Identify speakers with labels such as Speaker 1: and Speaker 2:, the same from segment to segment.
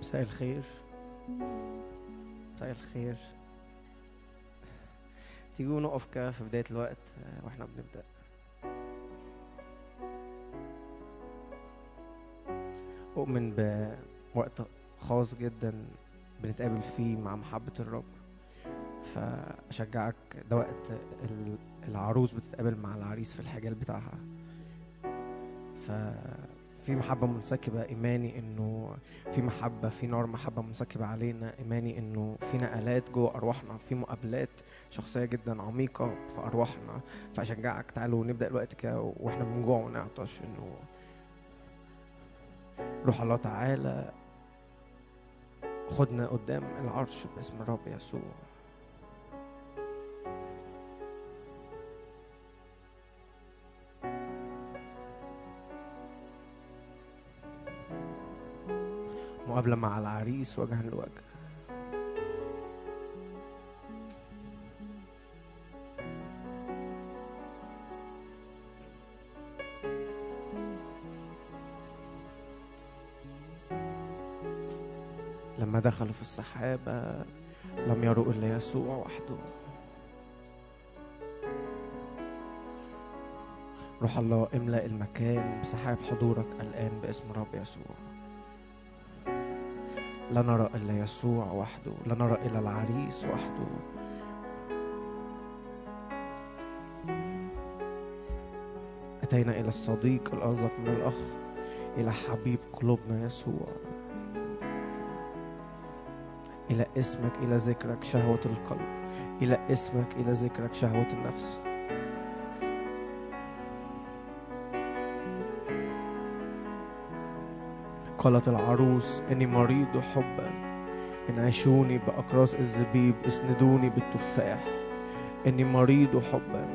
Speaker 1: مساء الخير مساء الخير تيجوا نقف كده في بداية الوقت آه، واحنا بنبدأ أؤمن بوقت خاص جدا بنتقابل فيه مع محبة الرب فأشجعك ده وقت ال- العروس بتتقابل مع العريس في الحجال بتاعها ففي محبة منسكبة إيماني إنه في محبة في نار محبة منسكبة علينا إيماني إنه في نقلات جوه أرواحنا في مقابلات شخصية جدا عميقة في أرواحنا فأشجعك تعالوا نبدأ الوقت كده وإحنا بنجوع ونعطش إنه روح الله تعالى خدنا قدام العرش باسم الرب يسوع مقابلة مع العريس وجها لوجه لما دخلوا في السحابة لم يروا إلا يسوع وحده روح الله املأ المكان بسحاب حضورك الآن باسم رب يسوع لا نرى إلا يسوع وحده لا نرى إلا العريس وحده أتينا إلى الصديق الألزق من الأخ إلى حبيب قلوبنا يسوع إلى اسمك إلى ذكرك شهوة القلب إلى اسمك إلى ذكرك شهوة النفس قالت العروس إني مريض حبا انعشوني بأقراص الزبيب اسندوني بالتفاح إني مريض حبا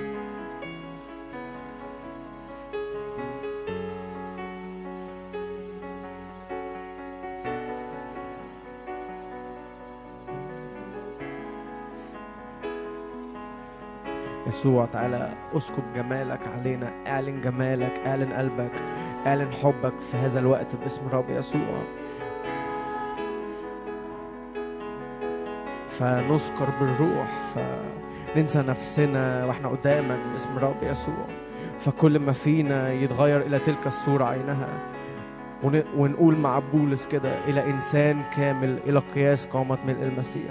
Speaker 1: يسوع تعالى اسكب جمالك علينا اعلن جمالك اعلن قلبك اعلن حبك في هذا الوقت باسم الرب يسوع فنذكر بالروح فننسى نفسنا واحنا قدامك باسم الرب يسوع فكل ما فينا يتغير الى تلك الصورة عينها ون- ونقول مع بولس كده الى انسان كامل الى قياس قامة ملء المسيح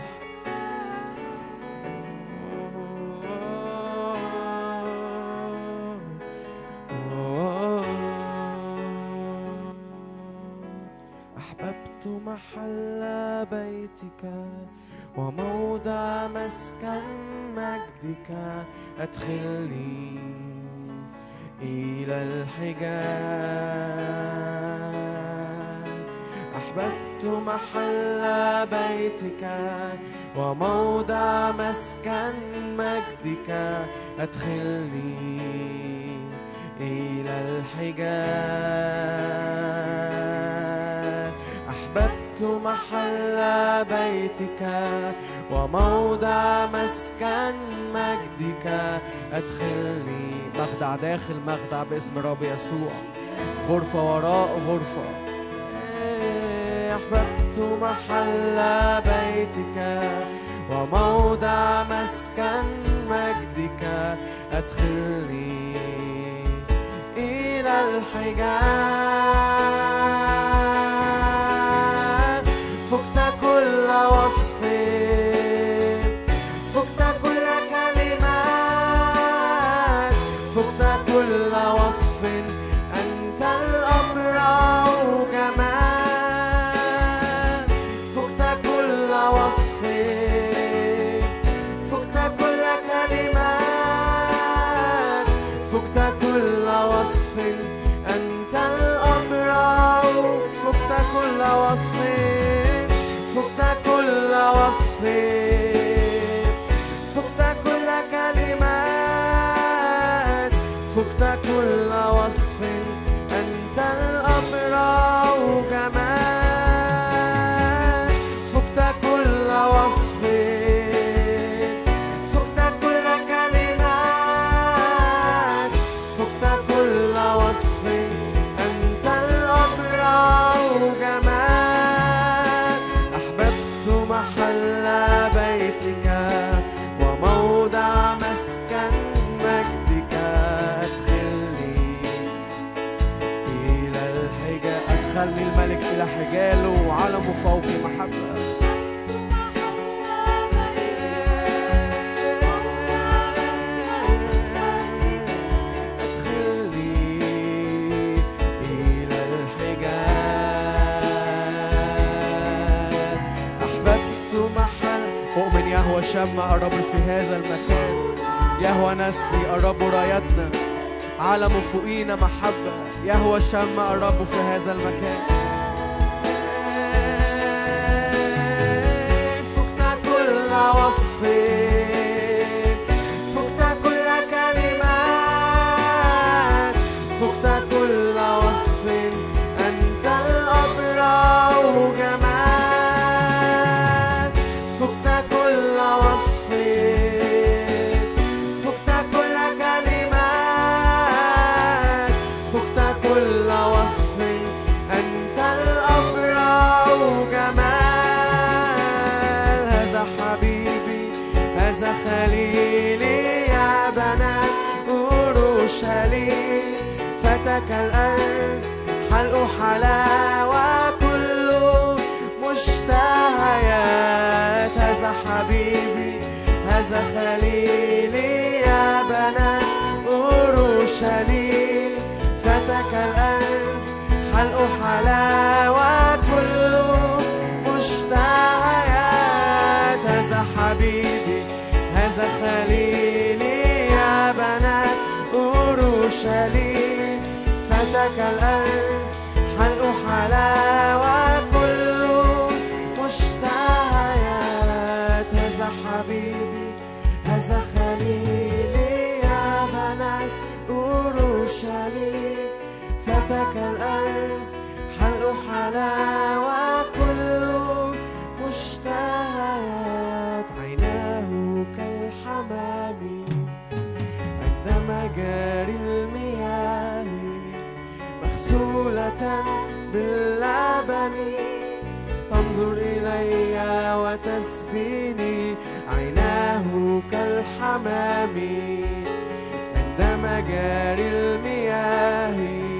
Speaker 1: أحببت محل بيتك وموضع مسكن مجدك أدخلني إلى الحجاب أحببت محل بيتك وموضع مسكن مجدك أدخلني إلى الحجاب أحببت محل بيتك وموضع مسكن مجدك أدخلني مخدع داخل مخدع باسم الرب يسوع غرفة وراء غرفة أحببت محل بيتك وموضع مسكن مجدك أدخلني إلى الحجاب فقت كل وصف فقت كل كلمات فقت كل وصف أنت الأبرع جمال فقت كل وصف فقت كل كلمات فقت كل وصف أنت الأبرع فقت كل وصف فقت كل وصف فقت كل كلمات فقت كل وصف أنت الأبرع جمال فقت كل وصف فقت كل كلمات فقت كل وصف أنت الأبرع جمال دخلني الملك إلى حجاله وعلمه فوق محبة شم قرب في هذا المكان يهوى نسي قرب رايتنا علم فوقينا محبة يهوى شم قرب في هذا المكان فكنا كل وصف لك الأرز حلق حلاوة كل مشتهيات هذا حبيبي هذا خليلي يا بنات أورشليم فتك الأرز حلق حلاوة كل مشتهيات هذا حبيبي هذا خليلي يا بنات أورشليم لك الأرز حلق حلاوة كل مشتهيات هذا حبيبي هذا خليلي يا بنات أورشليم فتك الأرز حلق حلاوة كل مشتهيات عيناه كالحمام عندما جاري باللبن تنظر إلي وتسبيني عيناه كالحمام عند مجاري المياه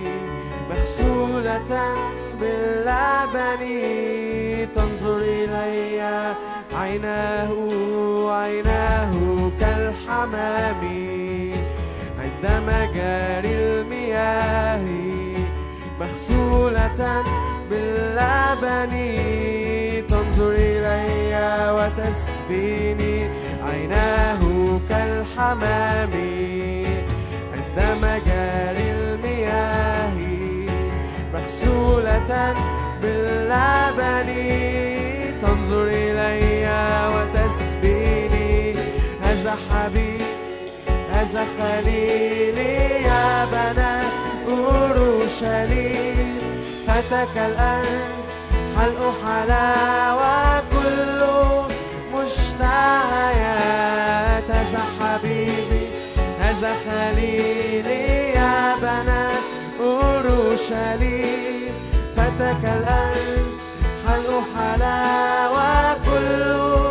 Speaker 1: مغسولة باللبن تنظر إلي عيناه عيناه كالحمام عند مجاري المياه مغسولة باللبن تنظر إلي وتسبيني عيناه كالحمام عند مجاري المياه مغسولة باللبن تنظر إلي وتسبيني هذا حبيب هذا خليلي يا بنات أورشليم فتك الأرز حلق حلاوة كل مشتهيات هذا حبيبي هذا خليلي يا بنات أورشليم فتك الأرز حلق حلاوة كل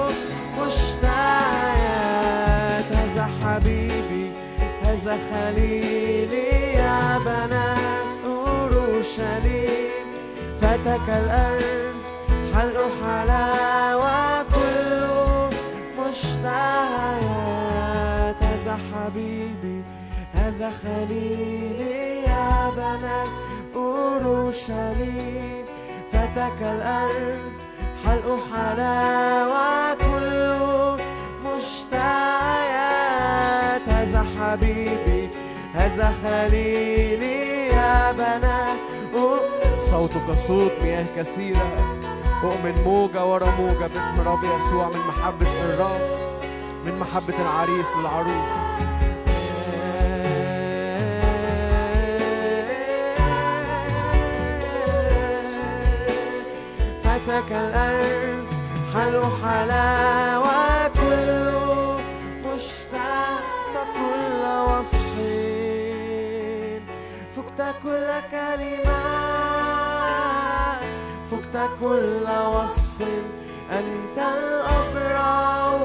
Speaker 1: مشتهيات هذا حبيبي هذا خليلي بنات أورشليم فتك الأرز حلق حلاوة كل مشتهيات هذا حبيبي هذا خليلي يا بنات أورشليم فتك الأرز حلق حلاوة كل مشتهيات هذا حبيبي هذا خليلي يا بنات صوتك صوت مياه كثيرة أؤمن موجة ورا موجة باسم رب يسوع من محبة الرب من محبة العريس للعروس فتك الأرز حلو حلاوة كله مشتاق كل وصف فكت كل كلمة فكت كل وصف أنت الأبرع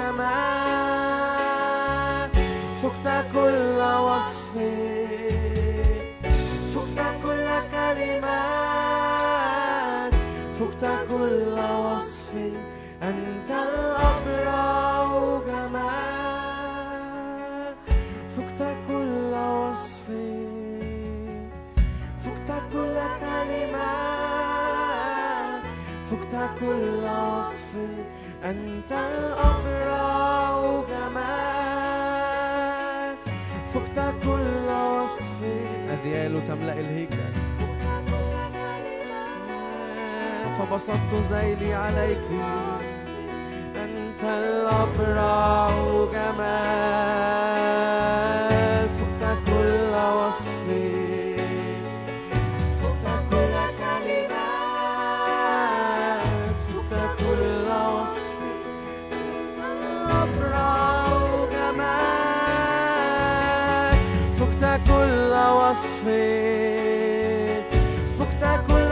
Speaker 1: جمال فكت كل وصف فكت كل كلمة فقت كل وصف أنت الأبرع جمال فقت كل وصف فقت كل كلمة فقت كل وصف أنت الأبرع جمال فقت كل وصف أذيال تملأ الهيكل فبسطت ذيلي عليك أنت الأبرع جمال فقت كل وصف فقت كل كلمات فقت كل وصف أنت الأبرع جمال فقت كل وصف فقت كل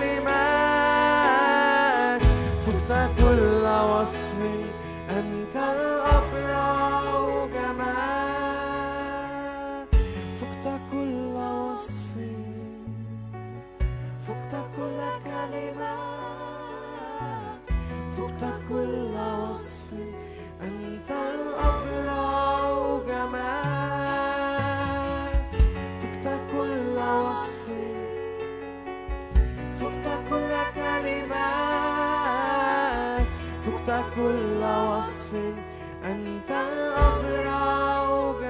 Speaker 1: كلمات فقت كل وصف أنت الأبرع جمال فقت كل وصف فقت كل كلمة فقت كل وصف أنت الأبرع جمال فقت كل وصف فقت كل كلمة فقت كل وصف أنت الأبرع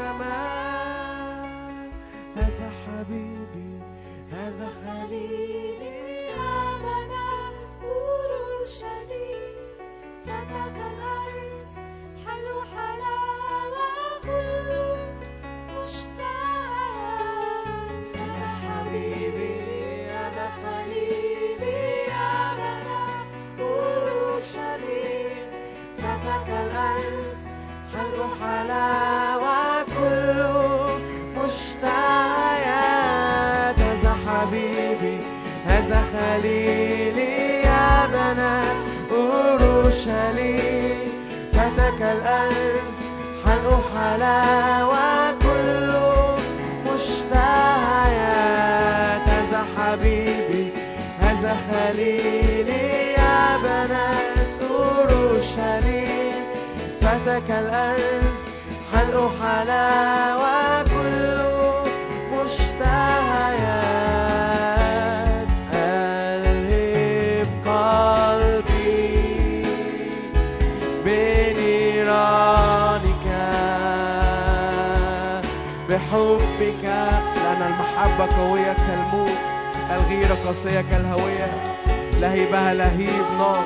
Speaker 1: جمال هذا حبيبي هذا خليلي
Speaker 2: يا بنات أورشليم فتاك الأرز حلو حلاوة كل مشتاق هذا حبيبي هذا خليلي يا بنات أورشليم
Speaker 1: فتاك الأرز حلو حلاوة كله مشتهيات هذا حبيبي هذا خليلي يا بنات أورشليم فتاك الأرز حلو حلاوة كله مشتهيات هذا حبيبي هذا خليلي يا بنات أورشليم فتاك الأرز حلو حلاوة كله مشتهيات ألهب قلبي بنيرانك بحبك لأن المحبة قوية كالموت الغيرة قاسية كالهوية لهيبها لهيب نار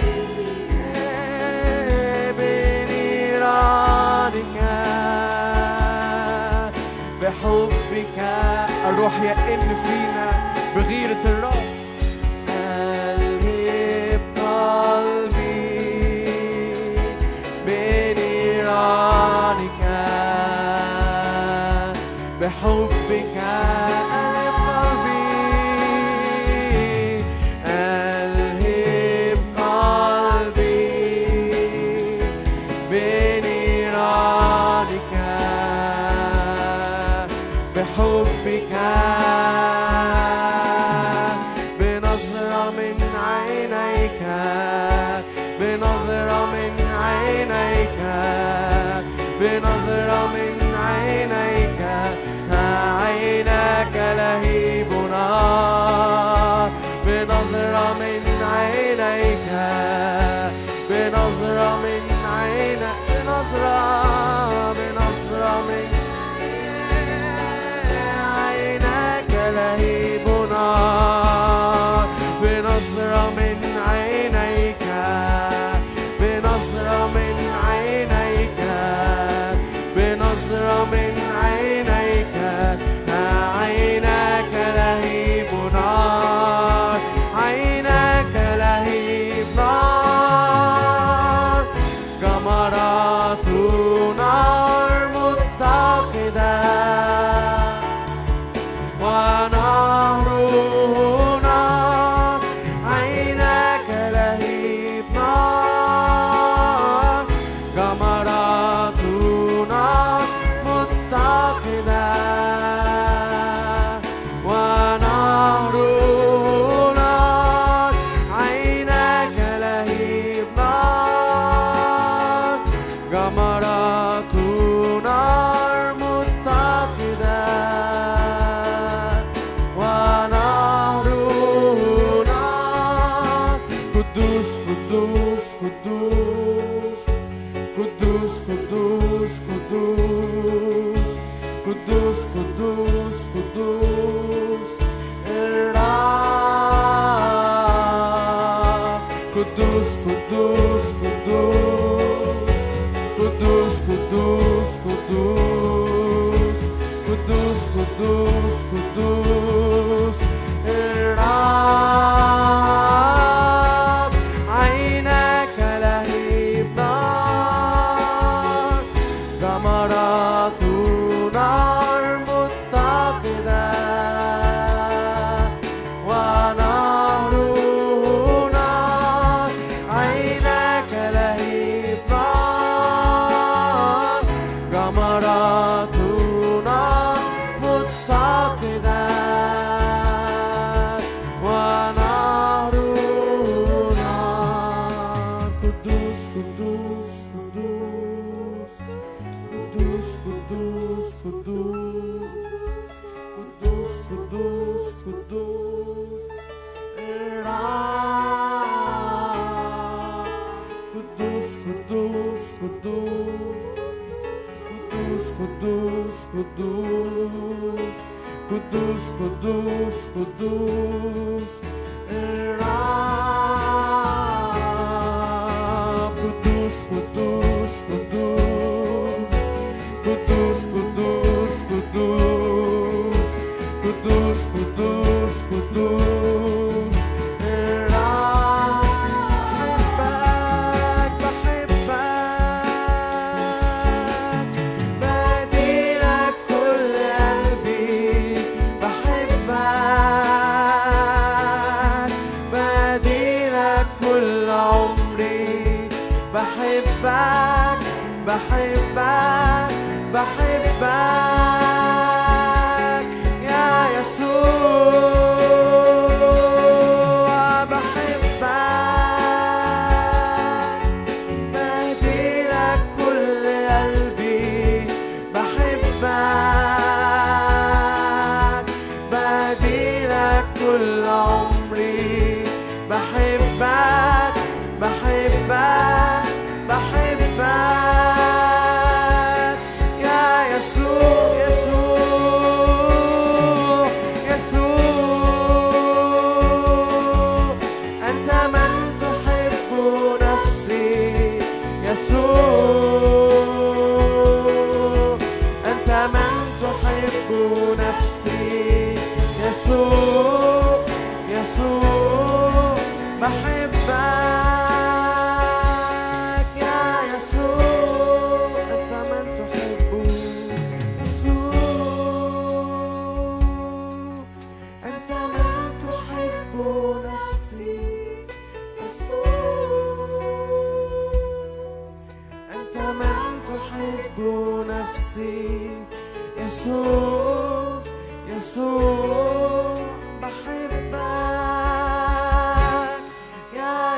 Speaker 1: بنيرانك بحبك الروح يئن فينا بغيرة الرب ألهب قلبي بنيرانك بحبك ألهب قلبي ألهب قلبي بنيرانك بحبك قدوس قدوس قدوس قدوس قدوس قدوس قدوس قدوس الرب عينك لهيب نار جمرات نار متقدة ونهره نار عينك لهيب نار جمرات نار متقدة ونهره نار قدوس قدوس قدوس قدوس قدوس قدوس قدوس قدوس قدوس الرب قدوس قدوس قدوس قدوس قدوس قدوس قدوس قدوس قدوس الرب قدوس قدوس قدوس قدوس قدوس قدوس قدوس قدوس قدوس الرب بحبك بحبك بديلك كل قلبي بحبك بديلك كل عمري بحبك بحبك بحبك يا يسوع بحبك بديلك كل قلبي بحبك بديلك كل عمري بحبك بحبك بحبك يا يسوع يسوع يسوع أنت من تحب نفسي يسوع أنت من تحب نفسي يسوع يسوع بحبك يا يسوع أنت من تحب يسوع أنت من تحب نفسي أنت من تحب نفسي يسوع يسوع بحبك يا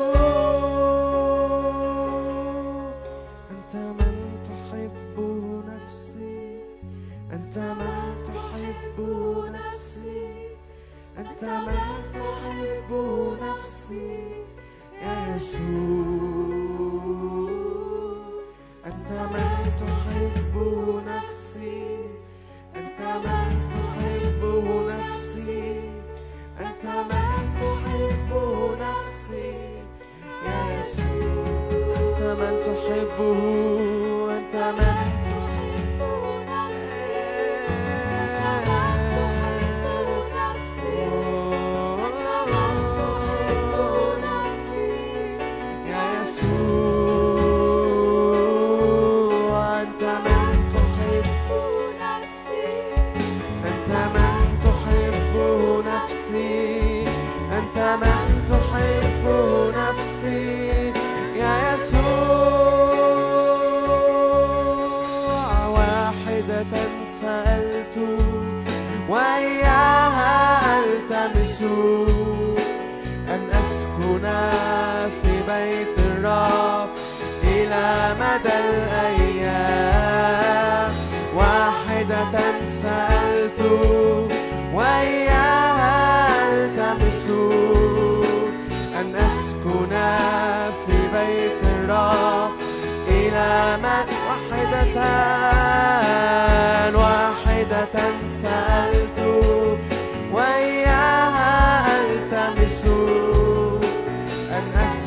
Speaker 1: يسوع أنت من تحب نفسي أنت من تحب نفسي أنت من تحب نفسي يا يسوع أنت من تحب نفسي أنت من تحب نفسي أنت من تحب نفسي يا يسوع أنت من تحبه أنت من يا يسوع أنت من تحب أنت من تحب نفسي أنت من تحب نفسي يا يسوع واحدة سألت وإياها ألتمس أن أسكن في بيت الرب إلى مدى الأيام واحدة سألت وإياها ألتمس أن أسكن في بيت الرب إلى مدى واحدة واحدة سألت وإياها ألتمس أن أسكن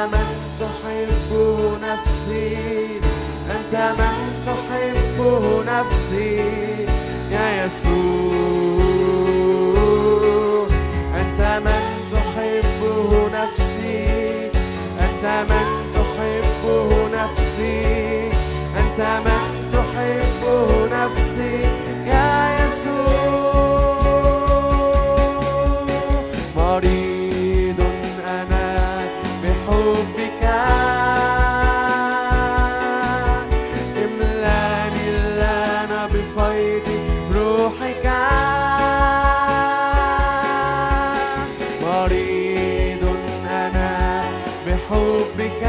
Speaker 1: من تحبه نفسي أنت من تحبه نفسي يا يسوع أنت من تحبه نفسي أنت من تحبه نفسي أنت من تحبه نفسي يا يسوع مريض أنا بحبك املاني الآن بفيض روحك مريض أنا بحبك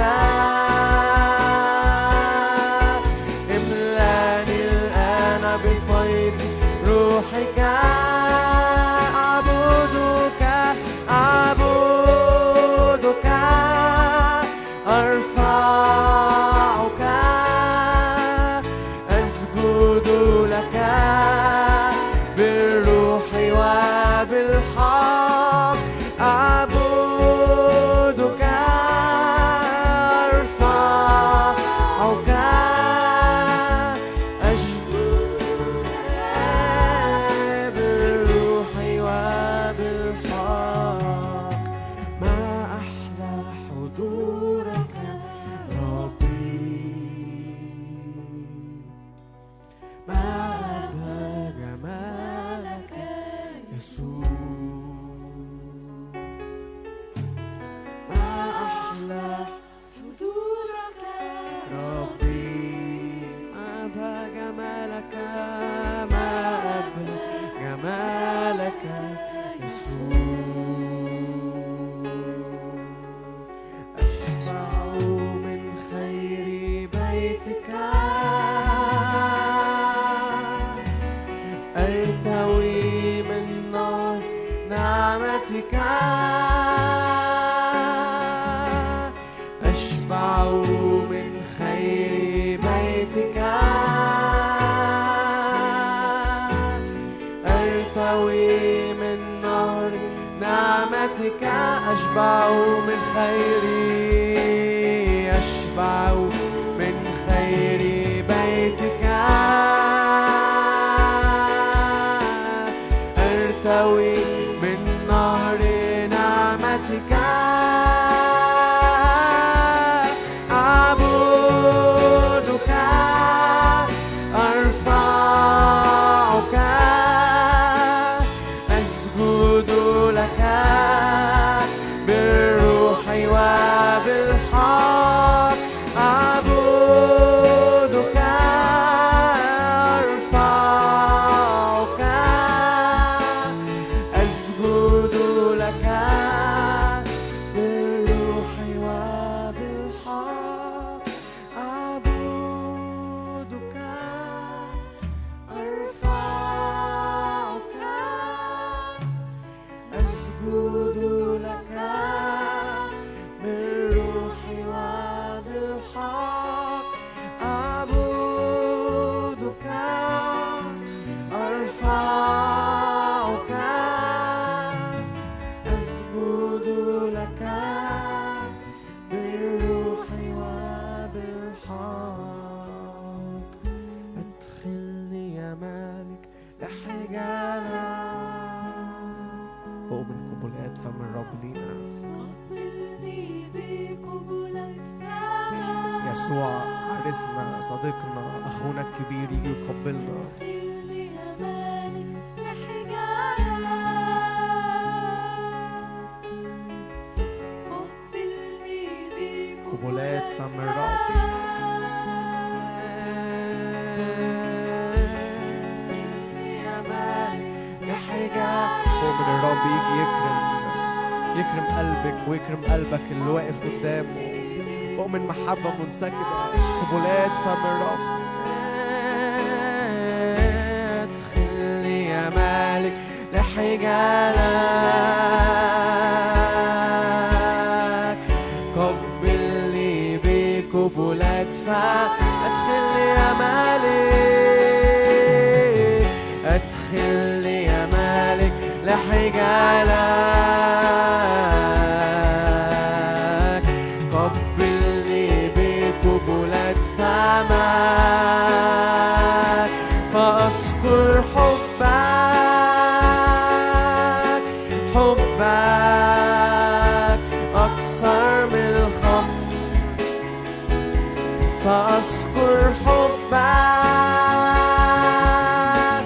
Speaker 1: املاني الآن بفيض روحك أعبدك أعبدك أرفعك أسجد لك بالروح وبالحق أعبدك أرفعك أشكرك بالروح وبالحق ما أحلى حضورك ربي ما أبهى جمالك يسوع ما أحلى
Speaker 2: حضورك
Speaker 1: ربي ما أبهى جمالك ما أبهى جمالك يسوع أشبع من خير بيتك أرتوي من نار نعمتك أشبع من خير بيتك أرتوي من نار نعمتك أشبع من خيري أشبع من خير بيتك أرتوي من نهر نعمتك أعبدك أرفعك أسجد لك بالروح وبالحق أعبدك أرفعك أسجد لك بالروح وبالحق أعبدك أرفعك أسجد لك بالروح وبالحق أعبدك أرفعك أسجد لك بالروح وبالحق أدخلني يا مالك لحجالك أؤمن قبلات فم الرب لينا
Speaker 2: قبلني بقبلة فمك
Speaker 1: يسوع عرسنا صديقنا أخونا الكبير يجي يقبلنا
Speaker 2: قبلني يا مالك لحجارك قبلني
Speaker 1: قبلات فم الرب يا مالك لحجالك أؤمن الرب يجي يكرم يكرم قلبك ويكرم قلبك اللي واقف قدامه أؤمن محبة منسكبة قبلات فم الرب ادخلني يا مالك لحجالك قبلني بقبلات فادخلني يا مالك ادخلني يا مالك لحجالك قبلني بقبلة فمك فأذكر حبك حبك أكثر من الخمر فأذكر حبك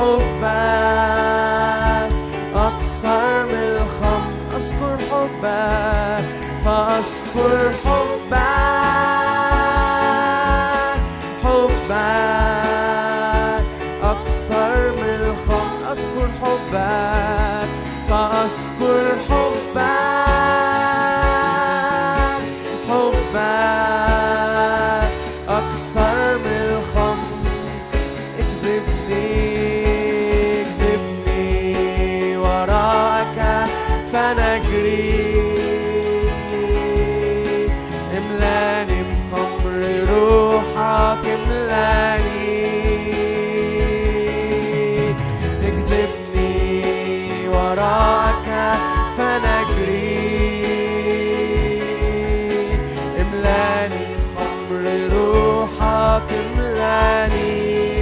Speaker 1: حبك أكثر من الخمر أذكر حبك فأذكر حبك حبك أكثر من الخمر أذكر حبك فأذكر حبك حبك أكثر من الخمر اكذبني اكذبني وراءك فنجري املاني بخمر روحك املاني اكذبني وراءك فنجري املاني خمر روحك املاني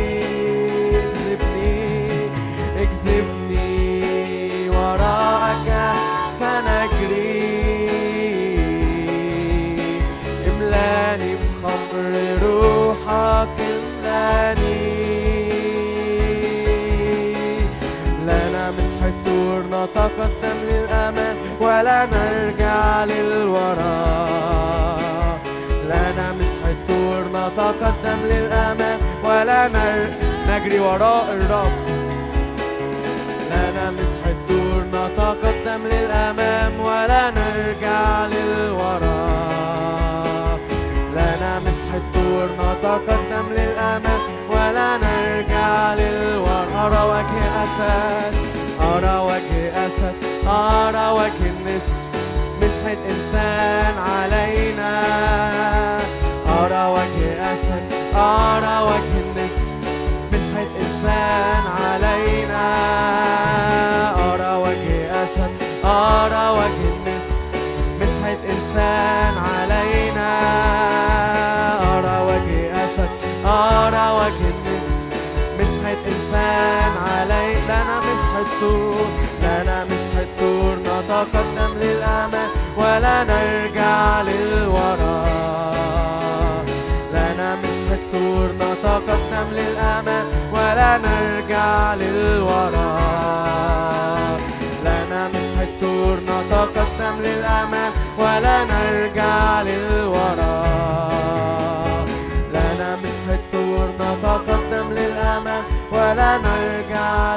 Speaker 1: اكذبني اكذبني وراءك فنجري املاني بخمر روحك املاني لنا مسحة طور نتقدم للأمام ولا نرجع للوراء لنا مسحة طور نتقدم للأمام ولا نر... نجري وراء الرب لنا مسحة طور نتقدم للأمام ولا نرجع للوراء لنا مسحة طور نتقدم للأمام ولا نرجع للوراء أرى وجه أسد أرى وجه أسد أرى وجه النسر مسحة إنسان علينا أرى وجه أسد أرى وجه النسر مسحة إنسان علينا أرى وجه أسد أرى وجه النسر مسحة إنسان علينا أرى وجه أسد أرى وجه النسر مسحة إنسان علي لنا مسحة طور لنا مسحة طور نتقدم للأمام ولا نرجع للوراء لنا مسحة طور نتقدم للأمام ولا نرجع للوراء لنا مسحة طور نتقدم للأمام ولا نرجع للوراء لنا مسحة طور نتقدم للأمام ولا نرجع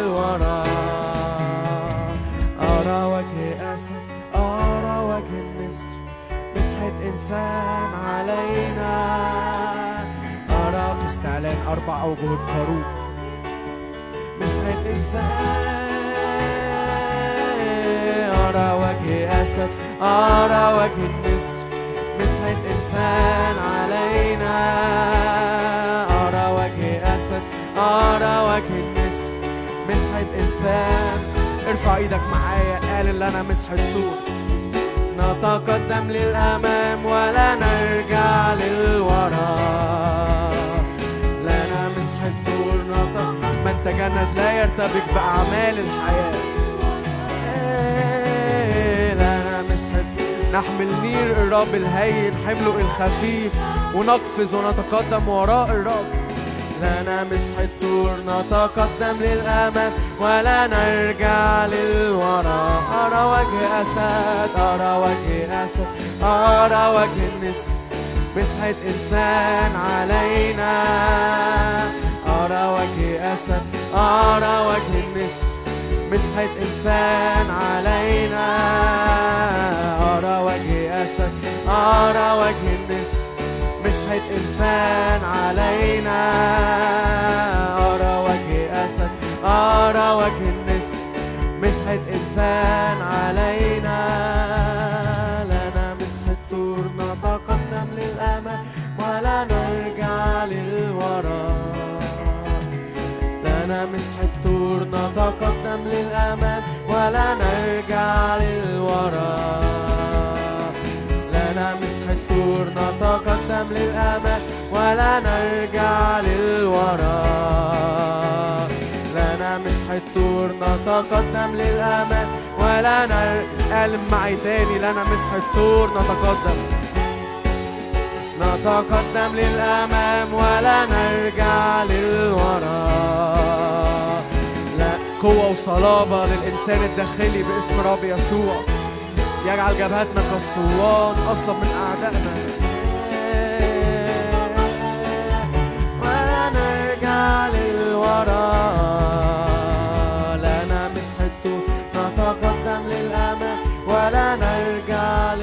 Speaker 1: للوراء أرى وجه أسد أرى وجه النسر مسحة إنسان علينا أرى استعلان أربع أوجه الكروب مسحة إنسان أرى وجه أسد أرى وجه النسر مسحة إنسان علينا أرى وجه أسد أرى وجه النسر مسحة إنسان ارفع ايدك معايا قال اللي أنا مسحة طول نتقدم للأمام ولا نرجع للوراء لنا مسحة طول نتقدم من تجند لا يرتبك بأعمال الحياة إيه، لنا مسحة نحمل نير الرب الهين حمله الخفيف ونقفز ونتقدم وراء الرب لنا مسحة طور نتقدم للأمام ولا نرجع للوراء أرى وجه أسد أرى وجه أسد أرى وجه النسر مسحة إنسان علينا أرى وجه أسد أرى وجه النسر مسحة إنسان علينا أرى وجه أسد أرى وجه النسر مسحة إنسان علينا أرى وجه أسد أرى وجه النسر مسحة إنسان علينا لنا مسحة طور نتقدم للأمام ولا نرجع للوراء لنا مسحة طور نتقدم للأمام ولا نرجع للوراء لنا مسحة طور نتقدم للأمام ولا نرجع للوراء لنا مسحة طور نتقدم للأمام ولا نر... قال معي تاني لنا مسحة طور نتقدم نتقدم للأمام ولا نرجع للوراء لا قوة وصلابة للإنسان الداخلي باسم رب يسوع يجعل جبهتنا كالصوان أصلب من أعدائنا ولا نرجع للوراء لنا مسحة نتقدم للأمام ولا نرجع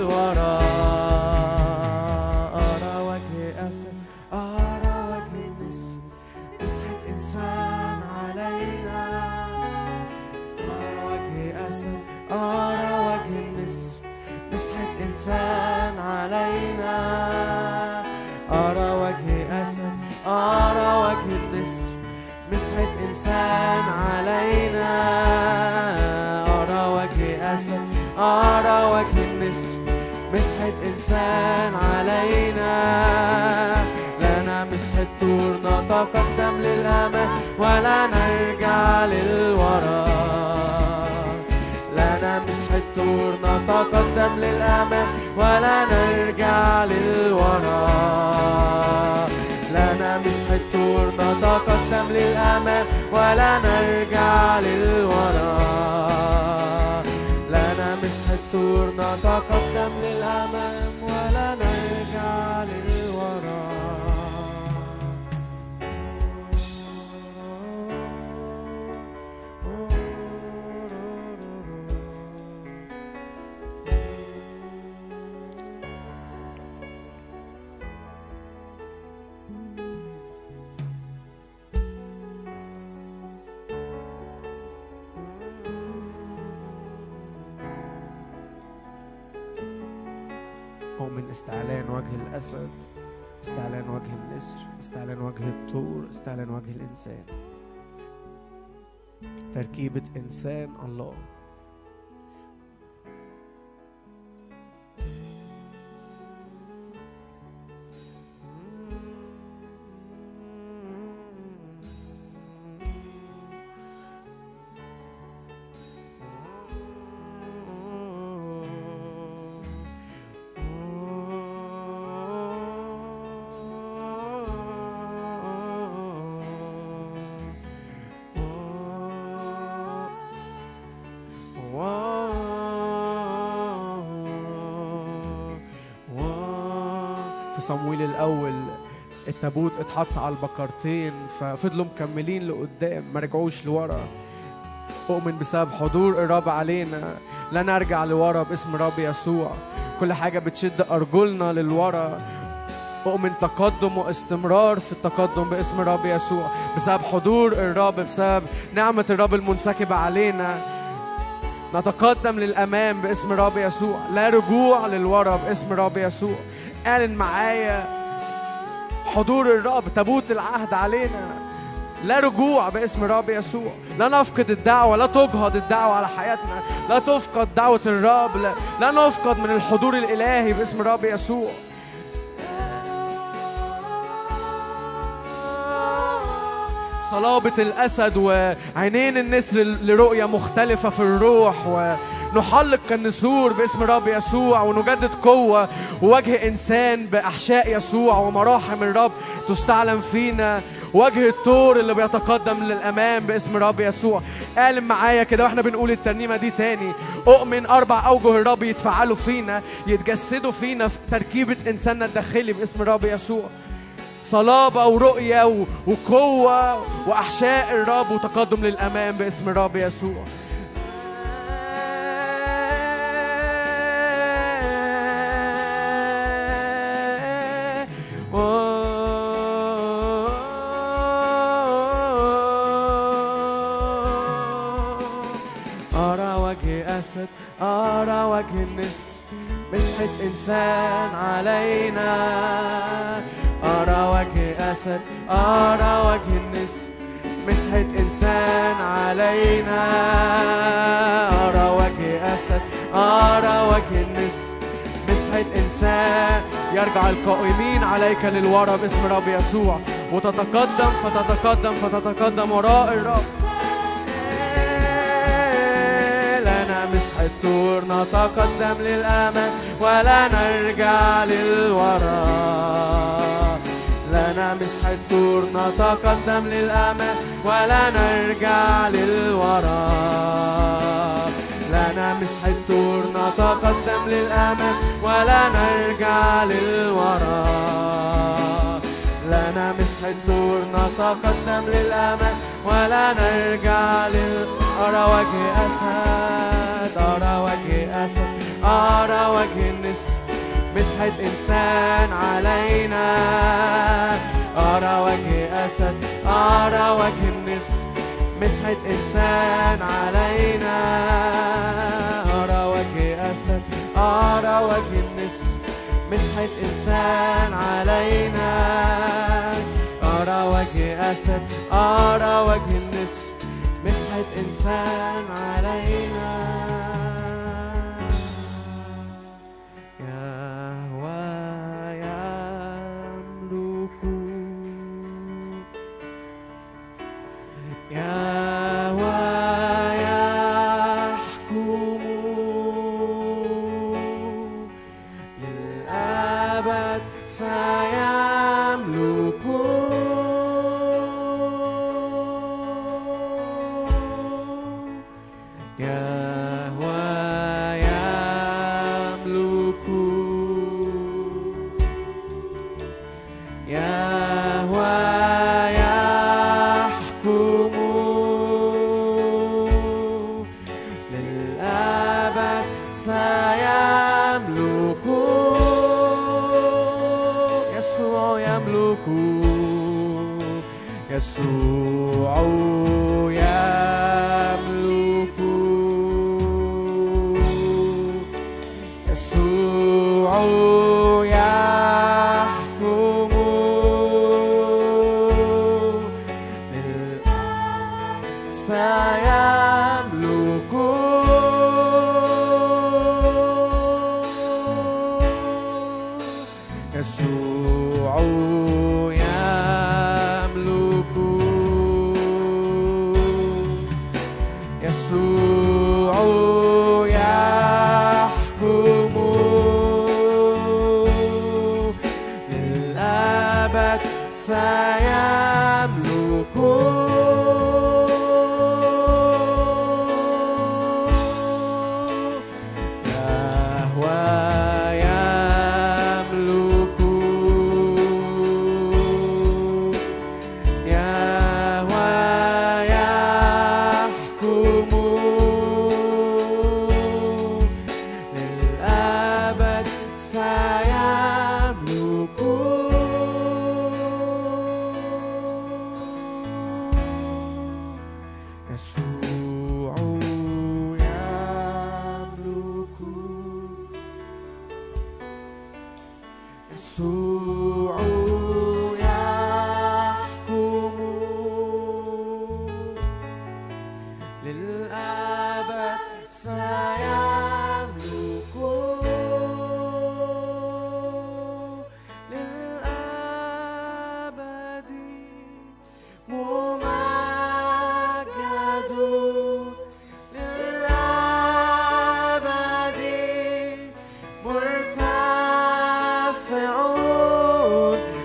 Speaker 1: للوراء أرى وجه أسد أرى وجه نسر مسحة إنسان علينا أرى وجه أسد أرى وجه النسر مسحة إنسان علينا أرى وجه أسد أرى وجه النسر مسحة إنسان علينا أرى وجه أسد أرى وجه النسر مسحة إنسان علينا لنا مسحة طور نتقدم للأمام ولا نرجع للوراء لنا مسحة طور نتقدم للأمام ولا نرجع للوراء لنا مسحة طور نتقدم للأمام ولا نرجع للوراء لنا مسحة طور نتقدم للأمام ولا نرجع للوراء أؤمن استعلان وجه الأسد استعلان وجه النسر استعلان وجه الطور استعلان وجه الإنسان تركيبة إنسان الله في صمويل الأول التابوت اتحط على البقرتين ففضلوا مكملين لقدام ما رجعوش لورا أؤمن بسبب حضور الرب علينا لا نرجع لورا باسم رب يسوع كل حاجة بتشد أرجلنا للورا أؤمن تقدم واستمرار في التقدم باسم رب يسوع بسبب حضور الرب بسبب نعمة الرب المنسكبة علينا نتقدم للأمام باسم رب يسوع لا رجوع للورا باسم رب يسوع اعلن معايا حضور الرب تابوت العهد علينا لا رجوع باسم الرب يسوع لا نفقد الدعوة لا تجهض الدعوة على حياتنا لا تفقد دعوة الرب لا, لا نفقد من الحضور الإلهي باسم الرب يسوع صلابة الأسد وعينين النسر لرؤية مختلفة في الروح ونحلق كالنسور باسم الرب يسوع ونجدد قوة ووجه إنسان بأحشاء يسوع ومراحم الرب تستعلم فينا وجه الطور اللي بيتقدم للأمام باسم الرب يسوع قال معايا كده واحنا بنقول الترنيمة دي تاني أؤمن أربع أوجه الرب يتفعلوا فينا يتجسدوا فينا في تركيبة إنساننا الداخلي باسم الرب يسوع صلابة ورؤية و- وقوة وأحشاء الرب وتقدم للأمام باسم الرب يسوع أرى وجه أسد أرى وجه النسر مسحة إنسان علينا أرى وجه أسد أرى وجه النسر مسحة إنسان علينا أرى وجه أسد أرى وجه النسر مسحة إنسان يرجع القائمين عليك للورى باسم رب يسوع وتتقدم فتتقدم فتتقدم وراء الرب لنا مسح الطور نتقدم للأمام ولا نرجع للوراء لنا مسح الطور نتقدم للأمام ولا نرجع للوراء لنا مسح الطور نتقدم للأمام ولا نرجع للوراء لنا مسح الدور نتقدم للأمام ولا نرجع لل أرى وجه أسد أرى وجه أسد أرى وجه النسر مسحة إنسان علينا أرى وجه أسد أرى وجه النسر مسحة إنسان علينا أرى وجه أسد أرى وجه النسر مسحة إنسان علينا أرى وجه أسد أرى وجه النسر مسحة إنسان علينا يهوى يملك يهوى يحكم للأبد سيملك يهوى يملك يهوى يحكم للأبد سيملك يسوع يملك يسوع يملك يسوع يحكم لل- سيملك يسوع يملك يسوع يحكم للأبد سيملك يهوى يملك يهوى يحكم للأبد سيملك يسوع يملك يسوع يحكم للأبد سيملك للأبد ممجد للأبد مرتفع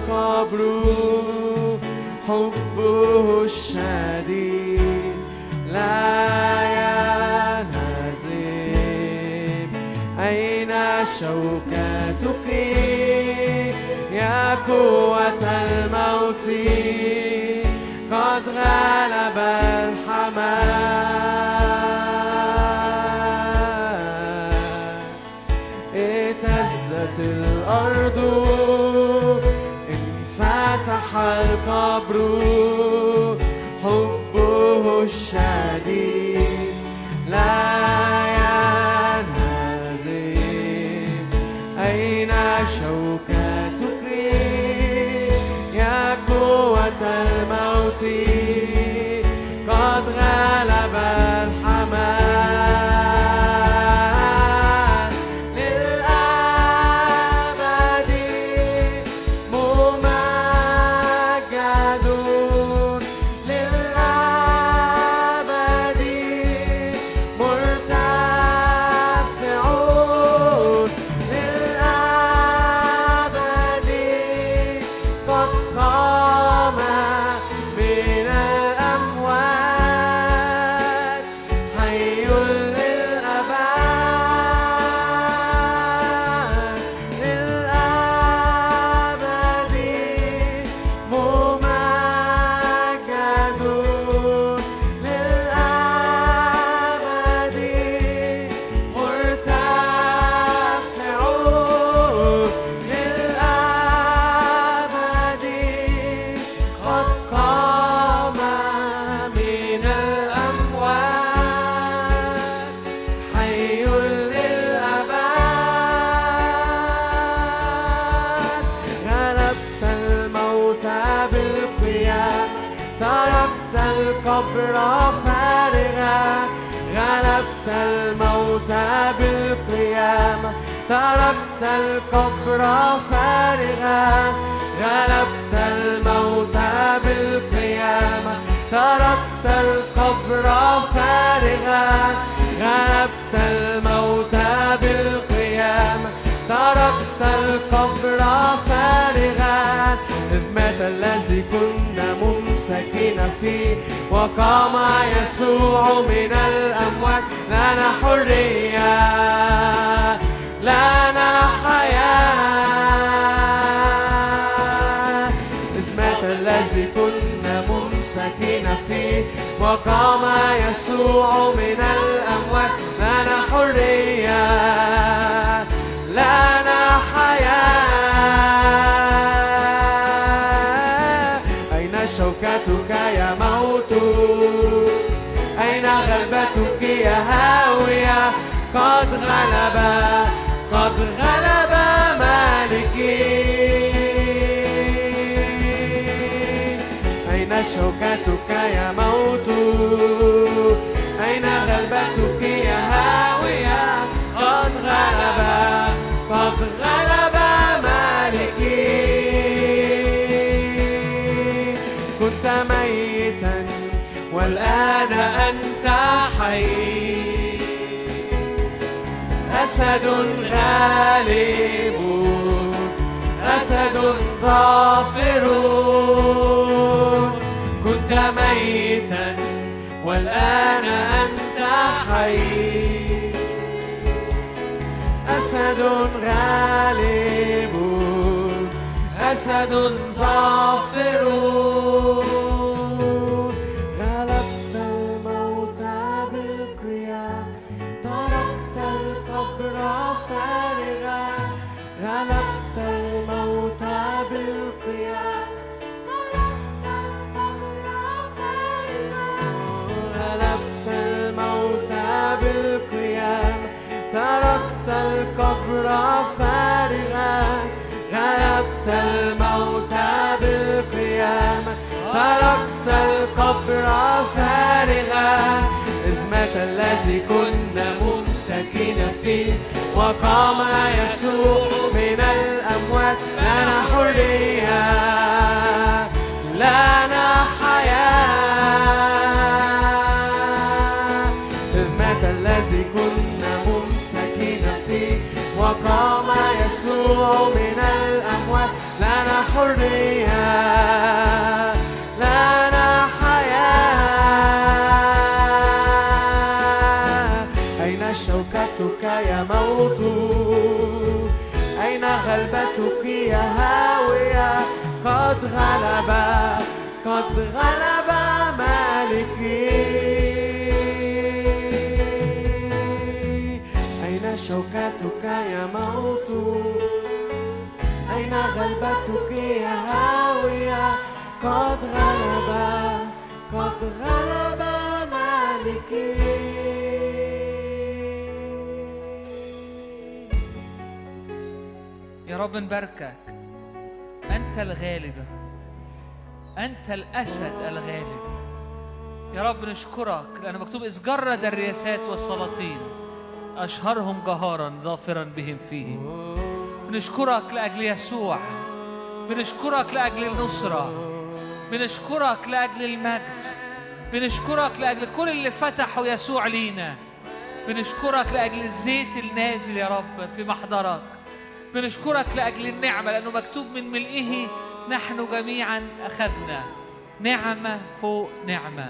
Speaker 1: القبر حبه الشديد لا ينهزم أين شوكتك يا قوة الموت قد غلب الحمام اهتزت الأرض انفتح القبر حبه الشديد لا ينهزم أين شوكتك يا قوة الموت قد غلب الحمام للأبد ممجد للأبد مرتفعون للأبد قد قام من الأموات حي للأبد للأبد ممجد للأبد مرتفعون للأبد قد قام من الأموات حي للأبد غلبت الموت بالقيام تركت القبر فارغا غلبت الموت بالقيام تركت القبر فارغا غلبت الموت بالقيام تركت القبر فارغا غلبت الموت بالقيام تركت القبر فارغا إذ مات الذي كنا ممسكين فيه وقام يسوع من الأموات لنا حرية لنا حياة إذ مات الذي كنا ممسكين فيه وقام يسوع من الأموات لنا حرية لنا حياة أين شوكتك يا موت أين غلبتك يا هاوية قد غلب قد غلب مالكي أين شوكتك يا موت أين غلبتك يا هاوية قد غلب قد غلب مالكي كنت ميتا والآن أنت حي أسد غالب أسد ظافر كنت ميتا والآن أنت حي أسد غالب أسد ظافر غلبت الموت بالقيام تركت القبر فارغا غلبت الموت بالقيام غلبت الموت بالقيام تركت القبر فارغا غلبت الموت بالقيام تركت القبر فارغا إذ مات الذي كنا ممسكين فيه وقام يسوع من الأموات لنا حرية لنا حياة إذ مات الذي كنا ممسكين فيه وقام يسوع من الأموات لنا حرية هاوية لنا حياة أين شوكتك يا موت أين غلبتك يا هاوية قد غلب قد غلب مالكي أين شوكتك يا موت أين غلبتك يا هاوية قد غلب قد غلب مالكي
Speaker 3: يا رب نباركك أنت الغالب أنت الأسد الغالب يا رب نشكرك لأن مكتوب إذ جرد الرياسات والسلاطين أشهرهم جهارا ظافرا بهم فيه بنشكرك لأجل يسوع بنشكرك لأجل النصرة بنشكرك لأجل المجد بنشكرك لأجل كل اللي فتحوا يسوع لينا بنشكرك لأجل الزيت النازل يا رب في محضرك بنشكرك لأجل النعمة لأنه مكتوب من ملئه نحن جميعا أخذنا نعمة فوق نعمة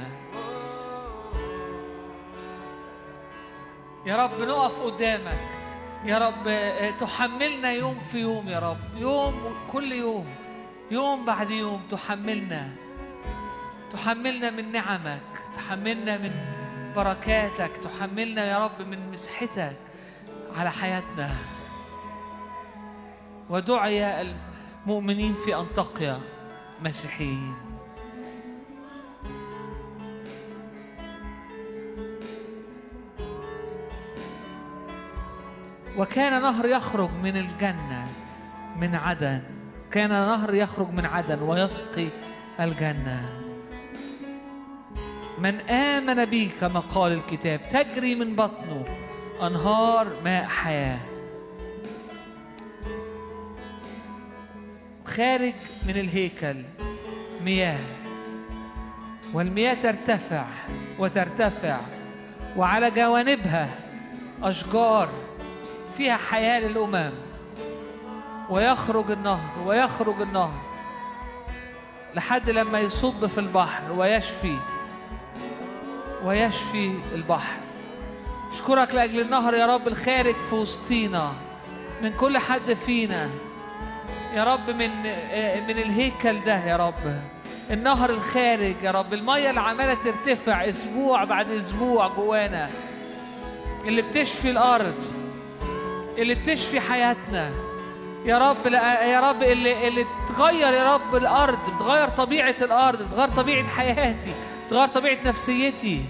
Speaker 3: يا رب نقف قدامك يا رب آه، تحملنا يوم في يوم يا رب يوم كل يوم يوم بعد يوم تحملنا تحملنا من نعمك تحملنا من بركاتك تحملنا يا رب من مسحتك على حياتنا ودعي المؤمنين في أنطاكيا مسيحيين وكان نهر يخرج من الجنة من عدن كان نهر يخرج من عدن ويسقي الجنة من آمن بي كما قال الكتاب تجري من بطنه أنهار ماء حياة خارج من الهيكل مياه والمياه ترتفع وترتفع وعلى جوانبها أشجار فيها حياة للأمم ويخرج النهر ويخرج النهر لحد لما يصب في البحر ويشفي ويشفي البحر اشكرك لاجل النهر يا رب الخارج في وسطينا من كل حد فينا يا رب من آه، من الهيكل ده يا رب النهر الخارج يا رب الميه اللي عماله ترتفع اسبوع بعد اسبوع جوانا اللي بتشفي الارض اللي بتشفي حياتنا يا رب لا يا رب اللي اللي تغير يا رب الارض بتغير طبيعه الارض بتغير طبيعه حياتي بتغير طبيعه نفسيتي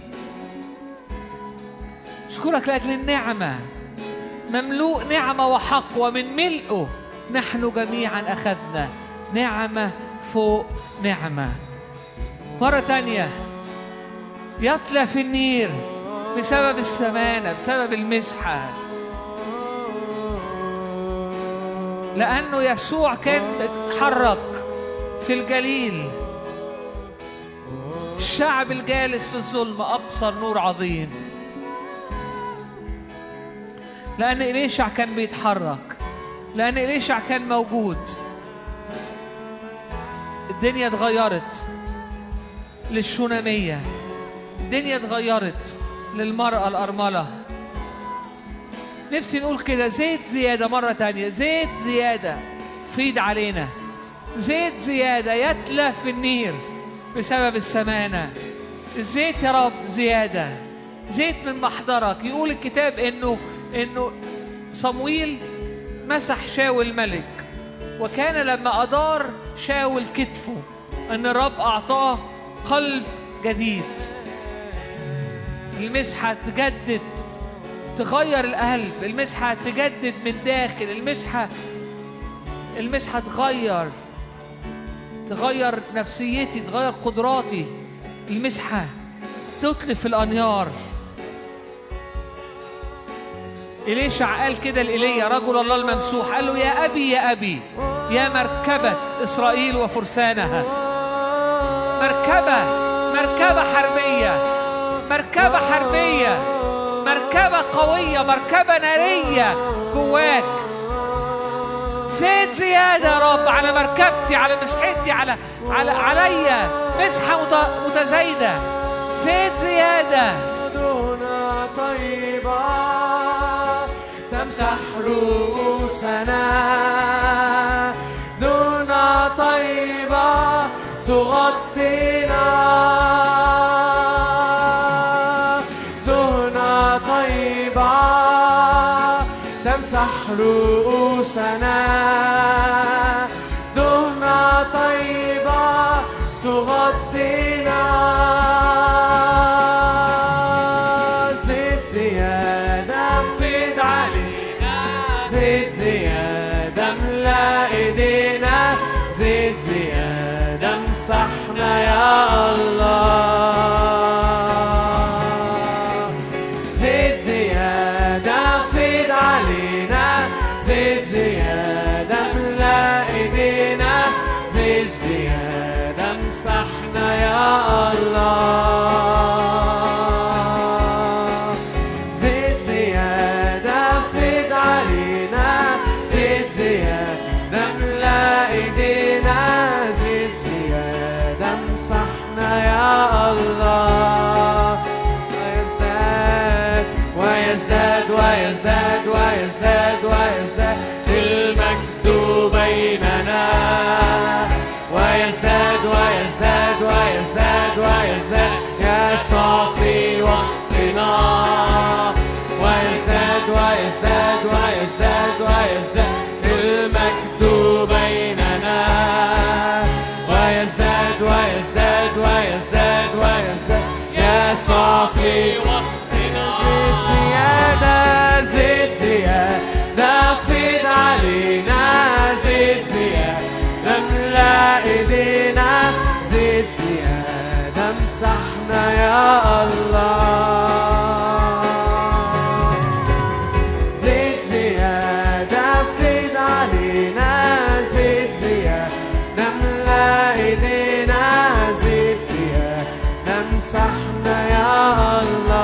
Speaker 3: اشكرك لاجل النعمه مملوء نعمه وحق ومن ملئه نحن جميعا اخذنا نعمه فوق نعمه مره تانيه يتلف النير بسبب السمانه بسبب المسحه لأنه يسوع كان اتحرك في الجليل الشعب الجالس في الظلم أبصر نور عظيم لأن إليشع كان بيتحرك لأن إليشع كان موجود الدنيا اتغيرت للشونامية الدنيا اتغيرت للمرأة الأرملة نفسي نقول كده زيت زيادة مرة تانية زيت زيادة فيد علينا زيت زيادة يتلى في النير بسبب السمانة الزيت يا رب زيادة زيت من محضرك يقول الكتاب انه انه صمويل مسح شاول الملك وكان لما أدار شاول كتفه أن الرب أعطاه قلب جديد المسحة تجدد تغير القلب المسحة تجدد من داخل المسحة المسحة تغير تغير نفسيتي تغير قدراتي المسحة تتلف الأنيار إليشع قال كده لإيليا رجل الله الممسوح قال له يا أبي يا أبي يا مركبة إسرائيل وفرسانها مركبة مركبة حربية مركبة حربية مركبة قوية مركبة نارية جواك زيت زيادة يا رب على مركبتي على مسحتي على على عليا مسحة مت- متزايدة زيت زيادة
Speaker 1: دون طيبة تمسح رؤوسنا دون طيبة تغطينا دون طيبة تمسح رؤوسنا دون طيبة تغطينا زيت زيادة فيد علينا زيت زيادة ملا ايدينا زيت زيادة مسحنا يا الله زيت زيادة فيد علينا زيت زيادة ملا ايدينا زيت زيادة مسحنا يا الله زيت زيادة فيد علينا زيت زيادة ملا ايدينا زيت زيادة مسحنا يا الله ويزداد ويزداد ويزداد ويزداد ويزداد المجد بيننا ويزداد ويزداد ويزداد ويزداد يسوع في وسطنا ويزداد ويزداد ويزداد ويزداد المجد بيننا ويزداد ويزداد ويزداد ويزداد يسوع في وسطنا زيت زيادة زيت زيادة فيد علينا زيت زيادة نملا ايدينا زيت زيادة مسحنا يا الله زيت زيادة فيد علينا زيت زيادة نملا ايدينا زيت زيادة نمسحنا يا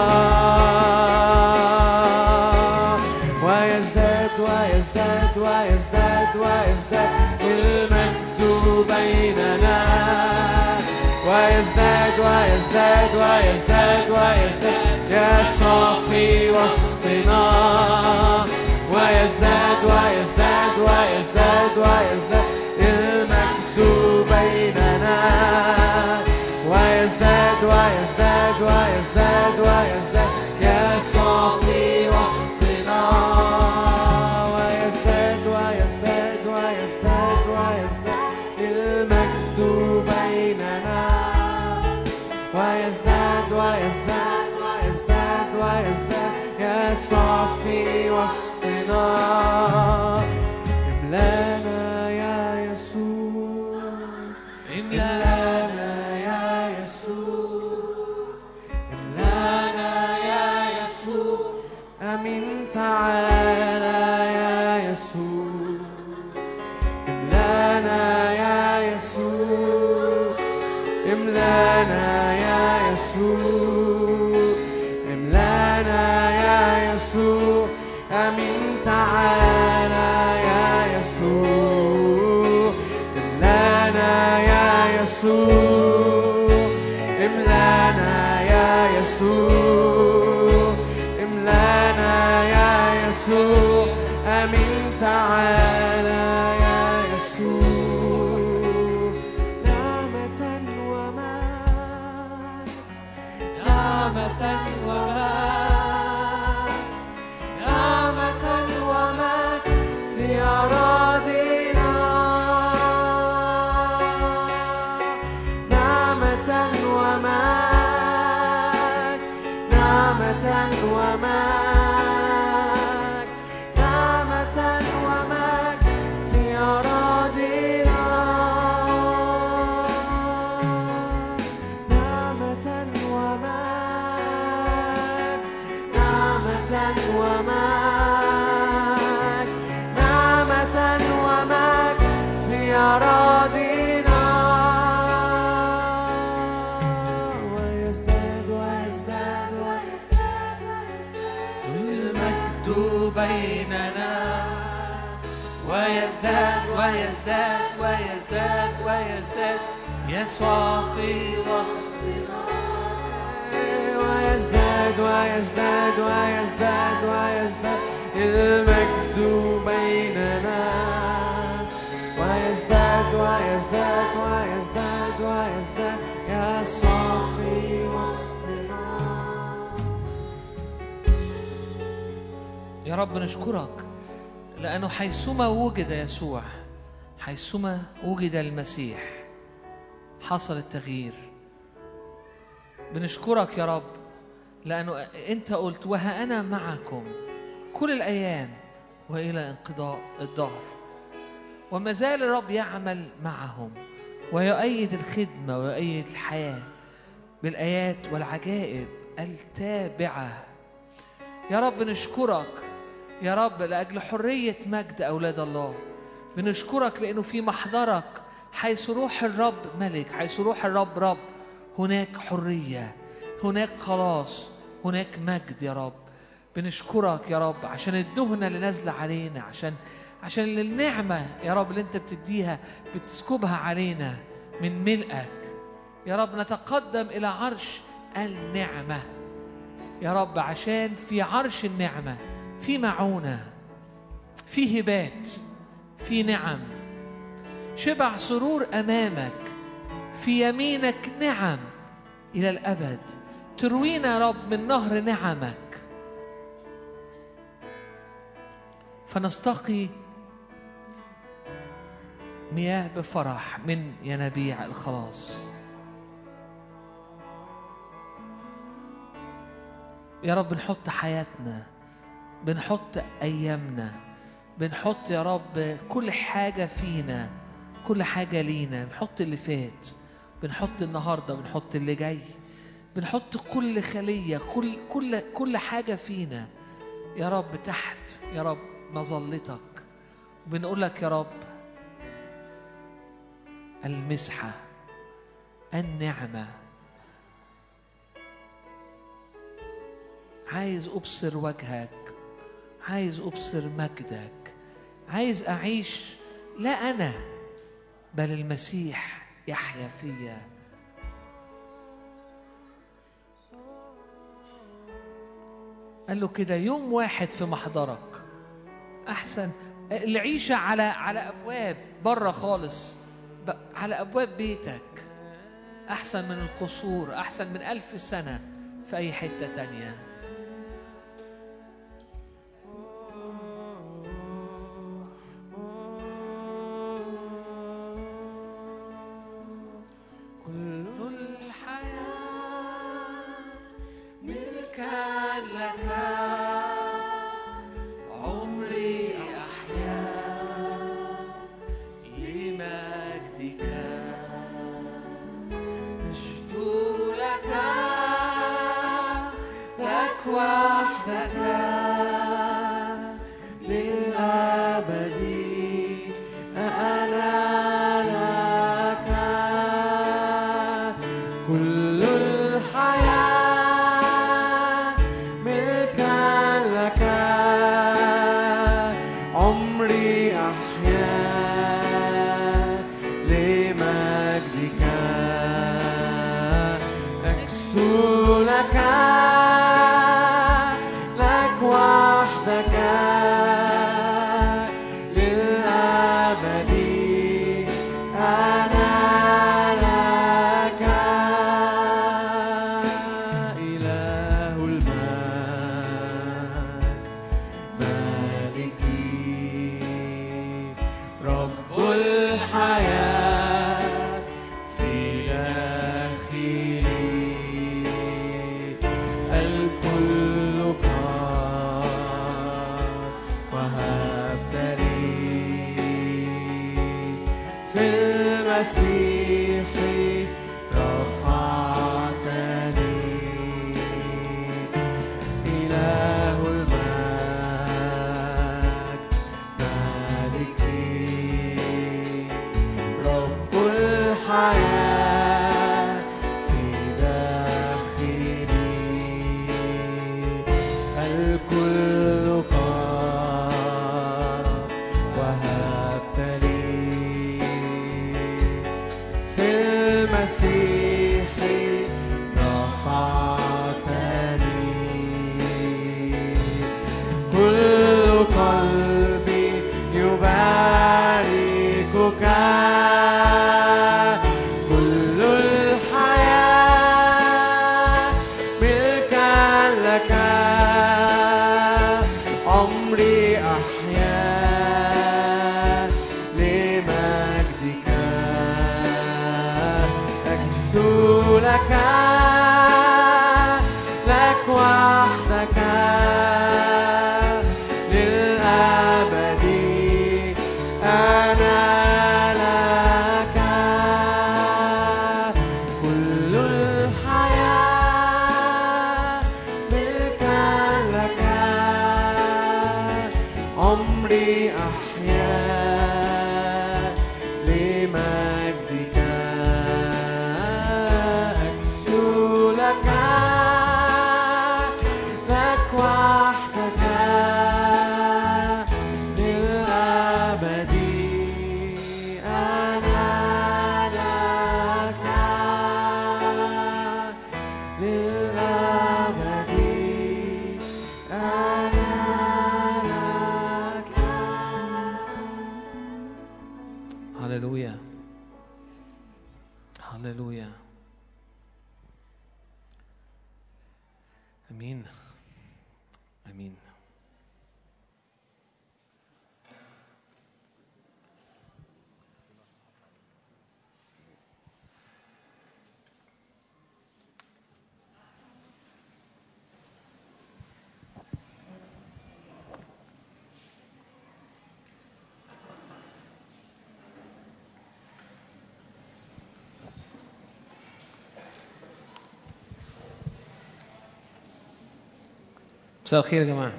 Speaker 1: الله ويزداد ويزداد ويزداد ويزداد المجد بيننا ويزداد ويزداد ويزداد ويزداد يسوع في وسطنا ويزداد ويزداد ويزداد ويزداد المجد بيننا ويزداد ويزداد ويزداد ويزداد يسوع في وسطنا ويزداد ويزداد ويزداد ويزداد المجد بيننا ويزداد ويزداد ويزداد ويزداد يسوع في وسطنا املانا يا يسوع املانا يا يسوع املانا يا يسوع امين تعالى يا يسوع املانا يا يسوع املانا يا يسوع املانا يا يسوع امين تعالى يا يسوع املانا يا يسوع املانا يا يسوع املانا يا يسوع امين تعالى يا يسوع نعمة وما نعمة وما نعمة وما في أراضينا نعمة وما نعمة وما نعمة وما في أراضينا نعمة وما نعمة وما نعمة وما في أراضينا ويزداد ويزداد ويزداد المجد بيننا
Speaker 3: ويزداد ويزداد ويزداد ويزداد يسوع في وسطنا
Speaker 1: ويزداد ويزداد ويزداد ويزداد المجد بيننا ويزداد ويزداد ويزداد ويزداد يسوع في وسطنا
Speaker 3: يا رب نشكرك لأنه حيثما وجد يسوع حيثما وجد المسيح حصل التغيير بنشكرك يا رب لأنه أنت قلت وها أنا معكم كل الأيام وإلى انقضاء الدهر وما زال الرب يعمل معهم ويؤيد الخدمة ويؤيد الحياة بالآيات والعجائب التابعة يا رب نشكرك يا رب لأجل حرية مجد أولاد الله بنشكرك لأنه في محضرك حيث روح الرب ملك حيث روح الرب رب هناك حرية هناك خلاص هناك مجد يا رب بنشكرك يا رب عشان الدهنة اللي نازلة علينا عشان عشان النعمة يا رب اللي انت بتديها بتسكبها علينا من ملئك يا رب نتقدم إلى عرش النعمة يا رب عشان في عرش النعمة في معونة في هبات في نعم شبع سرور أمامك في يمينك نعم إلى الأبد تروينا يا رب من نهر نعمك فنستقي مياه بفرح من ينابيع الخلاص يا رب بنحط حياتنا بنحط أيامنا بنحط يا رب كل حاجة فينا كل حاجة لينا بنحط اللي فات بنحط النهاردة بنحط اللي جاي بنحط كل خلية كل كل كل حاجة فينا يا رب تحت يا رب مظلتك وبنقول لك يا رب المسحة النعمة عايز أبصر وجهك عايز أبصر مجدك عايز أعيش لا أنا بل المسيح يحيا فيا قال له كده يوم واحد في محضرك أحسن العيشة على على أبواب بره خالص ب- على أبواب بيتك أحسن من القصور أحسن من ألف سنة في أي حتة تانية
Speaker 1: كل
Speaker 3: الحياة ملكا لك عمري أحيا لمجدك مجد لك لك وحدك
Speaker 1: للأبد أنا لك كل الحياة ملكا لك عمري أحيا لمجدك أكسو لك لك وحدك للأبد أنا لك إله المجد مالكي رب الحياة في داخلي
Speaker 3: امين امين مساء الخير يا جماعة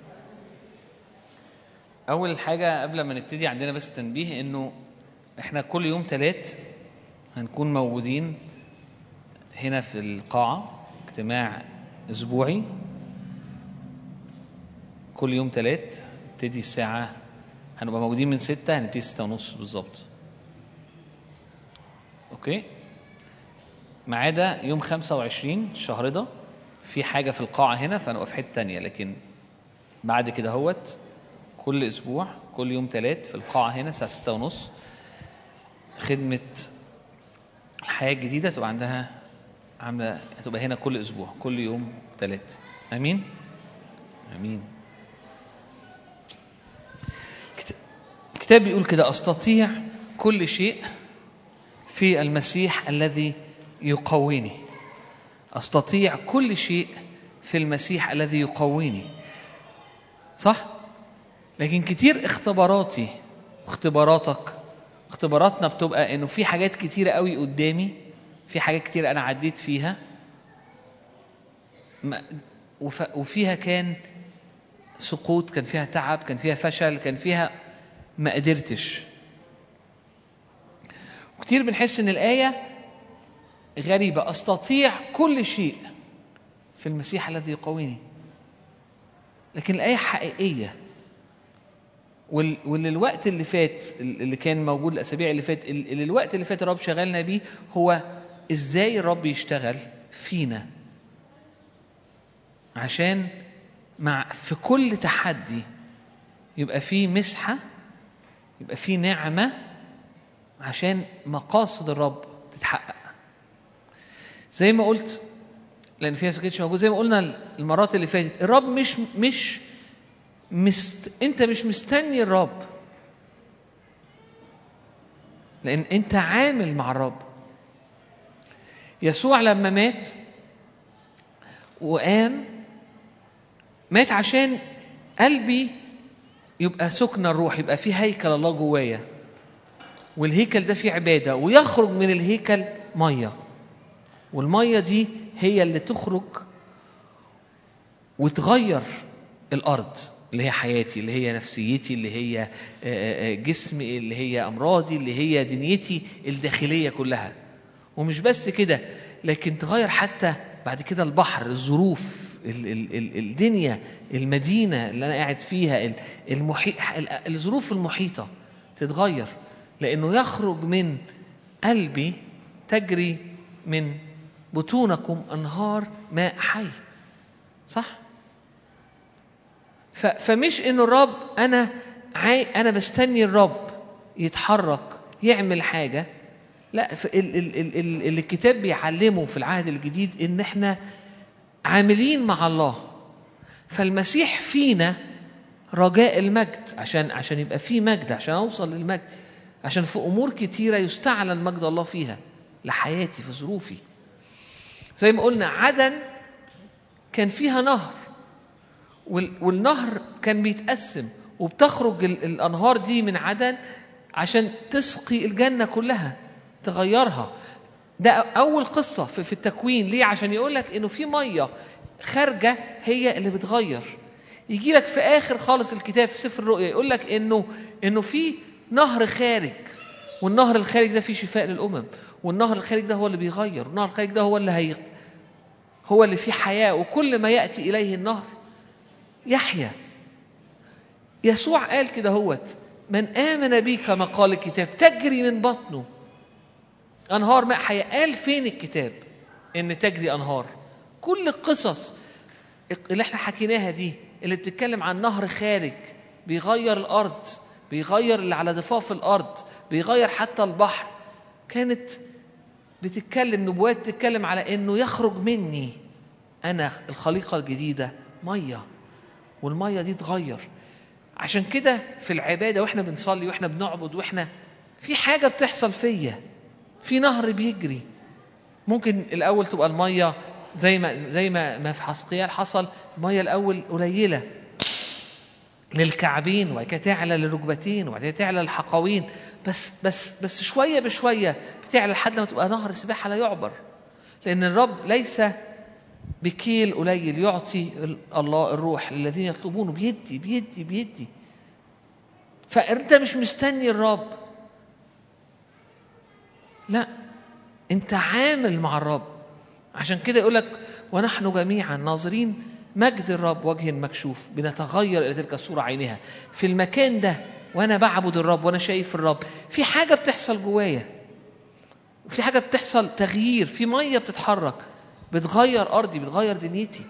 Speaker 3: أول حاجة قبل ما نبتدي عندنا بس تنبيه إنه إحنا كل يوم تلات هنكون موجودين هنا في القاعة اجتماع أسبوعي كل يوم تلات نبتدي الساعة هنبقى موجودين من ستة هنبتدي ستة ونص بالظبط أوكي ما عدا يوم 25 الشهر ده في حاجة في القاعة هنا فهنبقى في حتة تانية لكن بعد كده هوت كل أسبوع كل يوم تلات في القاعة هنا الساعة ستة ونص خدمة الحياة الجديدة تبقى عندها عاملة هتبقى هنا كل أسبوع كل يوم تلات أمين أمين كت- الكتاب بيقول كده أستطيع كل شيء في المسيح الذي يقويني استطيع كل شيء في المسيح الذي يقويني صح لكن كتير اختباراتي اختباراتك اختباراتنا بتبقى انه في حاجات كتيره قوي قدامي في حاجات كتير انا عديت فيها ما- وف- وفيها كان سقوط كان فيها تعب كان فيها فشل كان فيها ما قدرتش وكتير بنحس ان الايه غريبة أستطيع كل شيء في المسيح الذي يقويني لكن الآية حقيقية وال- واللي الوقت اللي فات اللي كان موجود الأسابيع اللي فات اللي الوقت اللي فات الرب شغلنا بيه هو إزاي الرب يشتغل فينا عشان مع في كل تحدي يبقى فيه مسحة يبقى فيه نعمة عشان مقاصد الرب تتحقق زي ما قلت لان في ناس ما كانتش موجود زي ما قلنا المرات اللي فاتت الرب مش مش مست انت مش مستني الرب لان انت عامل مع الرب يسوع لما مات وقام مات عشان قلبي يبقى سكن الروح يبقى في هيكل الله جوايا والهيكل ده فيه عباده ويخرج من الهيكل ميه والميه دي هي اللي تخرج وتغير الارض اللي هي حياتي اللي هي نفسيتي اللي هي آه، آه، جسمي اللي هي امراضي اللي هي دنيتي الداخليه كلها ومش بس كده لكن تغير حتى بعد كده البحر الظروف ال- ال- ال- الدنيا المدينه اللي انا قاعد فيها ال- المحيط ال- الظروف المحيطه تتغير لانه يخرج من قلبي تجري من بطونكم انهار ماء حي صح ف- فمش انه الرب انا عاي انا بستني الرب يتحرك يعمل حاجه لا ف- ال- ال- ال- ال- اللي الكتاب بيعلمه في العهد الجديد ان احنا عاملين مع الله فالمسيح فينا رجاء المجد عشان عشان يبقى في مجد عشان اوصل للمجد عشان في امور كتيره يستعلن مجد الله فيها لحياتي في ظروفي زي ما قلنا عدن كان فيها نهر وال- والنهر كان بيتقسم وبتخرج ال- الانهار دي من عدن عشان تسقي الجنه كلها تغيرها ده اول قصه في, في التكوين ليه عشان يقول لك انه في ميه خارجه هي اللي بتغير يجي لك في اخر خالص الكتاب في سفر الرؤيا يقول لك انه انه في نهر خارج والنهر الخارج ده فيه شفاء للامم والنهر الخارج ده هو اللي بيغير والنهر الخارج ده هو اللي هي هو اللي فيه حياه وكل ما ياتي اليه النهر يحيا يسوع قال كده هوت من آمن بي كما قال الكتاب تجري من بطنه أنهار ماء حياة قال فين الكتاب إن تجري أنهار كل القصص اللي احنا حكيناها دي اللي بتتكلم عن نهر خارج بيغير الأرض بيغير اللي على ضفاف الأرض بيغير حتى البحر كانت بتتكلم نبوات بتتكلم على إنه يخرج مني انا الخليقه الجديده ميه والميه دي تغير عشان كده في العباده واحنا بنصلي واحنا بنعبد واحنا في حاجه بتحصل فيا في نهر بيجري ممكن الاول تبقى الميه زي ما زي ما ما في حسقيال حصل الميه الاول قليله للكعبين وبعد كده تعلى للركبتين وبعد كده تعلى للحقوين بس بس بس شويه بشويه بتعلى لحد لما تبقى نهر سباحه لا يعبر لان الرب ليس بكيل قليل يعطي الله الروح للذين يطلبونه بيدي بيدي بيدي فانت مش مستني الرب لا انت عامل مع الرب عشان كده يقول لك ونحن جميعا ناظرين مجد الرب وجه مكشوف بنتغير الى تلك الصوره عينها في المكان ده وانا بعبد الرب وانا شايف الرب في حاجه بتحصل جوايا في حاجه بتحصل تغيير في ميه بتتحرك بتغير ارضي بتغير دنيتي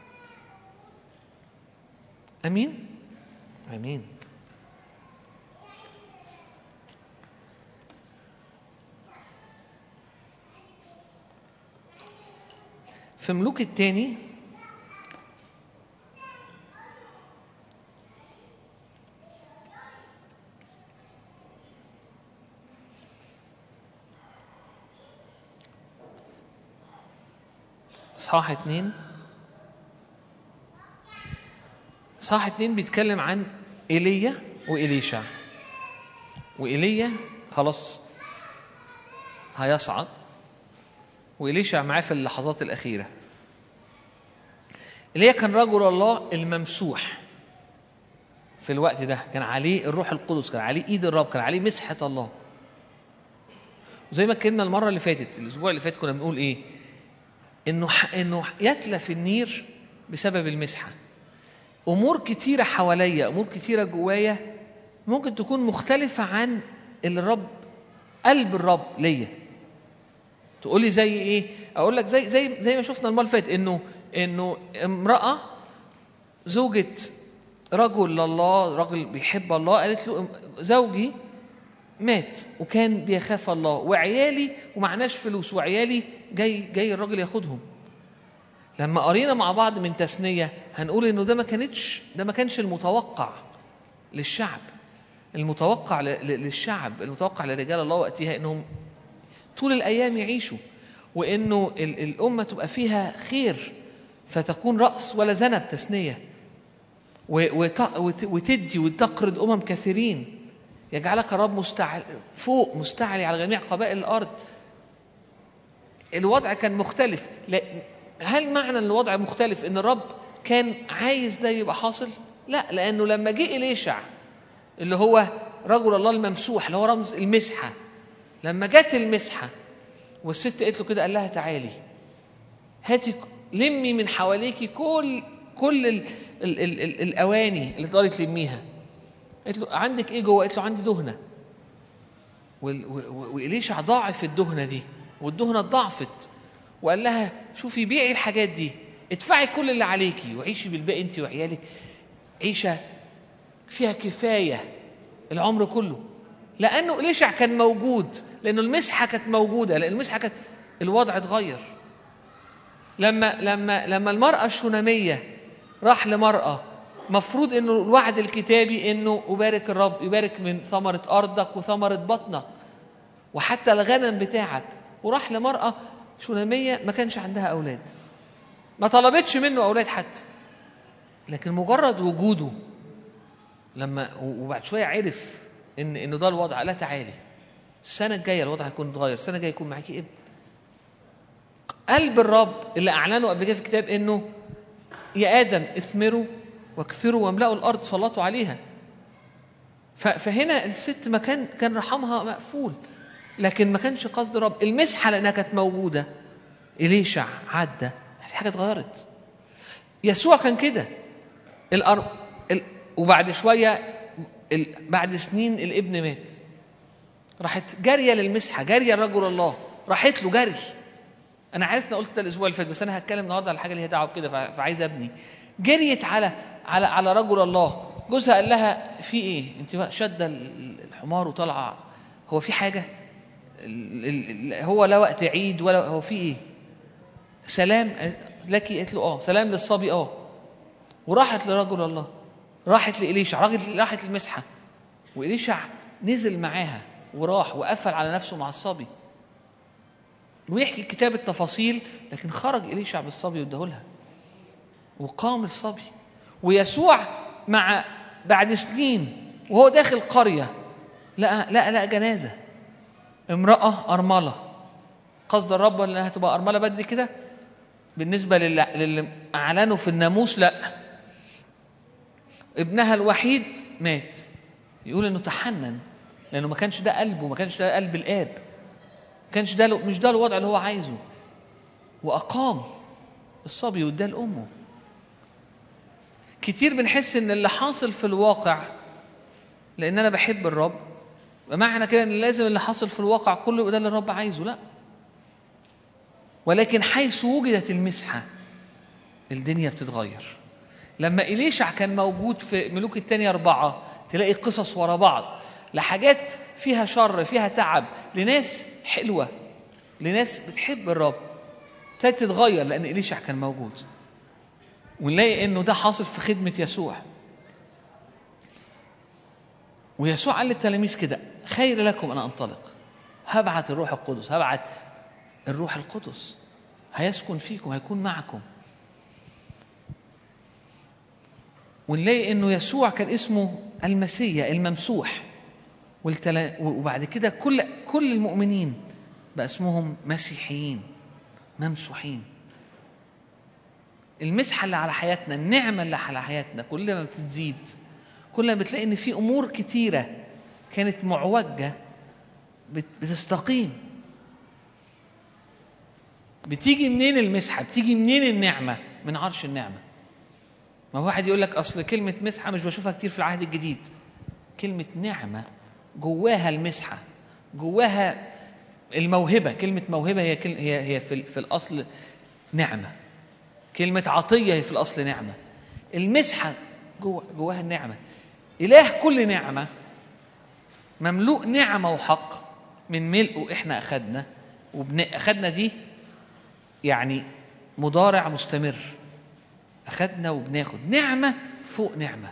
Speaker 3: امين امين في ملوك الثاني صح اتنين صح اتنين بيتكلم عن ايليا وإليشع وإيليا خلاص هيصعد وإليشع معاه في اللحظات الأخيرة إيليا كان رجل الله الممسوح في الوقت ده كان عليه الروح القدس كان عليه ايد الرب كان عليه مسحه الله وزي ما اتكلمنا المره اللي فاتت الاسبوع اللي فات كنا بنقول ايه انه ح... انه يتلف النير بسبب المسحه امور كتيره حواليا امور كتيره جوايا ممكن تكون مختلفه عن اللي الرب قلب الرب ليا تقول لي زي ايه اقول لك زي زي زي ما شفنا المره اللي فاتت انه انه امراه زوجة رجل لله رجل بيحب الله قالت له زوجي مات وكان بيخاف الله وعيالي ومعناش فلوس وعيالي جاي جاي الراجل ياخدهم لما قرينا مع بعض من تثنية هنقول انه ده ما كانتش ده ما كانش المتوقع للشعب المتوقع ل- ل- للشعب المتوقع لرجال الله وقتها انهم طول الايام يعيشوا وانه ال- الامه تبقى فيها خير فتكون راس ولا ذنب تثنيه و- وت- وت- وتدي وتقرض امم كثيرين يجعلك الرب مستعل فوق مستعلي على جميع قبائل الارض الوضع كان مختلف لا هل معنى ان الوضع مختلف ان الرب كان عايز ده يبقى حاصل لا لانه لما جه اليشع اللي هو رجل الله الممسوح اللي هو رمز المسحه لما جت المسحه والست قالت له كده قال لها تعالي هاتي لمي من حواليكي كل كل ال ال ال ال الاواني اللي تقدري تلميها قالت له عندك ايه جوه قالت له عندي دهنه وال- و- و- وإليشع ضاعف الدهنة دي والدهنة ضعفت وقال لها شوفي بيعي الحاجات دي ادفعي كل اللي عليكي وعيشي بالباقي انت وعيالك عيشة فيها كفاية العمر كله لأنه إليشع كان موجود لأنه المسحة كانت موجودة لأن المسحة كانت الوضع اتغير لما لما لما المرأة الشونامية راح لمرأة مفروض انه الوعد الكتابي انه أبارك الرب يبارك من ثمرة أرضك وثمرة بطنك وحتى الغنم بتاعك وراح لمرأة شونامية ما كانش عندها أولاد ما طلبتش منه أولاد حتى لكن مجرد وجوده لما وبعد شوية عرف إن إنه ده الوضع لا تعالي السنة الجاية الوضع هيكون اتغير السنة الجاية يكون معاكي ابن قلب الرب اللي اعلنه قبل كده في الكتاب انه يا ادم اثمروا واكثروا واملأوا الارض سلطوا عليها ف- فهنا الست ما كان كان رحمها مقفول لكن ما كانش قصد الرب المسحه لانها كانت موجوده اليشع عدى في حاجه اتغيرت يسوع كان كده الأر... ال... وبعد شويه ال... بعد سنين الابن مات راحت جاريه للمسحه جاريه لرجل الله راحت له جري انا عارف اني قلت ده الاسبوع اللي فات بس انا هتكلم النهارده على حاجه اللي هي دعوه بكده فع- فعايز ابني جريت على على على رجل الله جوزها قال لها في ايه انت بقى شاده ال- الحمار وطالعه هو في حاجه ال- ال- ال- هو لا وقت عيد ولا هو في ايه سلام لك قالت له اه سلام للصبي اه وراحت لرجل الله راحت لإليشع راحت راحت للمسحة وإليشع نزل معاها وراح وقفل على نفسه مع الصبي ويحكي الكتاب التفاصيل لكن خرج إليشع بالصبي واداهولها وقام الصبي ويسوع مع بعد سنين وهو داخل قرية لقى لقى لقى جنازة امرأة أرملة قصد الرب انها تبقى أرملة بدري كده بالنسبة للي, للي أعلنوا في الناموس لا ابنها الوحيد مات يقول انه تحنن لانه ما كانش ده قلبه ما كانش ده قلب الاب ما كانش ده مش ده الوضع اللي هو عايزه واقام الصبي واداه لامه كتير بنحس ان اللي حاصل في الواقع لان انا بحب الرب معنى كده ان لازم اللي حاصل في الواقع كله يبقى ده اللي الرب عايزه لا ولكن حيث وجدت المسحه الدنيا بتتغير لما إليشع كان موجود في ملوك الثانية أربعة تلاقي قصص ورا بعض لحاجات فيها شر فيها تعب لناس حلوة لناس بتحب الرب ابتدت تتغير لأن إليشع كان موجود ونلاقي إنه ده حاصل في خدمة يسوع ويسوع قال للتلاميذ كده خير لكم أن أنطلق هبعت الروح القدس هبعت الروح القدس هيسكن فيكم هيكون معكم ونلاقي انه يسوع كان اسمه المسيح الممسوح والتلا... وبعد كده كل كل المؤمنين بقى اسمهم مسيحيين ممسوحين المسحه اللي على حياتنا النعمه اللي على حياتنا كل ما بتزيد كل ما بتلاقي ان في امور كتيره كانت معوجه بت... بتستقيم بتيجي منين المسحه بتيجي منين النعمه من عرش النعمه ما هو واحد يقول لك اصل كلمه مسحه مش بشوفها كتير في العهد الجديد كلمه نعمه جواها المسحه جواها الموهبه كلمه موهبه هي كل هي هي في, في الاصل نعمه كلمه عطيه هي في الاصل نعمه المسحه جوا جواها النعمه اله كل نعمه مملوء نعمه وحق من ملئه احنا اخذنا واخذنا دي يعني مضارع مستمر أخدنا وبناخد نعمة فوق نعمة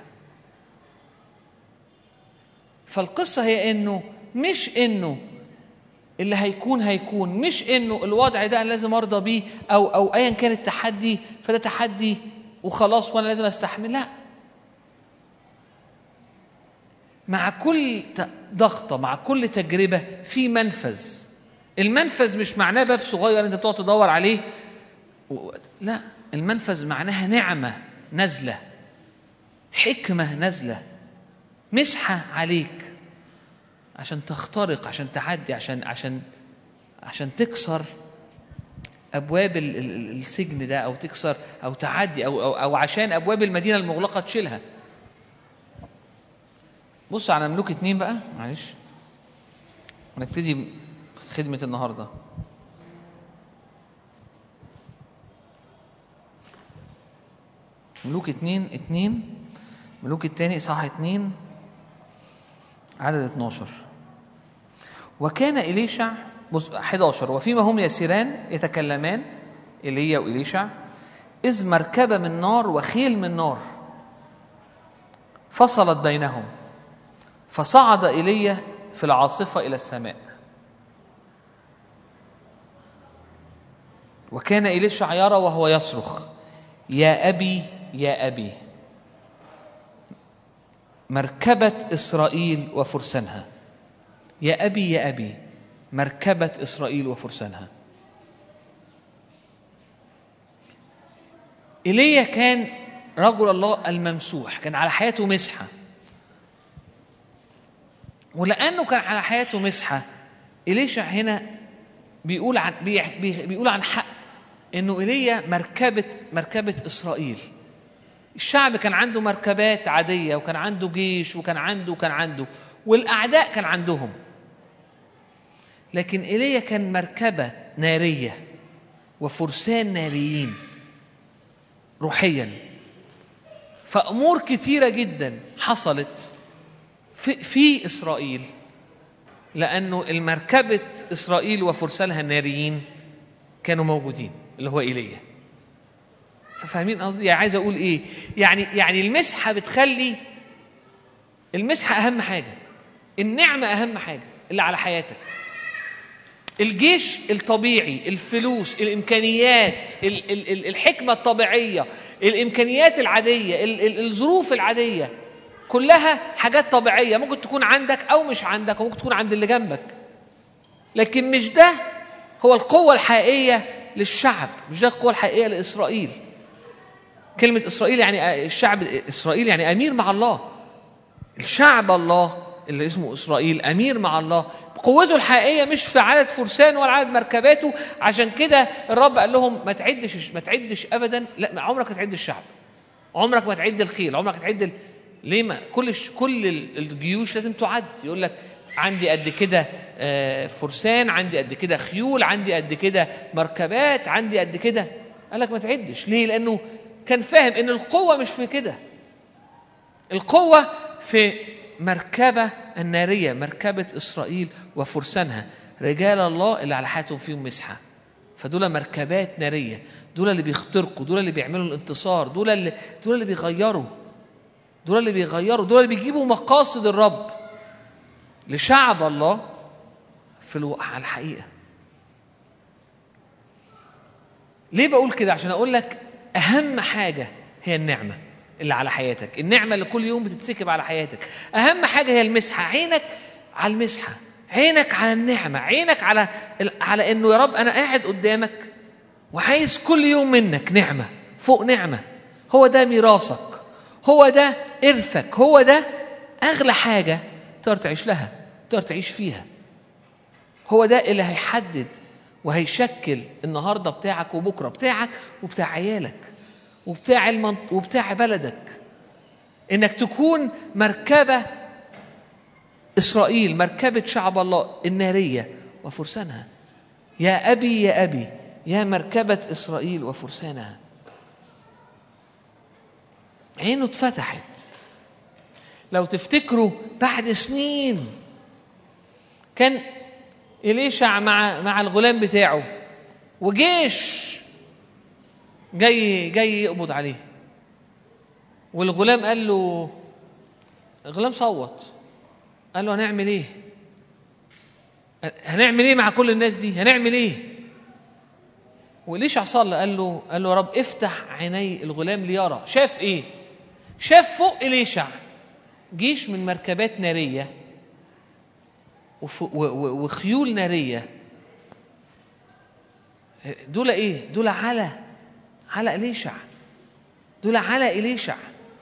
Speaker 3: فالقصة هي إنه مش إنه اللي هيكون هيكون مش إنه الوضع ده أنا لازم أرضى بيه أو أو أيا كان التحدي فده تحدي وخلاص وأنا لازم أستحمل لا مع كل ضغطة مع كل تجربة في منفذ المنفذ مش معناه باب صغير أنت بتقعد تدور عليه و... لا المنفذ معناها نعمة نازلة حكمة نازلة مسحة عليك عشان تخترق عشان تعدي عشان عشان عشان تكسر ابواب ال- ال- السجن ده او تكسر او تعدي او او, أو عشان ابواب المدينه المغلقه تشيلها بص على ملوك اتنين بقى معلش ونبتدي خدمه النهارده ملوك اتنين اتنين ملوك التاني إصحاح اتنين عدد 12 وكان إليشع بص 11 وفيما هم يسيران يتكلمان إيليا وإليشع إذ مركبة من نار وخيل من نار فصلت بينهم فصعد إيليا في العاصفة إلى السماء وكان إليشع يرى وهو يصرخ يا أبي يا أبي مركبة إسرائيل وفرسانها يا أبي يا أبي مركبة إسرائيل وفرسانها إيليا كان رجل الله الممسوح كان على حياته مسحة ولأنه كان على حياته مسحة إليشع هنا بيقول عن بي- بي- بيقول عن حق إنه إيليا مركبة مركبة إسرائيل الشعب كان عنده مركبات عادية وكان عنده جيش وكان عنده وكان عنده والأعداء كان عندهم لكن إيليا كان مركبة نارية وفرسان ناريين روحيا فأمور كتيرة جدا حصلت في, في إسرائيل لأنه المركبة إسرائيل وفرسانها الناريين كانوا موجودين اللي هو إيليا فاهمين قصدي يعني عايز اقول ايه يعني يعني المسحه بتخلي المسحه اهم حاجه النعمه اهم حاجه اللي على حياتك الجيش الطبيعي الفلوس الامكانيات ال- ال- ال- الحكمه الطبيعيه الامكانيات العاديه ال- ال- الظروف العاديه كلها حاجات طبيعيه ممكن تكون عندك او مش عندك وممكن تكون عند اللي جنبك لكن مش ده هو القوه الحقيقيه للشعب مش ده القوه الحقيقيه لاسرائيل كلمه اسرائيل يعني الشعب اسرائيل يعني امير مع الله الشعب الله اللي اسمه اسرائيل امير مع الله قوته الحقيقيه مش في عدد فرسان ولا عدد مركباته عشان كده الرب قال لهم ما تعدش ما تعدش ابدا لا عمرك ما تعد الشعب عمرك ما تعد الخيل عمرك ما تعد ال... ليه ما كل الش- كل ال- الجيوش لازم تعد يقول لك عندي قد كده آه، فرسان عندي قد كده خيول عندي قد كده مركبات عندي قد كده قال لك ما تعدش ليه لانه كان فاهم ان القوه مش في كده القوة في مركبة النارية مركبة إسرائيل وفرسانها رجال الله اللي على حياتهم فيهم مسحة فدول مركبات نارية دول اللي بيخترقوا دول اللي بيعملوا الانتصار دول اللي دول اللي بيغيروا دول اللي بيغيروا دول اللي بيجيبوا مقاصد الرب لشعب الله في الو... على الحقيقة ليه بقول كده عشان اقول لك اهم حاجه هي النعمه اللي على حياتك النعمه اللي كل يوم بتتسكب على حياتك اهم حاجه هي المسحه عينك على المسحه عينك على النعمه عينك على على انه يا رب انا قاعد قدامك وعايز كل يوم منك نعمه فوق نعمه هو ده ميراثك هو ده ارثك هو ده اغلى حاجه تقدر تعيش لها تقدر تعيش فيها هو ده اللي هيحدد وهيشكل النهارده بتاعك وبكره بتاعك وبتاع عيالك وبتاع المنط... وبتاع بلدك انك تكون مركبه اسرائيل مركبه شعب الله الناريه وفرسانها يا ابي يا ابي يا مركبه اسرائيل وفرسانها عينه اتفتحت لو تفتكروا بعد سنين كان إليشع مع مع الغلام بتاعه وجيش جاي جاي يقبض عليه والغلام قال له الغلام صوت قال له هنعمل ايه هنعمل ايه مع كل الناس دي هنعمل ايه وإليشع صلى قال له قال له يا رب افتح عيني الغلام ليرى شاف ايه شاف فوق إليشع جيش من مركبات ناريه وف- و- و- وخيول ناريه دول ايه دول على على إليشع دول على إليشع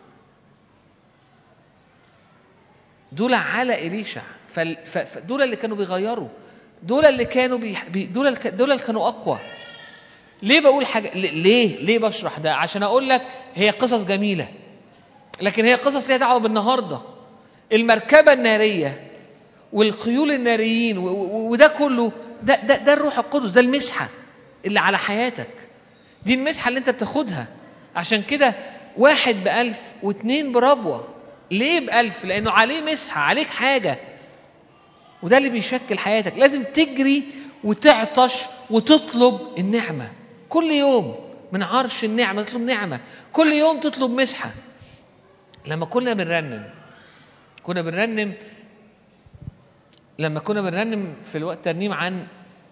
Speaker 3: دول على إليشع فال- ف- فدول اللي كانوا بيغيروا دول اللي كانوا بي... بي- دول الك- دول اللي كانوا أقوى ليه بقول حاجة ل- ليه ليه بشرح ده عشان أقول لك هي قصص جميلة لكن هي قصص ليها دعوة بالنهاردة المركبة النارية والخيول الناريين و- و- وده كله ده, ده, ده الروح القدس ده المسحة اللي على حياتك دي المسحة اللي انت بتاخدها عشان كده واحد بألف واتنين بربوة ليه بألف لأنه عليه مسحة عليك حاجة وده اللي بيشكل حياتك لازم تجري وتعطش وتطلب النعمة كل يوم من عرش النعمة تطلب نعمة كل يوم تطلب مسحة لما كنا بنرنم كنا بنرنم لما كنا بنرنم في الوقت ترنيم عن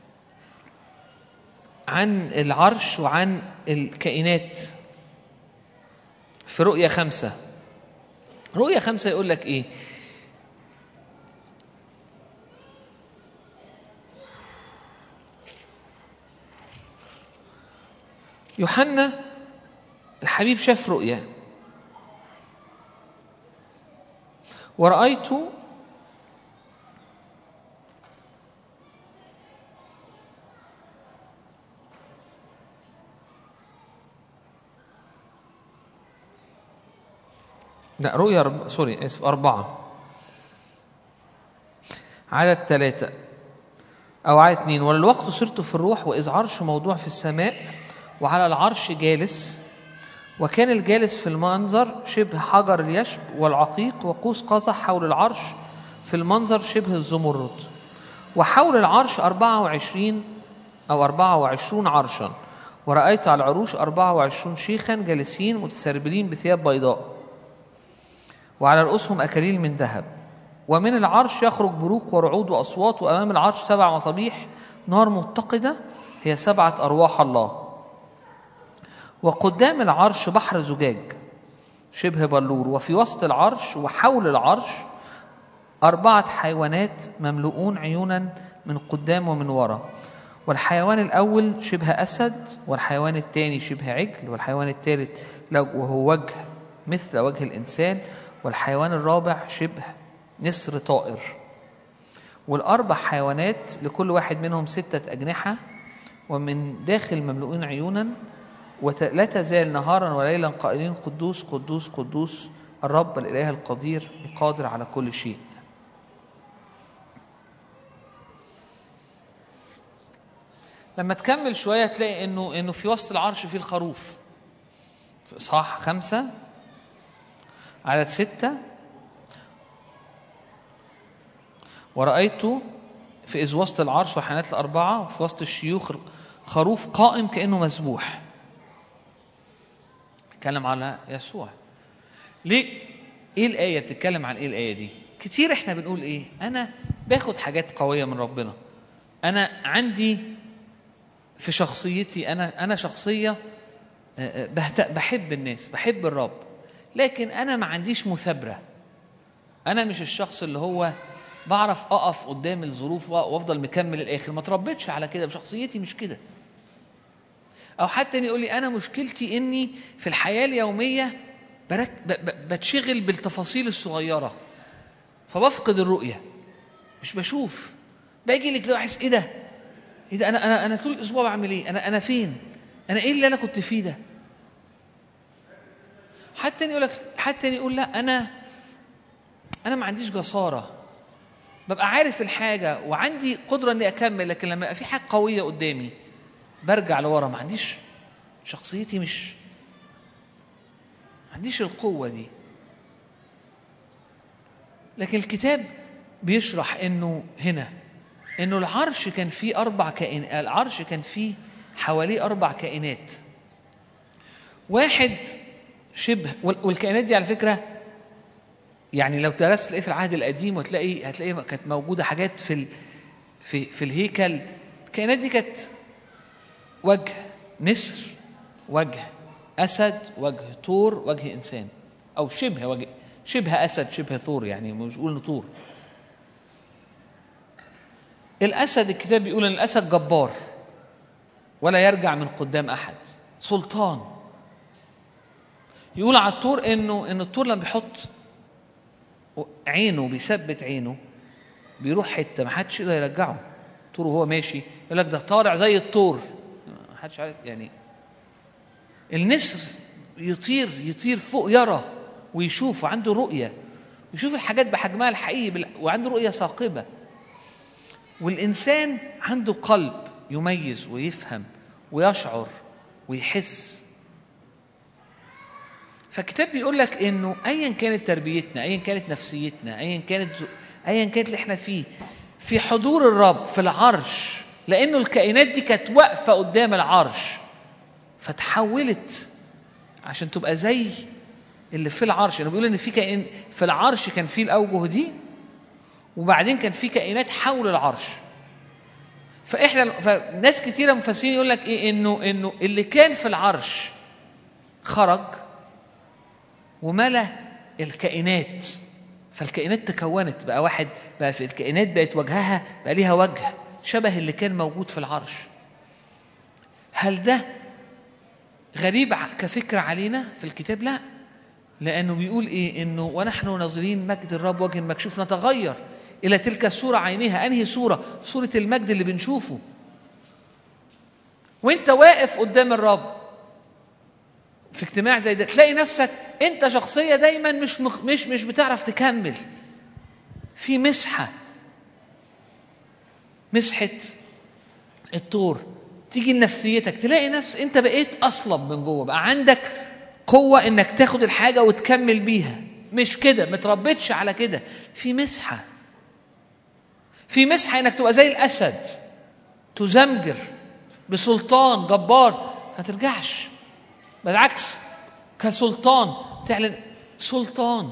Speaker 3: عن العرش وعن الكائنات في رؤية خمسة رؤية خمسة يقول لك إيه يوحنا الحبيب شاف رؤيا ورأيت لا رؤيا رب... سوري اسف أربعة عدد ثلاثة أو عدد اثنين وللوقت صرت في الروح وإذ عرش موضوع في السماء وعلى العرش جالس وكان الجالس في المنظر شبه حجر اليشب والعقيق وقوس قزح حول العرش في المنظر شبه الزمرد وحول العرش أربعة وعشرين أو أربعة وعشرون عرشا ورأيت على العروش أربعة وعشرون شيخا جالسين متسربلين بثياب بيضاء وعلى رؤوسهم أكاليل من ذهب ومن العرش يخرج بروق ورعود وأصوات وأمام العرش سبع مصابيح نار متقدة هي سبعة أرواح الله وقدام العرش بحر زجاج شبه بلور وفي وسط العرش وحول العرش أربعة حيوانات مملؤون عيونا من قدام ومن وراء والحيوان الأول شبه أسد والحيوان الثاني شبه عجل والحيوان الثالث له- وهو وجه مثل وجه الإنسان والحيوان الرابع شبه نسر طائر والأربع حيوانات لكل واحد منهم ستة أجنحة ومن داخل مملوئين عيونا ولا تزال نهارا وليلا قائلين قدوس قدوس قدوس الرب الإله القدير القادر على كل شيء لما تكمل شوية تلاقي إنه إنه في وسط العرش في الخروف في إصحاح خمسة عدد ستة ورأيت في إذ وسط العرش والحيوانات الأربعة وفي وسط الشيوخ خروف قائم كأنه مسبوح اتكلم على يسوع ليه ايه الآية بتتكلم عن ايه الآية دي كتير احنا بنقول ايه انا باخد حاجات قوية من ربنا انا عندي في شخصيتي انا انا شخصية آه، آه، بهت- بحب الناس بحب الرب لكن انا ما عنديش مثابرة انا مش الشخص اللي هو بعرف اقف قدام الظروف وافضل مكمل الاخر ما تربيتش على كده شخصيتي مش كده او حد تاني يقول لي انا مشكلتي اني في الحياه اليوميه برك ب- ب- بتشغل بالتفاصيل الصغيره فبفقد الرؤيه مش بشوف باجي لك كده احس ايه ده ايه ده انا انا انا طول الاسبوع بعمل ايه انا انا فين انا ايه اللي انا كنت فيه ده حد تاني يقول لك حد تاني يقول لا انا انا ما عنديش جساره ببقى عارف الحاجه وعندي قدره اني اكمل لكن لما يبقى في حاجه قويه قدامي برجع لورا ما عنديش شخصيتي مش ما عنديش القوة دي لكن الكتاب بيشرح انه هنا انه العرش كان فيه اربع كائن العرش كان فيه حواليه اربع كائنات واحد شبه وال- والكائنات دي على فكره يعني لو درست تلاقي في العهد القديم وتلاقي هتلاقي كانت موجوده حاجات في ال في في الهيكل الكائنات دي كانت وجه نسر وجه أسد وجه طور وجه إنسان أو شبه وجه شبه أسد شبه ثور يعني مش بقول طور الأسد الكتاب بيقول إن الأسد جبار ولا يرجع من قدام أحد سلطان يقول على الطور إنه إن الطور لما بيحط عينه بيثبت عينه بيروح حته ما حدش يقدر يرجعه طول وهو ماشي يقول لك ده طالع زي الطور ما حدش عارف يعني النسر يطير يطير فوق يرى ويشوف وعنده رؤيه يشوف الحاجات بحجمها الحقيقي بال- وعنده رؤيه ثاقبه والانسان عنده قلب يميز ويفهم ويشعر ويحس فالكتاب بيقول لك انه ايا كانت تربيتنا ايا كانت نفسيتنا ايا كانت ز- ايا كانت اللي احنا فيه في حضور الرب في العرش لانه الكائنات دي كانت واقفه قدام العرش فتحولت عشان تبقى زي اللي في العرش انا بيقول ان في كائن في العرش كان في الاوجه دي وبعدين كان في كائنات حول العرش فاحنا فناس كتيره مفسرين يقول لك ايه انه انه اللي كان في العرش خرج وملا الكائنات فالكائنات تكونت بقى واحد بقى في الكائنات بقت وجهها بقى ليها وجه شبه اللي كان موجود في العرش هل ده غريب ع- كفكرة علينا في الكتاب لا لأنه بيقول إيه إنه ونحن ناظرين مجد الرب وجه مكشوف نتغير إلى تلك الصورة عينها أنهي صورة صورة المجد اللي بنشوفه وانت واقف قدام الرب في اجتماع زي ده تلاقي نفسك انت شخصيه دايما مش مخ مش مش بتعرف تكمل في مسحه مسحه الطور تيجي لنفسيتك تلاقي نفس انت بقيت اصلب من جوه بقى عندك قوه انك تاخد الحاجه وتكمل بيها مش كده ما تربيتش على كده في مسحه في مسحه انك تبقى زي الاسد تزمجر بسلطان جبار ما ترجعش بالعكس كسلطان تعلن سلطان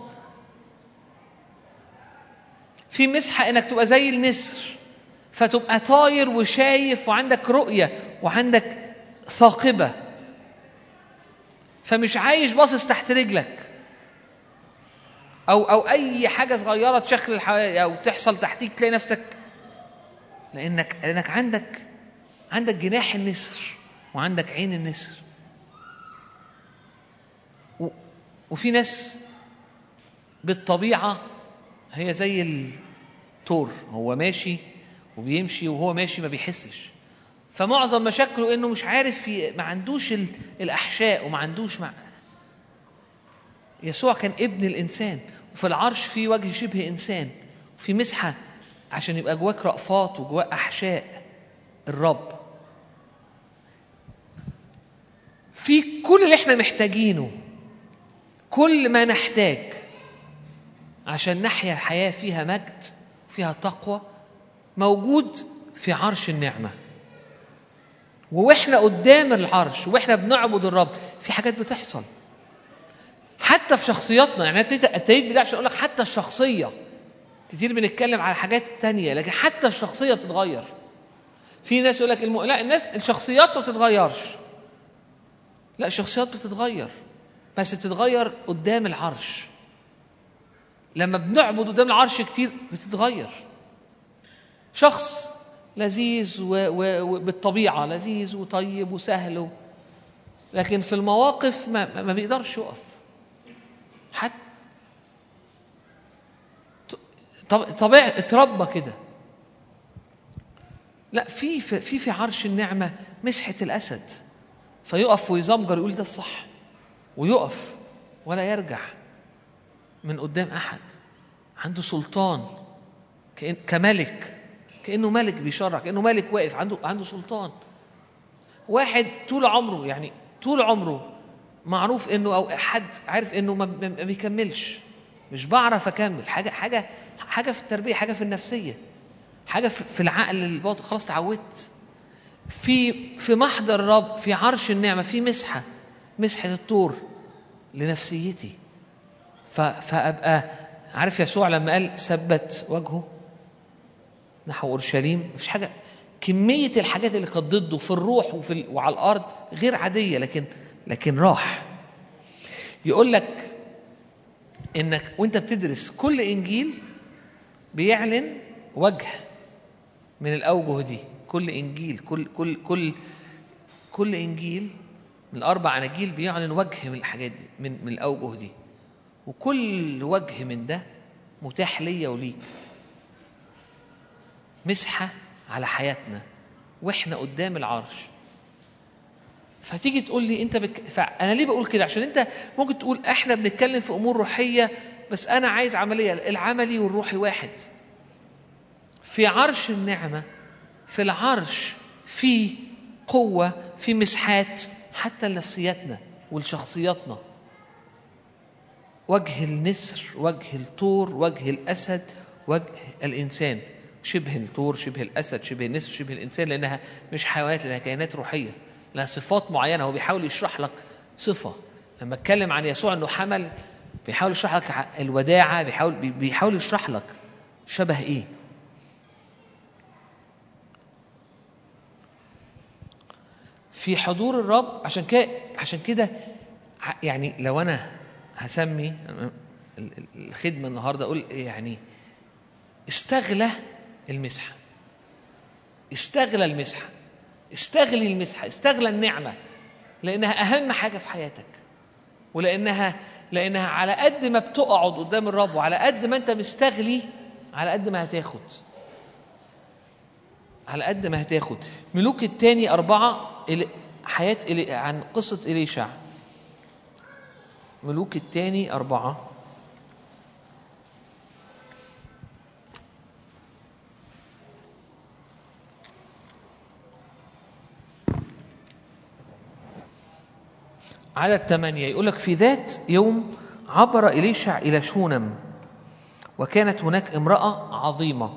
Speaker 3: في مسحة انك تبقى زي النسر فتبقى طاير وشايف وعندك رؤية وعندك ثاقبة فمش عايش باصص تحت رجلك او او اي حاجه صغيره تشكل الحياه او تحصل تحتيك تلاقي نفسك لانك لانك عندك عندك جناح النسر وعندك عين النسر و وفي ناس بالطبيعه هي زي التور هو ماشي وبيمشي وهو ماشي ما بيحسش فمعظم مشاكله انه مش عارف ي- ما عندوش ال- الاحشاء وما عندوش مع يسوع كان ابن الانسان وفي العرش في وجه شبه انسان وفي مسحه عشان يبقى جواك رأفات وجواك احشاء الرب في كل اللي احنا محتاجينه كل ما نحتاج عشان نحيا حياه فيها مجد فيها تقوى موجود في عرش النعمه واحنا قدام العرش واحنا بنعبد الرب في حاجات بتحصل حتى في شخصياتنا يعني ابتديت ابتديت بدايه عشان اقول لك حتى الشخصيه كتير بنتكلم على حاجات تانية لكن حتى الشخصيه بتتغير في ناس يقول لك الم... لا الناس الشخصيات ما بتتغيرش لا الشخصيات بتتغير بس بتتغير قدام العرش لما بنعبد قدام العرش كتير بتتغير شخص لذيذ و... و... وبالطبيعه لذيذ وطيب وسهل و... لكن في المواقف ما, ما بيقدرش يقف حتى طب طبيعي اتربى كده لا في في في في عرش النعمه مسحه الاسد فيقف ويزمجر يقول ده الصح ويقف ولا يرجع من قدام احد عنده سلطان كأن كملك كانه ملك بيشرع كانه ملك واقف عنده عنده سلطان واحد طول عمره يعني طول عمره معروف انه او حد عارف انه ما ما- ما بيكملش مش بعرف اكمل حاجه حاجه حاجه في التربيه حاجه في النفسيه حاجه في في العقل الباطن خلاص اتعودت في في محضر الرب في عرش النعمه في مسحه مسحه الطور لنفسيتي ف- فابقى عارف يسوع لما قال ثبت وجهه نحو اورشليم مفيش حاجه كميه الحاجات اللي كانت ضده في الروح وفي ال- وعلى الارض غير عاديه لكن لكن راح يقول لك انك وانت بتدرس كل انجيل بيعلن وجه من الاوجه دي كل انجيل كل كل كل كل انجيل من الاربع اناجيل بيعلن وجه من الحاجات دي من من الاوجه دي وكل وجه من ده متاح ليا وليك مسحه على حياتنا واحنا قدام العرش فتيجي تقول لي انت بك... فانا ليه بقول كده عشان انت ممكن تقول احنا بنتكلم في امور روحيه بس انا عايز عمليه العملي والروحي واحد في عرش النعمه في العرش في قوه في مسحات حتى لنفسياتنا ولشخصياتنا وجه النسر وجه الطور وجه الاسد وجه الانسان شبه الطور شبه الاسد شبه النسر شبه الانسان لانها مش حيوانات لانها كائنات روحيه لها صفات معينه هو بيحاول يشرح لك صفه لما اتكلم عن يسوع انه حمل بيحاول يشرح لك ع- الوداعه بيحاول بي- بيحاول يشرح لك شبه ايه في حضور الرب عشان كده عشان كده ع- يعني لو انا هسمي ال- ال- الخدمه النهارده اقول يعني استغلى المسحه استغلى المسحه استغلي المسحه استغلى النعمه لانها اهم حاجه في حياتك ولانها لانها على قد ما بتقعد قدام الرب وعلى قد ما انت مستغلي على قد ما هتاخد على قد ما هتاخد ملوك التاني أربعة إلي- حياة إلي عن قصة إليشع ملوك التاني أربعة عدد ثمانية يقول لك في ذات يوم عبر إليشع إلى شونم وكانت هناك امرأة عظيمة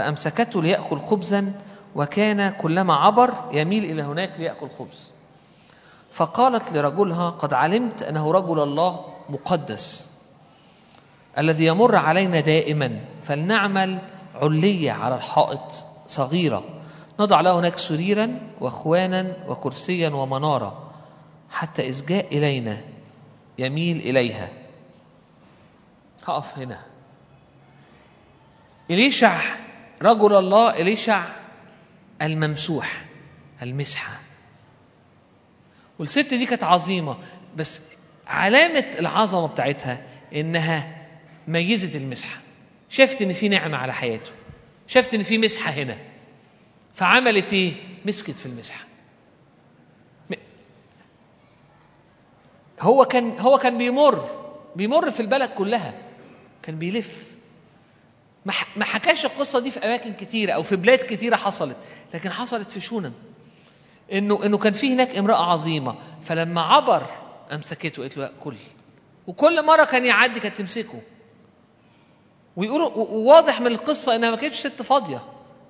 Speaker 3: فأمسكته ليأكل خبزا وكان كلما عبر يميل إلى هناك ليأكل خبز فقالت لرجلها قد علمت انه رجل الله مقدس الذي يمر علينا دائما فلنعمل عليه على الحائط صغيره نضع له هناك سريرا واخوانا وكرسيا ومناره حتى اذ جاء الينا يميل اليها هقف هنا إليشع رجل الله إليشع الممسوح المسحة والست دي كانت عظيمة بس علامة العظمة بتاعتها إنها ميزت المسحة شافت إن في نعمة على حياته شافت إن في مسحة هنا فعملت إيه؟ مسكت في المسحة م- هو كان هو كان بيمر بيمر في البلد كلها كان بيلف ما ح- ما حكاش القصه دي في اماكن كتيره او في بلاد كتيره حصلت لكن حصلت في شونم انه انه كان في هناك امراه عظيمه فلما عبر امسكته قالت له لا كل وكل مره كان يعدي كانت تمسكه ويقولوا و- وواضح من القصه انها ما كانتش ست فاضيه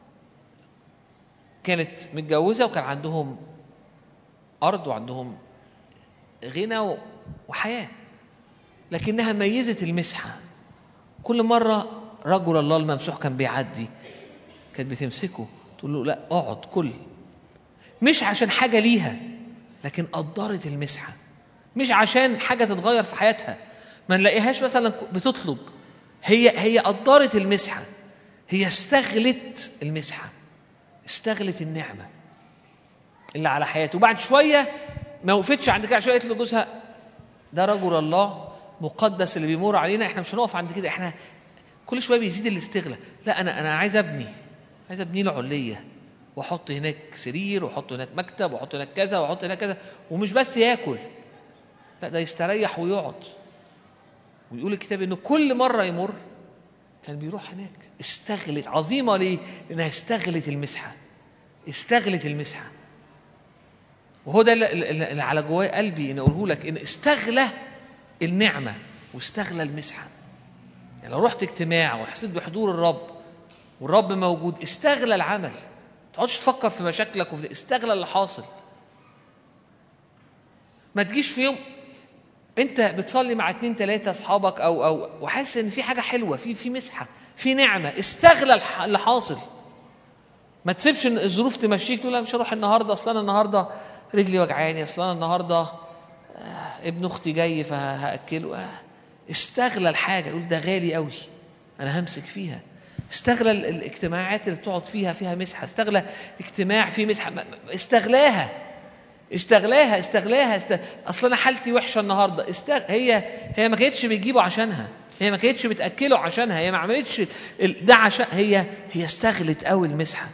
Speaker 3: كانت متجوزه وكان عندهم ارض وعندهم غنى و- وحياه لكنها ميزت المسحه كل مرة رجل الله الممسوح كان بيعدي كانت بتمسكه تقول له لا اقعد كل مش عشان حاجة ليها لكن قدرت المسحة مش عشان حاجة تتغير في حياتها ما نلاقيهاش مثلا بتطلب هي هي قدرت المسحة هي استغلت المسحة استغلت النعمة اللي على حياته وبعد شوية ما وقفتش عند كده شوية قالت لجوزها ده رجل الله مقدس اللي بيمر علينا احنا مش هنقف عند كده احنا كل شويه بيزيد الاستغلال لا انا انا عايز ابني عايز ابني له عليه واحط هناك سرير واحط هناك مكتب واحط هناك كذا واحط هناك كذا ومش بس ياكل لا ده يستريح ويقعد ويقول الكتاب انه كل مره يمر كان بيروح هناك استغلت عظيمه ليه؟ لانها استغلت المسحه استغلت المسحه وهو ده اللي- اللي اللي على جواي قلبي ان اقوله لك ان استغلى النعمه واستغلى المسحه يعني لو رحت اجتماع وحسيت بحضور الرب والرب موجود استغلى العمل ما تقعدش تفكر في مشاكلك وفي استغلى اللي حاصل ما تجيش في يوم انت بتصلي مع اتنين تلاته اصحابك او او وحاسس ان في حاجه حلوه في في مسحه في نعمه استغلى الح- اللي حاصل ما تسيبش ان الظروف تمشيك تقول لا مش هروح النهارده اصل انا النهارده رجلي وجعاني اصل انا النهارده آه، ابن اختي جاي فهاكله آه. استغلى الحاجه يقول ده غالي قوي انا همسك فيها استغلى ال- الاجتماعات اللي بتقعد فيها فيها مسحه استغلى اجتماع فيه مسحه ما- ما- استغلاها استغلاها استغلاها است... اصل انا حالتي وحشه النهارده استغ... هي هي ما كانتش بتجيبه عشانها هي ما كانتش بتاكله عشانها هي ما عملتش ال... ده عشان هي هي استغلت قوي المسحه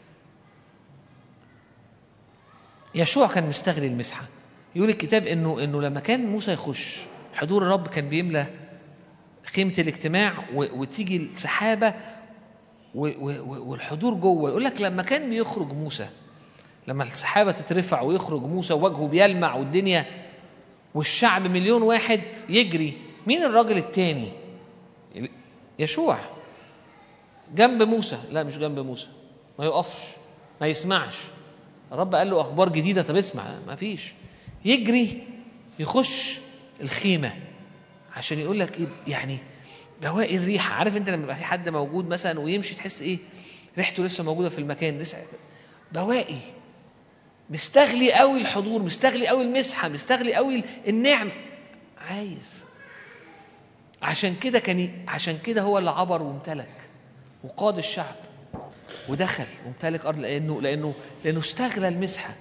Speaker 3: يشوع كان مستغل المسحه يقول الكتاب انه انه لما كان موسى يخش حضور الرب كان بيملى خيمه الاجتماع و... وتيجي السحابه و... و... و- والحضور جوه يقول لك لما كان بيخرج موسى لما السحابه تترفع ويخرج موسى ووجهه بيلمع والدنيا والشعب مليون واحد يجري مين الراجل التاني يشوع جنب موسى لا مش جنب موسى ما يقفش ما يسمعش الرب قال له اخبار جديده طب اسمع ما فيش يجري يخش الخيمه عشان يقول لك ايه يعني بواقي الريحه عارف انت لما يبقى في حد موجود مثلا ويمشي تحس ايه ريحته لسه موجوده في المكان لسه بواقي مستغلي قوي الحضور مستغلي قوي المسحه مستغلي قوي النعم عايز عشان كده كان ي- عشان كده هو اللي عبر وامتلك وقاد الشعب ودخل وامتلك ارض لانه لانه لانه استغلى المسحه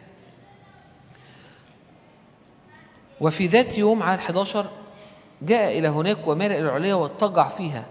Speaker 3: وفي ذات يوم عدد 11 جاء الى هناك ومال الى العليا واضطجع فيها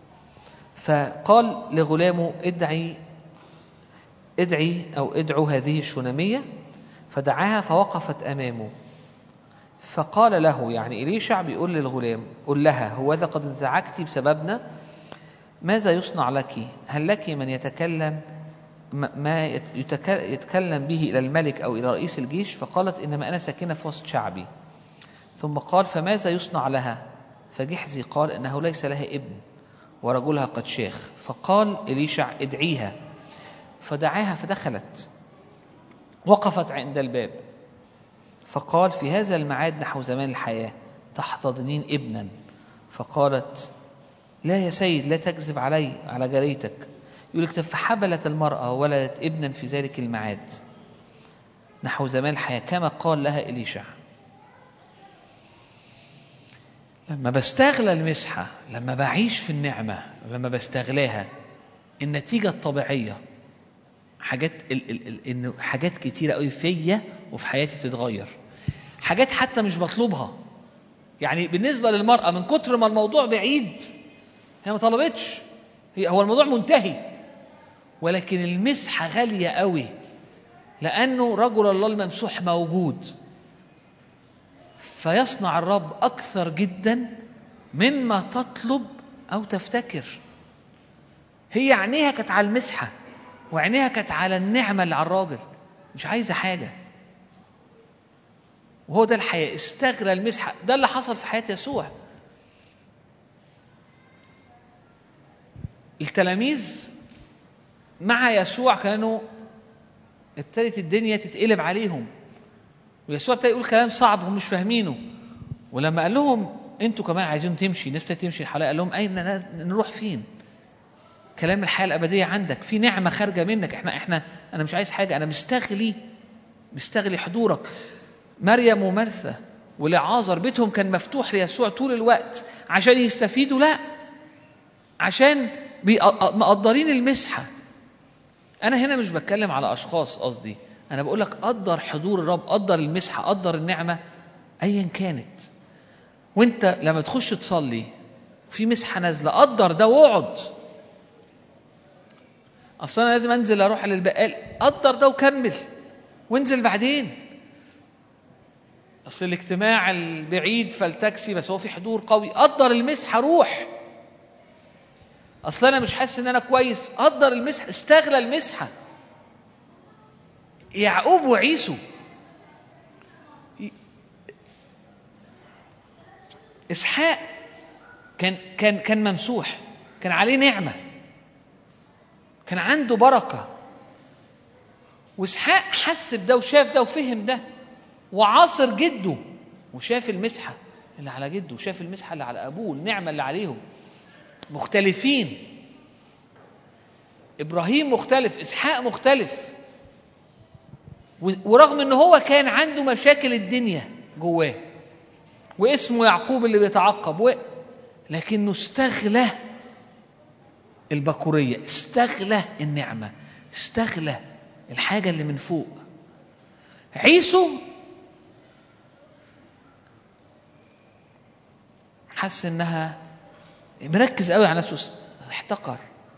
Speaker 3: فقال لغلامه ادعي ادعي او ادعوا هذه الشناميه فدعاها فوقفت امامه فقال له يعني إليشع بيقول للغلام قل لها هوذا قد انزعجت بسببنا ماذا يصنع لك هل لك من يتكلم ما- ما يت- يتك- يتكلم به إلى الملك أو إلى رئيس الجيش فقالت إنما أنا ساكنة في وسط شعبي ثم قال فماذا يصنع لها فجحزي قال إنه ليس لها ابن ورجلها قد شاخ فقال إليشع ادعيها فدعاها فدخلت وقفت عند الباب فقال في هذا الميعاد نحو زمان الحياة تحتضنين ابنا فقالت لا يا سيد لا تكذب علي على جاريتك يقول لك طب فحبلت المرأة وولدت ابنا في ذلك الميعاد نحو زمان الحياة كما قال لها إليشع لما بستغلى المسحة لما بعيش في النعمة لما بستغلاها النتيجة الطبيعية حاجات ال ال ال إنه حاجات كتيرة قوي فيا وفي حياتي بتتغير حاجات حتى مش بطلبها يعني بالنسبة للمرأة من كتر ما الموضوع بعيد هي ما طلبتش هي هو الموضوع منتهي ولكن المسحة غالية قوي لأنه رجل الله الممسوح موجود فيصنع الرب أكثر جدا مما تطلب أو تفتكر هي عينيها كانت على المسحة وعينيها كانت على النعمة اللي على الراجل مش عايزة حاجة وهو ده الحياة استغلى المسحة ده اللي حصل في حياة يسوع التلاميذ مع يسوع كانوا ابتدت الدنيا تتقلب عليهم ويسوع ابتدى يقول كلام صعب هم مش فاهمينه ولما قال لهم انتوا كمان عايزين تمشي نفسك تمشي الحلقه قال لهم اين ن- نروح فين كلام الحياه الابديه عندك في نعمه خارجه منك احنا احنا انا مش عايز حاجه انا مستغلي مستغلي حضورك مريم ومرثا ولعازر بيتهم كان مفتوح ليسوع طول الوقت عشان يستفيدوا لا عشان بيق- مقدرين المسحه انا هنا مش بتكلم على اشخاص قصدي انا بقول لك قدر حضور الرب قدر المسحه قدر النعمه ايا كانت وانت لما تخش تصلي في مسحه نازله قدر ده واقعد اصل انا لازم انزل اروح للبقال قدر ده وكمل وانزل بعدين اصل الاجتماع البعيد فالتاكسي بس هو في حضور قوي قدر المسحه روح اصل انا مش حاسس ان انا كويس قدر المسحه استغلى المسحه يعقوب وعيسو اسحاق كان كان كان ممسوح كان عليه نعمه كان عنده بركه واسحاق حس بده وشاف ده وفهم ده وعاصر جده وشاف المسحه اللي على جده وشاف المسحه اللي على ابوه النعمه اللي عليهم مختلفين ابراهيم مختلف اسحاق مختلف و- ورغم ان هو كان عنده مشاكل الدنيا جواه واسمه يعقوب اللي بيتعقب و... لكنه استغلى البكوريه استغلى النعمه استغلى الحاجه اللي من فوق عيسو حس انها مركز قوي على نفسه احتقر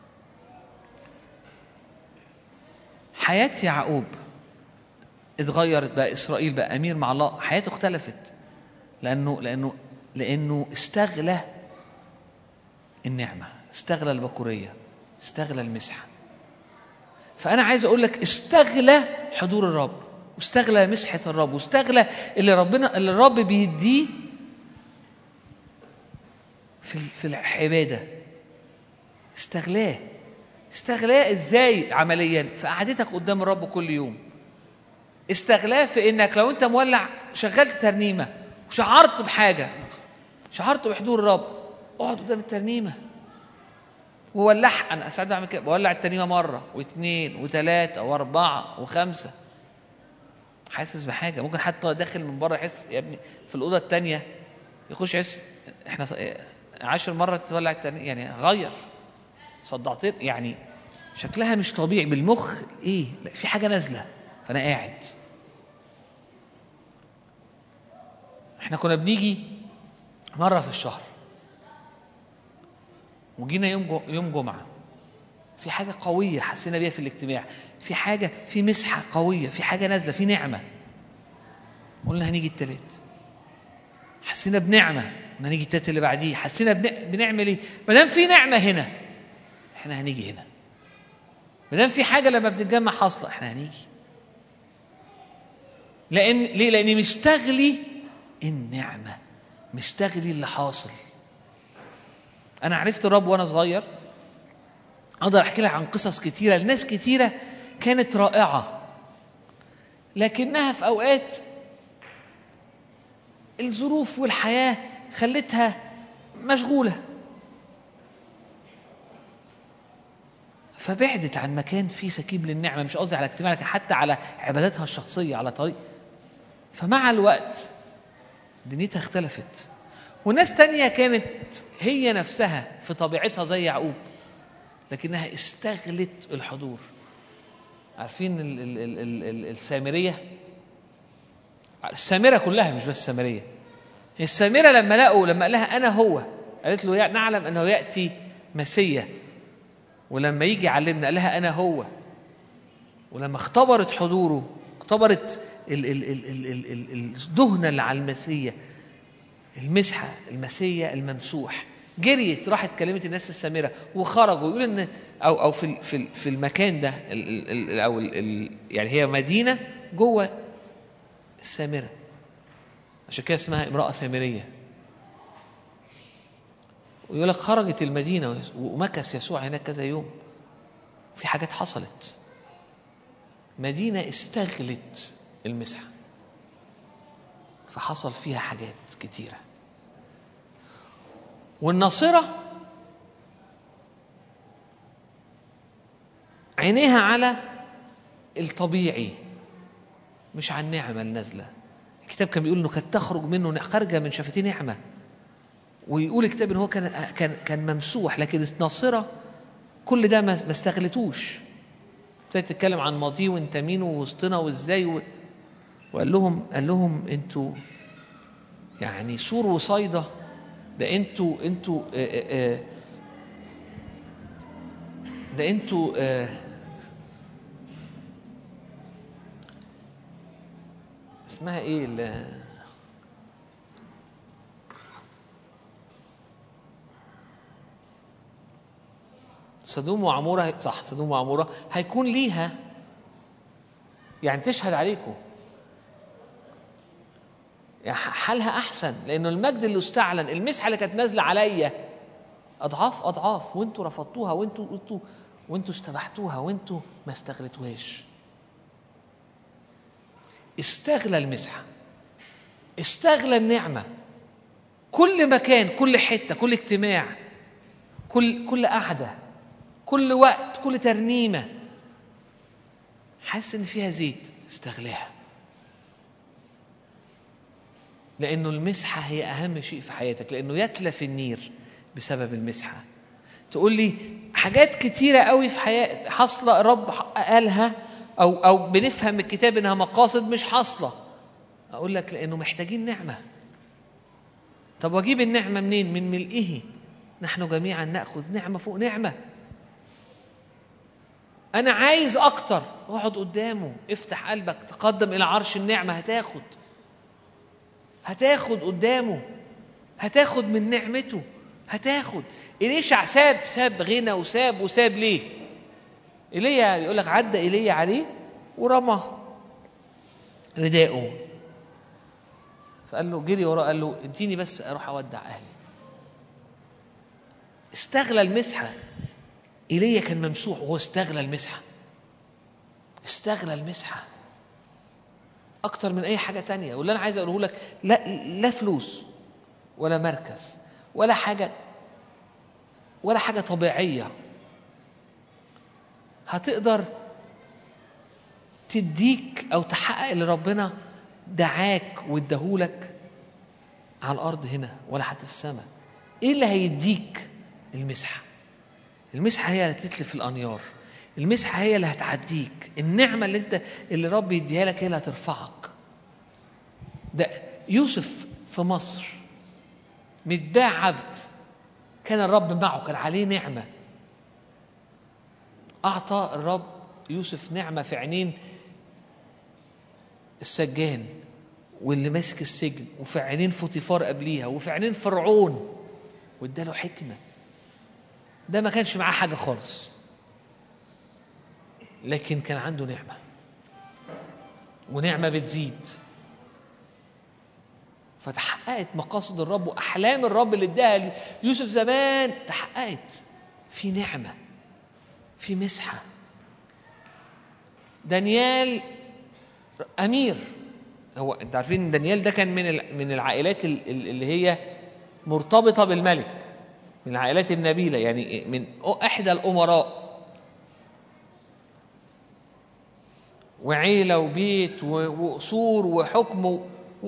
Speaker 3: حياة يعقوب اتغيرت بقى إسرائيل بقى أمير مع الله حياته اختلفت لأنه لأنه لأنه استغلى النعمة استغلى البكورية استغلى المسحة فأنا عايز أقول لك استغلى حضور الرب واستغلى مسحة الرب واستغلى اللي ربنا اللي الرب بيديه في في العباده استغلاه استغلاه ازاي عمليا في قعدتك قدام الرب كل يوم استغلاه في انك لو انت مولع شغلت ترنيمه وشعرت بحاجه شعرت بحضور الرب اقعد قدام الترنيمه وولعها انا ساعات بعمل كده بولع الترنيمه مره واثنين وثلاثه واربعه وخمسه حاسس بحاجه ممكن حتى داخل من بره يحس يا ابني في الاوضه الثانيه يخش يحس احنا ص- عشر مرة تولع التاني يعني غير صدعتين يعني شكلها مش طبيعي بالمخ ايه لا في حاجة نازلة فأنا قاعد احنا كنا بنيجي مرة في الشهر وجينا يوم جو يوم جمعة في حاجة قوية حسينا بيها في الاجتماع في حاجة في مسحة قوية في حاجة نازلة في نعمة قلنا هنيجي التلات حسينا بنعمه ان هنيجي التالت اللي بعديه حسينا بن... بنعمل ايه ما دام في نعمه هنا احنا هنيجي هنا ما دام في حاجه لما بنتجمع حاصله احنا هنيجي لان ليه لاني مستغلي النعمه مستغلي اللي حاصل انا عرفت الرب وانا صغير اقدر احكي لك عن قصص كتيره لناس كتيره كانت رائعه لكنها في اوقات الظروف والحياة خلتها مشغولة فبعدت عن مكان فيه سكيب للنعمة مش قصدي على اجتماع لكن حتى على عباداتها الشخصية على طريق فمع الوقت دنيتها اختلفت وناس تانية كانت هي نفسها في طبيعتها زي يعقوب لكنها استغلت الحضور عارفين ال ال ال ال ال السامرية السامرة كلها مش بس السامرية السامرة لما لقوا لما قال لها أنا هو قالت له يا- نعلم أنه يأتي مسيا ولما يجي يعلمنا قال لها أنا هو ولما اختبرت حضوره اختبرت ال- ال- ال- ال- ال- ال- الدهنة اللي على المسيا المسحة المسيا الممسوح جريت راحت كلمت الناس في السامرة وخرجوا يقول ان او او في ال- في ال- في المكان ده ال ال ال او ال ال يعني هي مدينة جوه السامرة عشان كده اسمها امرأة سامرية ويقول لك خرجت المدينة ومكث يسوع هناك كذا يوم في حاجات حصلت مدينة استغلت المسحة فحصل فيها حاجات كتيرة والناصرة عينيها على الطبيعي مش على النعمة النازلة الكتاب كان بيقول انه كانت تخرج منه خارجة من شفتيه نعمة ويقول الكتاب ان هو كان كان كان ممسوح لكن الناصرة كل ده ما ما استغلتوش ابتدت تتكلم عن ماضيه وانت مين ووسطنا وازاي و... وقال لهم قال لهم انتوا يعني سور وصيدا ده انتوا انتوا آه، آه، آه، ده انتوا آه، اسمها ايه ال- سدوم وعمورة صح سدوم وعمورة هيكون ليها يعني تشهد عليكم يعني حالها احسن لانه المجد اللي استعلن المسحه اللي كانت نازله عليا اضعاف اضعاف وانتوا رفضتوها وانتوا وانتوا وانتوا استبحتوها وانتوا ما استغلتوهاش استغلى المسحه استغلى النعمه كل مكان كل حته كل اجتماع كل كل قعده كل وقت كل ترنيمه حاسس ان فيها زيت استغلاها لانه المسحه هي اهم شيء في حياتك لانه يتلف النير بسبب المسحه تقول لي حاجات كتيره قوي في حياه حاصله الرب قالها او او بنفهم من الكتاب انها مقاصد مش حاصله اقول لك لانه محتاجين نعمه طب واجيب النعمه منين من ملئه نحن جميعا ناخذ نعمه فوق نعمه انا عايز اكتر اقعد قدامه افتح قلبك تقدم الى عرش النعمه هتاخد هتاخد قدامه هتاخد من نعمته هتاخد إليشع ساب ساب غنى وساب وساب ليه ايليا يقول لك عدى ايليا عليه ورمى رداءه فقال له جري وراه قال له اديني بس اروح اودع اهلي استغلى المسحه ايليا كان ممسوح وهو استغلى المسحه استغلى المسحه اكتر من اي حاجه تانية واللي انا عايز اقوله لك لا لا فلوس ولا مركز ولا حاجه ولا حاجه طبيعيه هتقدر تديك او تحقق اللي ربنا دعاك واداهولك على الارض هنا ولا حتى في السماء ايه اللي هيديك المسحه المسحه هي اللي تتلف الانيار المسحه هي اللي هتعديك النعمه اللي انت اللي رب يديها لك هي اللي هترفعك ده يوسف في مصر متباع عبد كان الرب معه كان عليه نعمه اعطى الرب يوسف نعمه في عينين السجان واللي ماسك السجن وفي عينين فوتيفار قبليها وفي عينين فرعون واداله حكمه ده ما كانش معاه حاجه خالص لكن كان عنده نعمه ونعمه بتزيد فتحققت مقاصد الرب واحلام الرب اللي اداها ليوسف زمان تحققت في نعمه في مسحه دانيال امير هو انت عارفين ان دانيال ده كان من ال- من العائلات ال- ال- اللي هي مرتبطه بالملك من العائلات النبيله يعني من احدى الامراء وعيله وبيت و- وقصور وحكم و... و-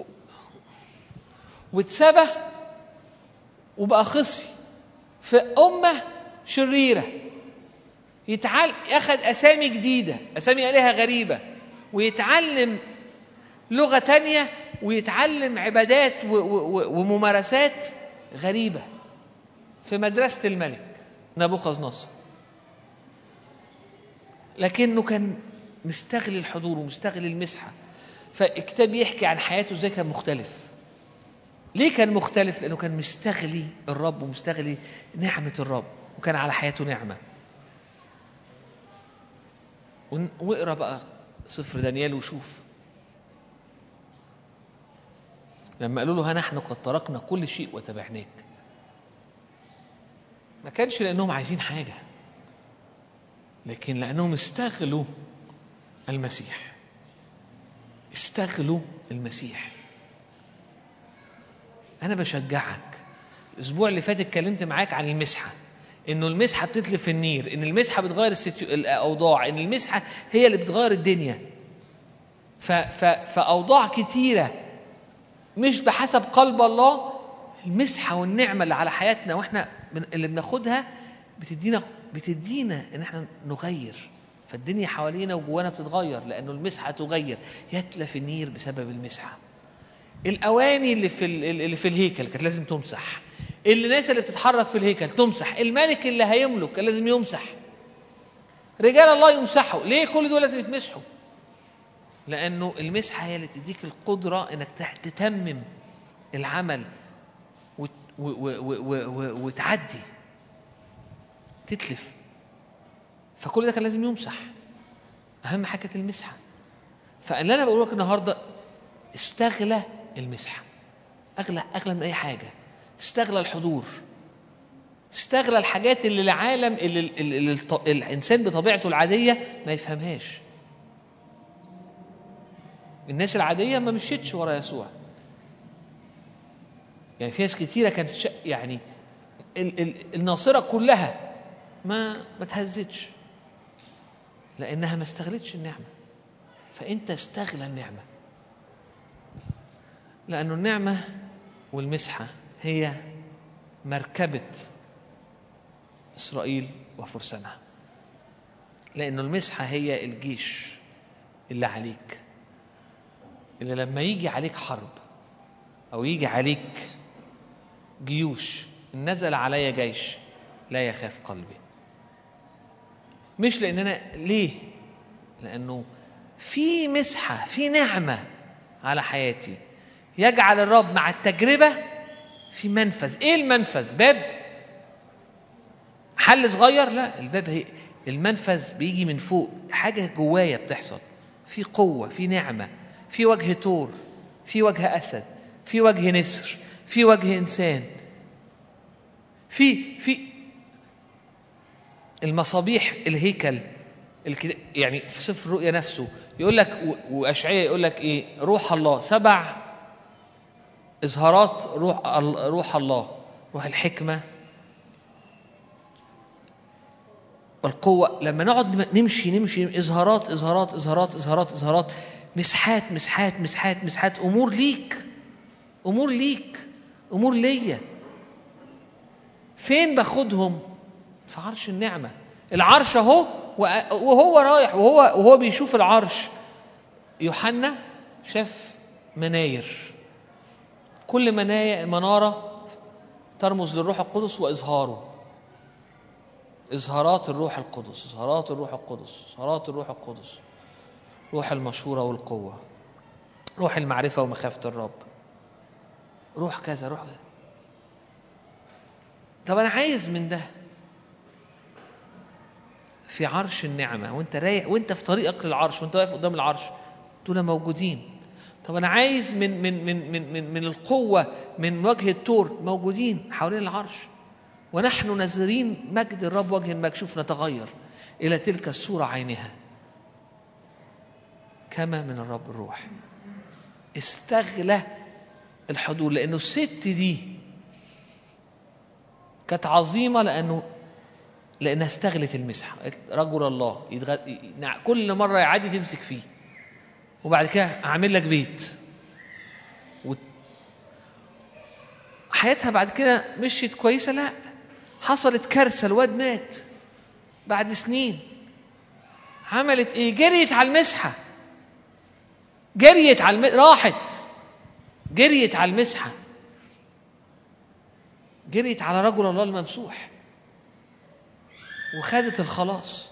Speaker 3: واتسبى وبقى خصي في امه شريره يتعل اخذ اسامي جديده اسامي الهه غريبه ويتعلم لغه تانية ويتعلم عبادات و- و- و- وممارسات غريبه في مدرسه الملك نبوخذ نصر لكنه كان مستغل الحضور ومستغل المسحه فالكتاب يحكي عن حياته ازاي كان مختلف ليه كان مختلف لانه كان مستغلي الرب ومستغلي نعمه الرب وكان على حياته نعمه ون- واقرا بقى سفر دانيال وشوف لما قالوا له ها نحن قد تركنا كل شيء وتبعناك ما كانش لانهم عايزين حاجه لكن لانهم استغلوا المسيح استغلوا المسيح انا بشجعك الاسبوع اللي فات اتكلمت معاك عن المسحه انه المسحه بتتلف النير ان المسحه بتغير الستيو... الاوضاع ان المسحه هي اللي بتغير الدنيا ف... ف... فاوضاع كتيره مش بحسب قلب الله المسحه والنعمه اللي على حياتنا واحنا من اللي بناخدها بتدينا بتدينا ان احنا نغير فالدنيا حوالينا وجوانا بتتغير لانه المسحه تغير يتلف النير بسبب المسحه الاواني اللي في ال- اللي في الهيكل كانت لازم تمسح الناس اللي بتتحرك في الهيكل تمسح الملك اللي هيملك كان لازم يمسح رجال الله يمسحوا ليه كل دول لازم يتمسحوا لانه المسحه هي اللي تديك القدره انك تح- تتمم العمل وت- و- و- و- و- و- وتعدي تتلف فكل ده كان لازم يمسح اهم حاجه كانت المسحه فاللي انا بقوله لك النهارده استغلى المسحه اغلى اغلى من اي حاجه استغلى الحضور استغلى الحاجات اللي العالم اللي, اللي, اللي الط- الانسان بطبيعته العاديه ما يفهمهاش الناس العاديه ما مشيتش ورا يسوع يعني في ناس كتيره كانت ش... يعني ال... ال... الناصره كلها ما ما تهزتش لانها ما استغلتش النعمه فانت استغلى النعمه لانه النعمه والمسحه هي مركبه اسرائيل وفرسانها لانه المسحه هي الجيش اللي عليك اللي لما يجي عليك حرب او يجي عليك جيوش إن نزل علي جيش لا يخاف قلبي مش لان انا ليه لانه في مسحه في نعمه على حياتي يجعل الرب مع التجربه في منفذ ايه المنفذ باب حل صغير لا الباب هي المنفذ بيجي من فوق حاجه جوايا بتحصل في قوه في نعمه في وجه تور في وجه اسد في وجه نسر في وجه انسان في في المصابيح الهيكل الكد- يعني في سفر الرؤيا نفسه يقول لك و- واشعياء يقول لك ايه روح الله سبع اظهارات روح ال- روح الله روح الحكمه والقوه لما نقعد نمشي نمشي اظهارات اظهارات اظهارات اظهارات اظهارات مسحات مسحات مسحات مسحات امور ليك امور ليك امور ليا فين باخدهم في عرش النعمه العرش اهو وأ- وهو رايح وهو وهو بيشوف العرش يوحنا شاف مناير كل مناير مناره ترمز للروح القدس واظهاره اظهارات الروح القدس اظهارات الروح القدس اظهارات الروح القدس روح المشوره والقوه روح المعرفه ومخافه الرب روح كذا روح كذا طب انا عايز من ده في عرش النعمه وانت رايح وانت في طريقك للعرش وانت واقف قدام العرش دول موجودين طب انا عايز من من من من من, من القوه من وجه التور موجودين حوالين العرش ونحن ناظرين مجد الرب وجه مكشوف نتغير الى تلك الصوره عينها كما من الرب الروح استغلى الحضور لانه الست دي كانت عظيمه لانه لانها استغلت المسحه قالت رجل الله يتغ... ي- نع- كل مره يعدي تمسك فيه وبعد كده اعمل لك بيت و... حياتها بعد كده مشيت كويسه لا حصلت كارثه الواد مات بعد سنين عملت ايه جريت على المسحه جريت على الم... راحت جريت على المسحه جريت على رجل الله الممسوح وخدت الخلاص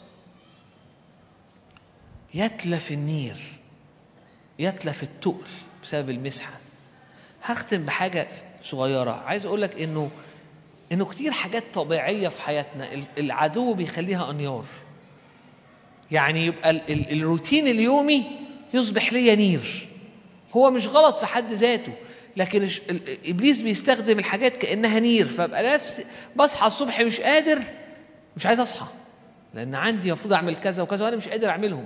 Speaker 3: يتلف النير يتلف التقل بسبب المسحه هختم بحاجه صغيره عايز اقول لك انه انه كتير حاجات طبيعيه في حياتنا ال- العدو بيخليها انيار يعني يبقى ال- ال- الروتين اليومي يصبح ليا نير هو مش غلط في حد ذاته لكن الش- ال- ابليس بيستخدم الحاجات كانها نير فابقى نفسي بصحى الصبح مش قادر مش عايز اصحى لان عندي المفروض اعمل كذا وكذا وانا مش قادر اعملهم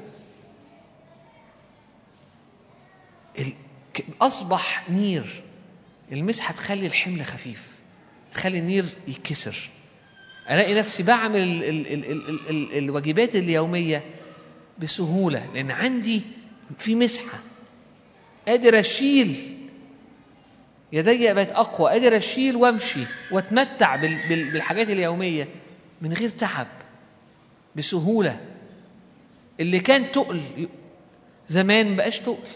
Speaker 3: ال- ك- اصبح نير المسحه تخلي الحمل خفيف تخلي النير يتكسر الاقي نفسي بعمل ال ال ال ال ال ال الواجبات اليوميه بسهوله لان عندي في مسحه قادر اشيل يدي بقت اقوى قادر اشيل وامشي واتمتع بال بال بالحاجات اليوميه من غير تعب بسهوله اللي كان تقل زمان ما بقاش تقل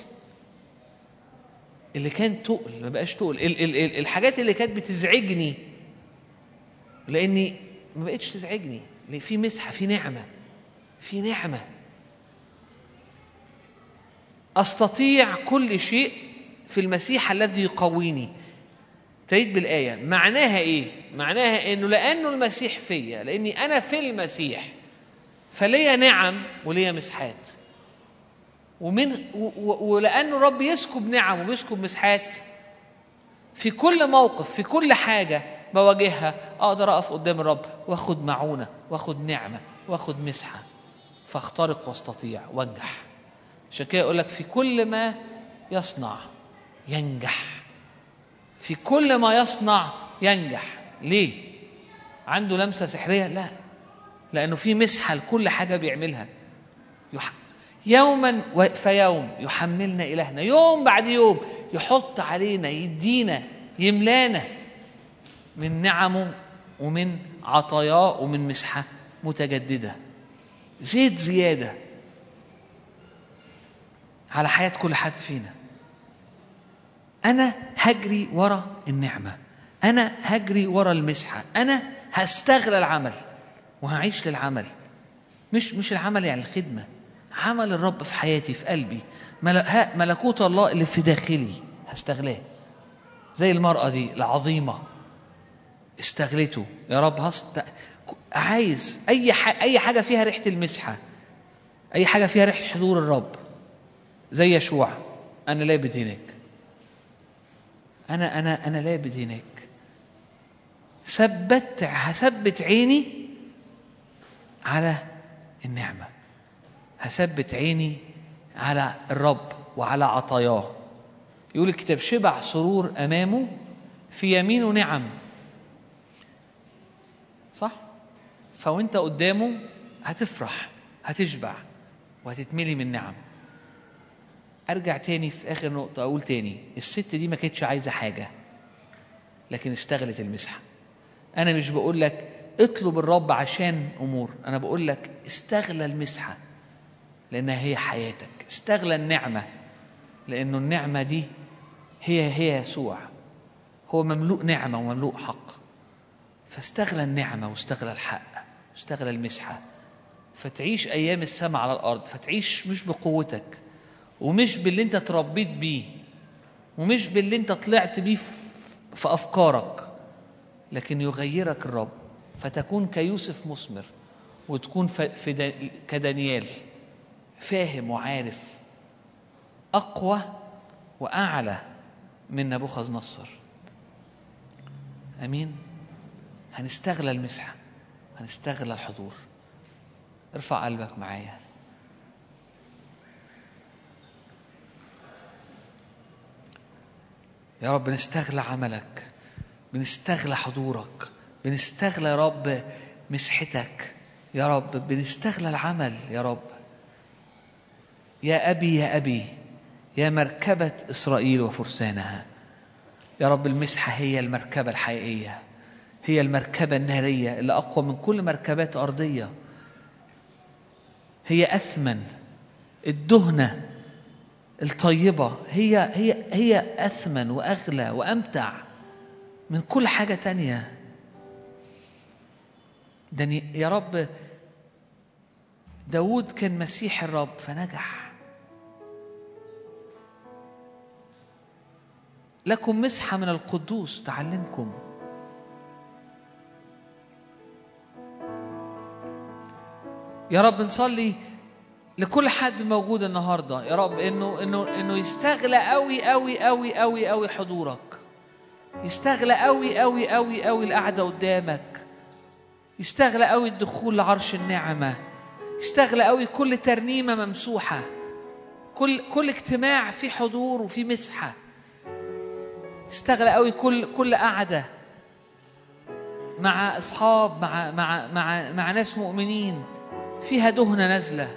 Speaker 3: اللي كان تقل ما بقاش تقل ال ال ال الحاجات اللي كانت بتزعجني لاني ما بقتش تزعجني لأن في مسحه في نعمه في نعمه استطيع كل شيء في المسيح الذي يقويني ابتديت بالايه معناها ايه معناها انه لانه المسيح فيا لاني انا في المسيح فليا نعم وليا مسحات ومن و- و- ولانه الرب يسكب نعم وبيسكب مسحات في كل موقف في كل حاجه بواجهها اقدر اقف قدام الرب واخد معونه واخد نعمه واخد مسحه فاخترق واستطيع وانجح عشان كده يقول لك في كل ما يصنع ينجح في كل ما يصنع ينجح ليه عنده لمسه سحريه لا لانه في مسحه لكل حاجه بيعملها يح... يوما و- فيوم يحملنا الهنا يوم بعد يوم يحط علينا يدينا يملانا من نعمه ومن عطاياه ومن مسحه متجدده زيت زياده على حياه كل حد فينا انا هجري ورا النعمه انا هجري ورا المسحه انا هستغل العمل وهعيش للعمل مش مش العمل يعني الخدمه عمل الرب في حياتي في قلبي مل- ها- ملكوت الله اللي في داخلي هستغلاه زي المرأة دي العظيمة استغلته يا رب هست... عايز أي ح... أي حاجة فيها ريحة المسحة أي حاجة فيها ريحة حضور الرب زي يشوع أنا لابد هناك أنا أنا أنا لابد هناك ثبت هثبت عيني على النعمة هثبت عيني على الرب وعلى عطاياه يقول الكتاب شبع سرور أمامه في يمينه نعم صح؟ فوانت قدامه هتفرح هتشبع وهتتملي من نعم ارجع تاني في اخر نقطه اقول تاني الست دي ما كانتش عايزه حاجه لكن استغلت المسحه انا مش بقول لك اطلب الرب عشان امور انا بقول لك استغلى المسحه لانها هي حياتك استغلى النعمه لانه النعمه دي هي هي يسوع هو مملوء نعمه ومملوء حق فاستغلى النعمه واستغلى الحق واستغلى المسحه فتعيش ايام السماء على الارض فتعيش مش بقوتك ومش باللي انت تربيت بيه ومش باللي انت طلعت بيه في- في افكارك لكن يغيرك الرب فتكون كيوسف مثمر وتكون ف- في دا- كدانيال فاهم وعارف اقوى واعلى من نبوخذ نصر امين هنستغلى المسحه هنستغلى الحضور ارفع قلبك معايا يا رب بنستغلى عملك بنستغلى حضورك بنستغلى يا رب مسحتك يا رب بنستغلى العمل يا رب يا أبي يا أبي يا مركبة إسرائيل وفرسانها يا رب المسحة هي المركبة الحقيقية هي المركبة النارية اللي أقوى من كل مركبات أرضية هي أثمن الدهنة الطيبة هي هي هي أثمن وأغلى وأمتع من كل حاجة تانية ده ن- يا رب داود كان مسيح الرب فنجح لكم مسحة من القدوس تعلمكم يا رب نصلي لكل حد موجود النهارده يا رب انه انه انه يستغلى قوي قوي قوي قوي قوي حضورك يستغلى قوي قوي قوي قوي القعده قدامك يستغلى قوي الدخول لعرش النعمه يستغلى قوي كل ترنيمه ممسوحه كل كل اجتماع فيه حضور وفيه مسحه يستغلى قوي كل كل قعده مع اصحاب مع مع مع مع ناس مؤمنين فيها دهنه نازله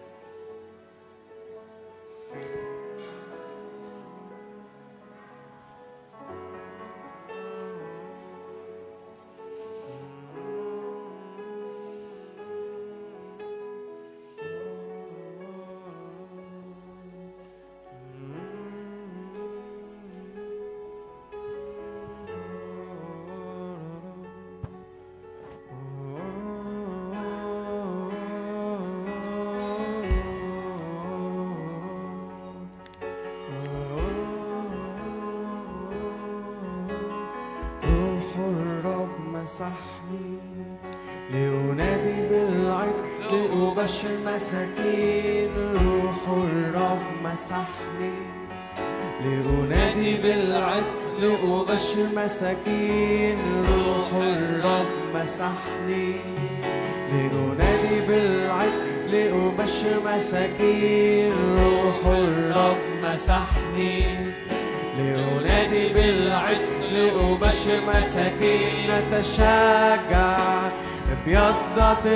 Speaker 1: روح الرب مسحني لأنادي بالعدل لأبشر مساكين روح الرب مسحني لأنادي بالعدل لأبشر مساكين روح الرب مسحني لأنادي بالعدل لأبشر مساكين روح الرب مسحني لأنادي بالعدل لأبشر مساكين نتشجع بيضة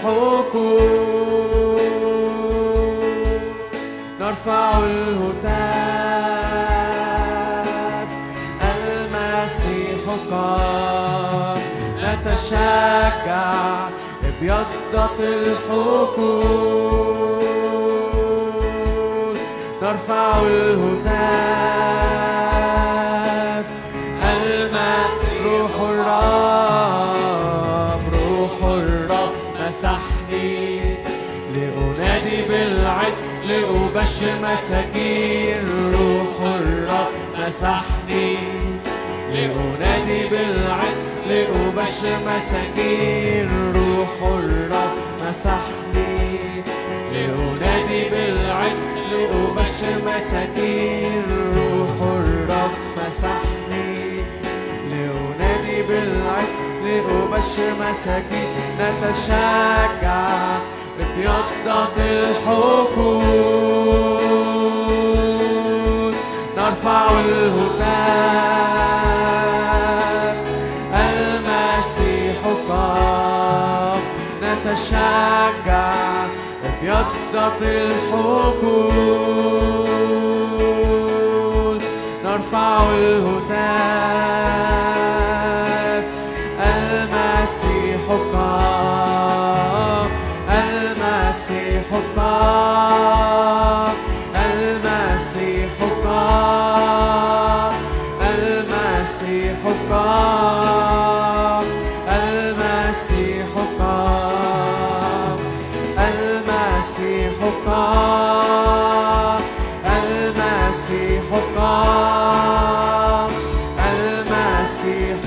Speaker 1: الحقوق نرفع الهتاف المسيح قام نتشجع بيضة الحقول نرفع الهتاف المسيح روح الرب روح الرب مسحني لأنادي بالعدل لأبشر مساكين روح الرب مسحني لأنادي بالعدل لأبشر مساكين روح الرب مسحني لأنادي بالعدل لأبشر مساكين روح الرب مسحني لأنادي بالعدل لأبشر مساكين نتشجع بيضة الحقول نرفع الهتاف المسيح قام نتشجع بيضة الحقول نرفع الهتاف المسيح قام المسيح قام المسيح قام المسيح قام المسيح قام المسيح قام المسيح قام المسيح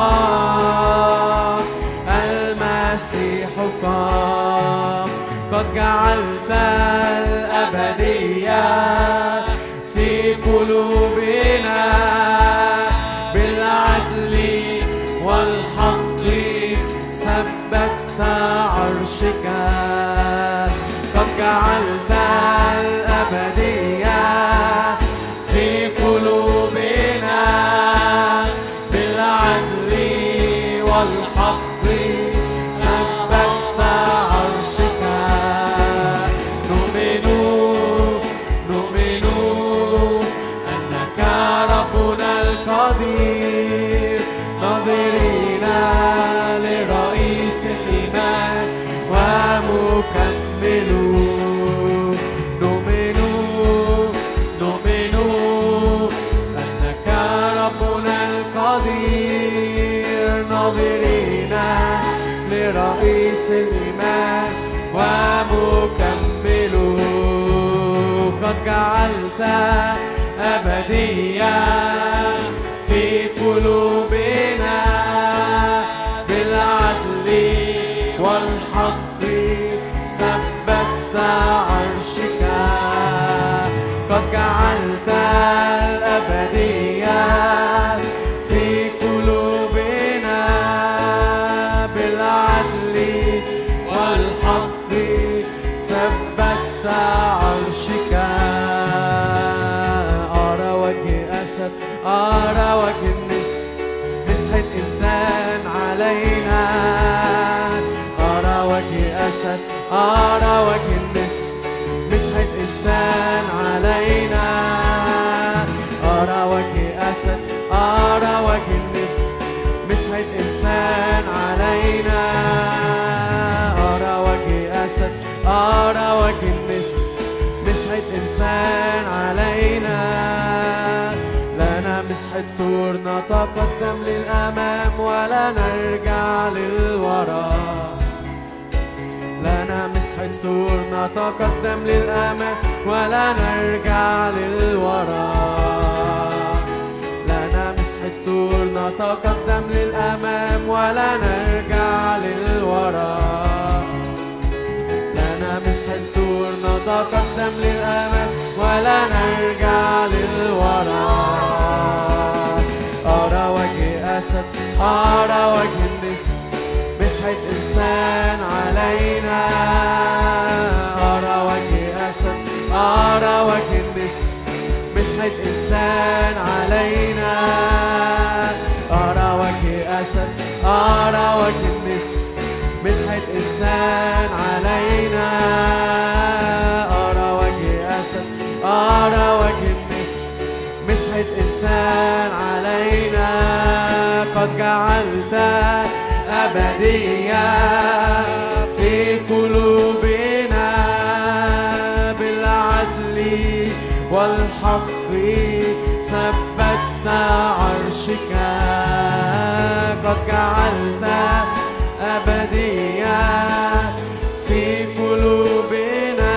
Speaker 1: قام المسيح قام قد جعلت الأبدية في قلوبنا بالعدل والحق ثبت عرشك قد جعلت الأبدية في قلوبنا ناظرين لرئيس الإيمان ومكمله قد جعلت أبدية في قلوبنا بالعدل والحق ثبت عرشك قد جعلت الأبدية في قلوبنا بالعدل والحق ثبت عرشك أرى وجه أسد أرى وجه النسر مسحة إنسان علينا أرى وجه أسد أرى وجه النسر مسحة إنسان علينا أرى وجه أسد أرى وجه النسر مسحة إنسان علينا أرى وجه أسد أرى وجه النسر مسحة إنسان علينا لنا مسحة طور نتقدم للأمام ولا نرجع للوراء لنا مسحة طور نتقدم للأمام ولا نرجع للوراء لنا مسحة طور نتقدم للأمام ولا نرجع للوراء لنا مسحة طور نتقدم للأمام ولا نرجع للوراء أرى وجه أسد أرى وجه النسر مسحة إنسان علينا أرى وجه أسد أرى وجه النسر مسحة إنسان علينا أرى وجه أسد أرى وجه النسر مسحة إنسان علينا أرى وجه أسد أرى وجه النسر مسحة إنسان علينا قد جعلت أبدية في قلوبنا بالعدل والحق ثبت عرشك قد جعلت أبدية في قلوبنا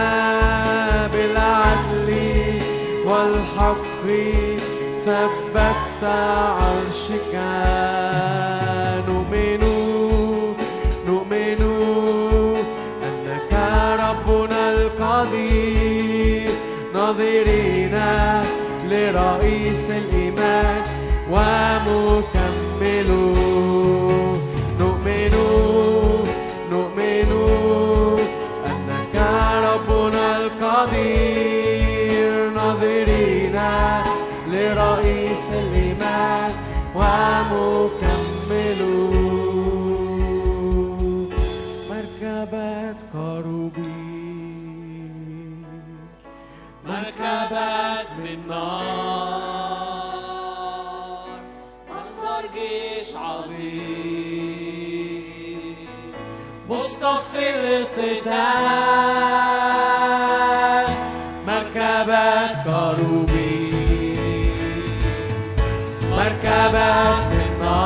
Speaker 1: بالعدل والحق ثبت عرشك نؤمن نؤمن أنك ربنا القدير ناظرين لرئيس الإيمان ومكمله نؤمن نؤمن أنك ربنا القدير ناظرين لرئيس الإيمان ومكمله مركبة قروبي مركبات من نار منظر جيش عظيم مصطف القتال مركبات كروبي مركبات من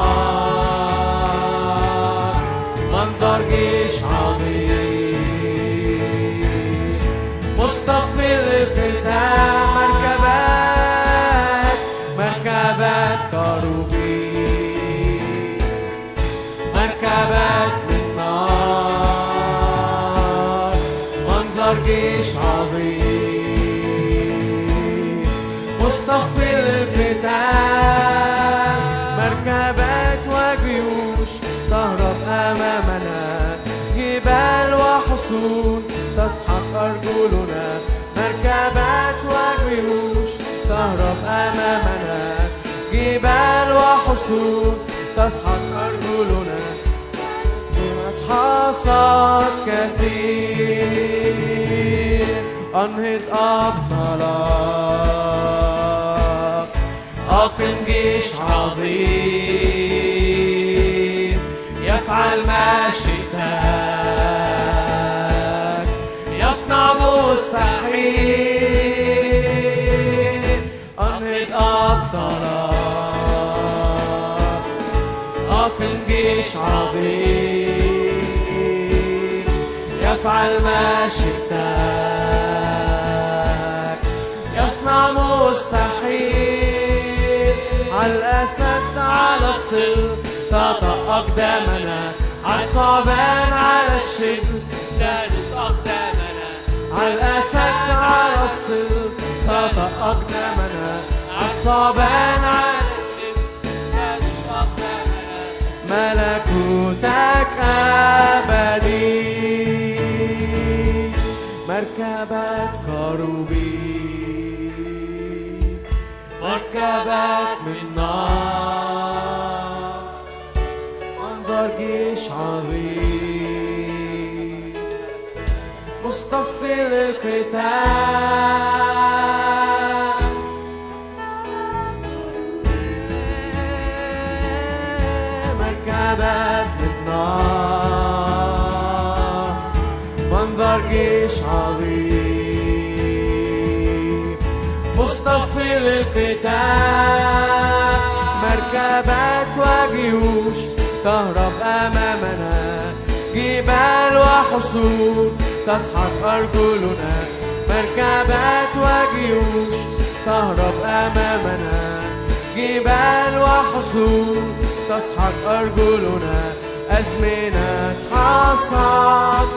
Speaker 1: نار منظر جيش عظيم مصطف القتال مركبات مركبات كروبي مركبات من نار منظر جيش عظيم مصطف القتال مركبات وجيوش تهرب أمامنا جبال وحصون تسحق أرجلنا مركبات وجيوش تهرب أمامنا جبال وحصون تسحق أرجلنا حصاد كثير أنهض أبطالك أقم جيش عظيم يفعل ما شئتك يصنع مستحيل أنهض أبطالك يقم جيش عظيم يفعل ما شئتك يصنع مستحيل على الأسد على الصلب تطأ أقدامنا على الثعبان على الشبل تدوس أقدامنا على الأسد على الصلب تطأ أقدامنا على الثعبان على الشبل تدوس أقدامنا ملكوتك أبدي مركبة كروبي مركبات من نار منظر جيش عظيم مصطفي للقتال مركبات من نار منظر جيش عظيم مصطفي للقتال مركبات وجيوش تهرب أمامنا جبال وحصون تسحق أرجلنا مركبات وجيوش تهرب أمامنا جبال وحصون تسحق أرجلنا أزمنة حصاد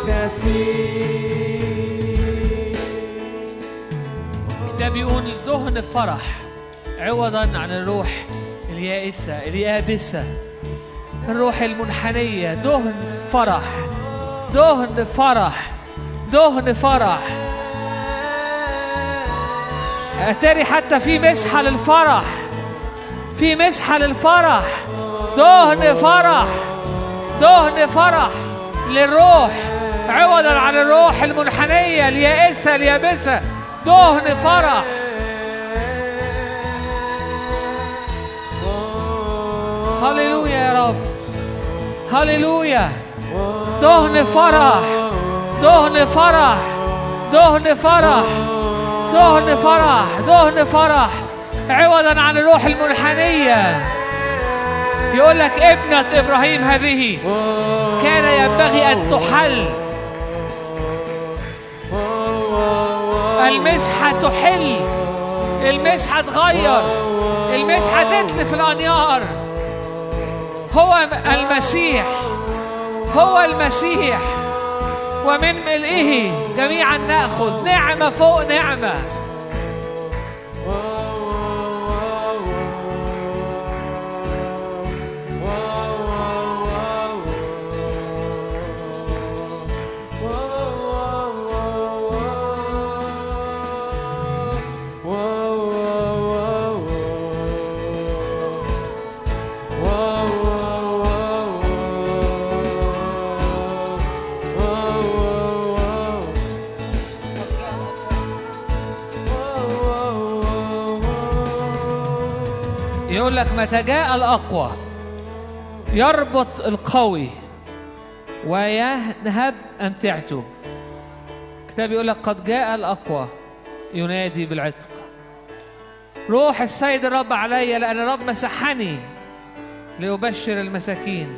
Speaker 1: كثير
Speaker 3: الكتاب يقول دهن فرح عوضا عن الروح اليائسة اليابسة الروح المنحنية دهن فرح دهن فرح دهن فرح اتاري حتى في مسحة للفرح في مسحة للفرح دهن فرح دهن فرح للروح عوضا عن الروح المنحنية اليائسة اليابسة دهن فرح هللويا يا رب هللويا دهن فرح دهن فرح دهن فرح دهن فرح دهن فرح عوضا عن الروح المنحنية يقول لك ابنة إبراهيم هذه كان ينبغي أن تحل المسحة تحل المسحة تغير المسحة تتلف الأنيار هو المسيح هو المسيح ومن ملئه جميعا ناخذ نعمه فوق نعمه يقول لك متى جاء الأقوى يربط القوي وينهب أمتعته كتاب يقول لك قد جاء الأقوى ينادي بالعتق روح السيد الرب علي لأن الرب مسحني لأبشر المساكين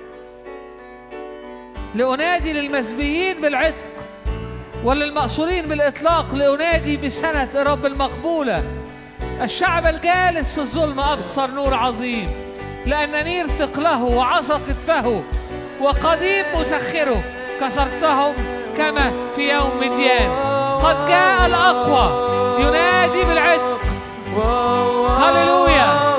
Speaker 3: لأنادي للمسبيين بالعتق وللمأسورين بالإطلاق لأنادي بسنة الرب المقبولة الشعب الجالس في الظلم أبصر نور عظيم لأن نير ثقله وعصا كتفه وقضيب مسخره كسرتهم كما في يوم مديان قد جاء الأقوى ينادي بالعتق هللويا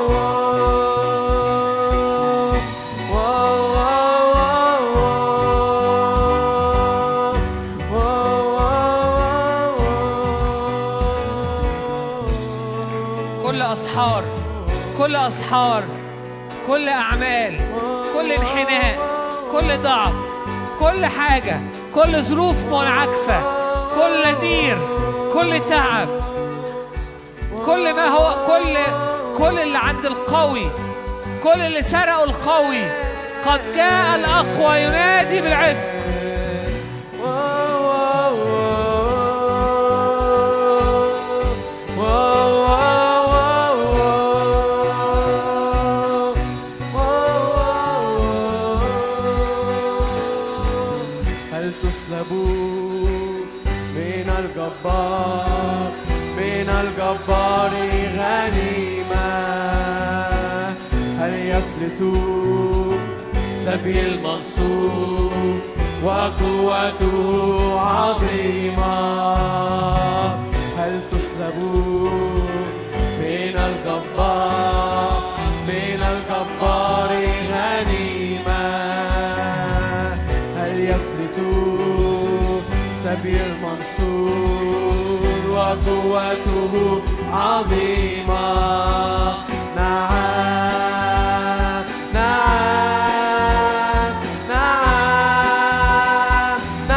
Speaker 3: كل أسحار كل أسحار كل أعمال كل انحناء كل ضعف كل حاجة كل ظروف منعكسة كل دير كل تعب كل ما هو كل كل اللي عند القوي كل اللي سرقوا القوي قد جاء الأقوى ينادي بالعتق
Speaker 1: تصلبوا من الجبار من الجبار غنيمة هل يفلتوا سبي المنصور وقوته عظيمة هل تصلبوا من الجبار من الجبار غنيمة هل يفلتوا سبي المنصور وقوته عظيمة نعم نعم نعم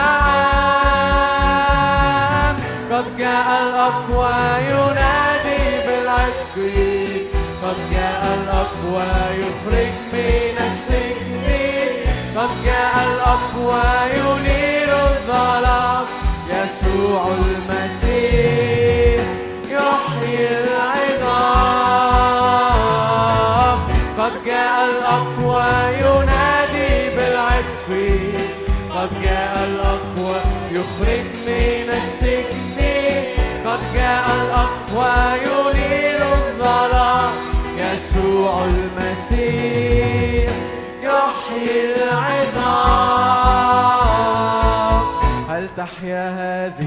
Speaker 1: نعم قد جاء الأقوى ينادي بالعتق قد جاء الأقوى يخرج من السجن قد جاء الأقوى ينير الظلام يسوع المسيح يحيي العظام قد جاء الأقوى ينادي بالعتق قد جاء الأقوى يخرج من السجن قد جاء الأقوى ينير الظلام يسوع المسيح يحيي العظام هل تحيا هذه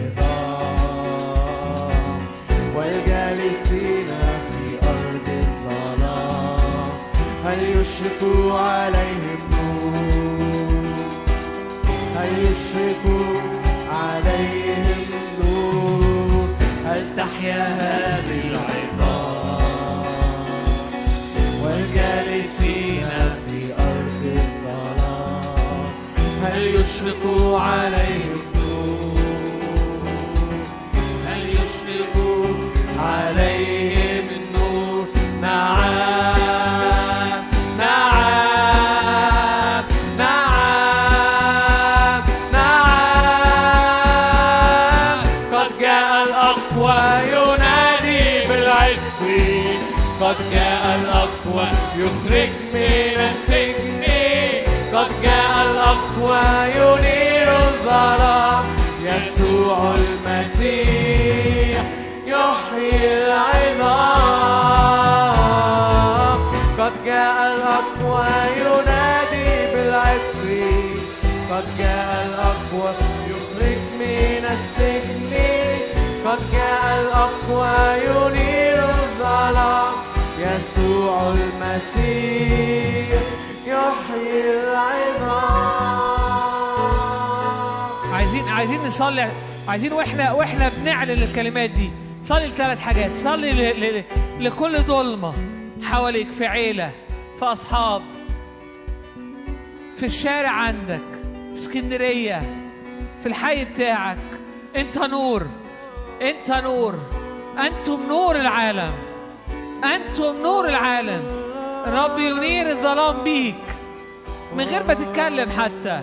Speaker 1: العظام والجالسين في أرض الظلام هل يشرق عليهم نور هل يشرق عليهم نور هل تحيا هذه العظام والجالسين في أرض الظلام هل يشرق عليهم النور هل يشرق عليهم النور نعم نعم نعم نعم قد جاء الأقوى ينادي بالعتق قد جاء الأقوى يخرج من السجن قد جاء الأقوى ينير الظلام يسوع المسيح يحيي العظام قد جاء الأقوى ينادي بالعفر قد جاء الأقوى يخرج من السجن قد جاء الأقوى ينير الظلام يسوع المسيح يحيي العظام
Speaker 3: عايزين عايزين نصلي عايزين واحنا واحنا بنعلن الكلمات دي صلي لثلاث حاجات صلي ل... ل... لكل ظلمه حواليك في عيله في اصحاب في الشارع عندك في اسكندريه في الحي بتاعك انت نور انت نور انتم نور العالم انتم نور العالم الرب ينير الظلام بيك من غير ما تتكلم حتى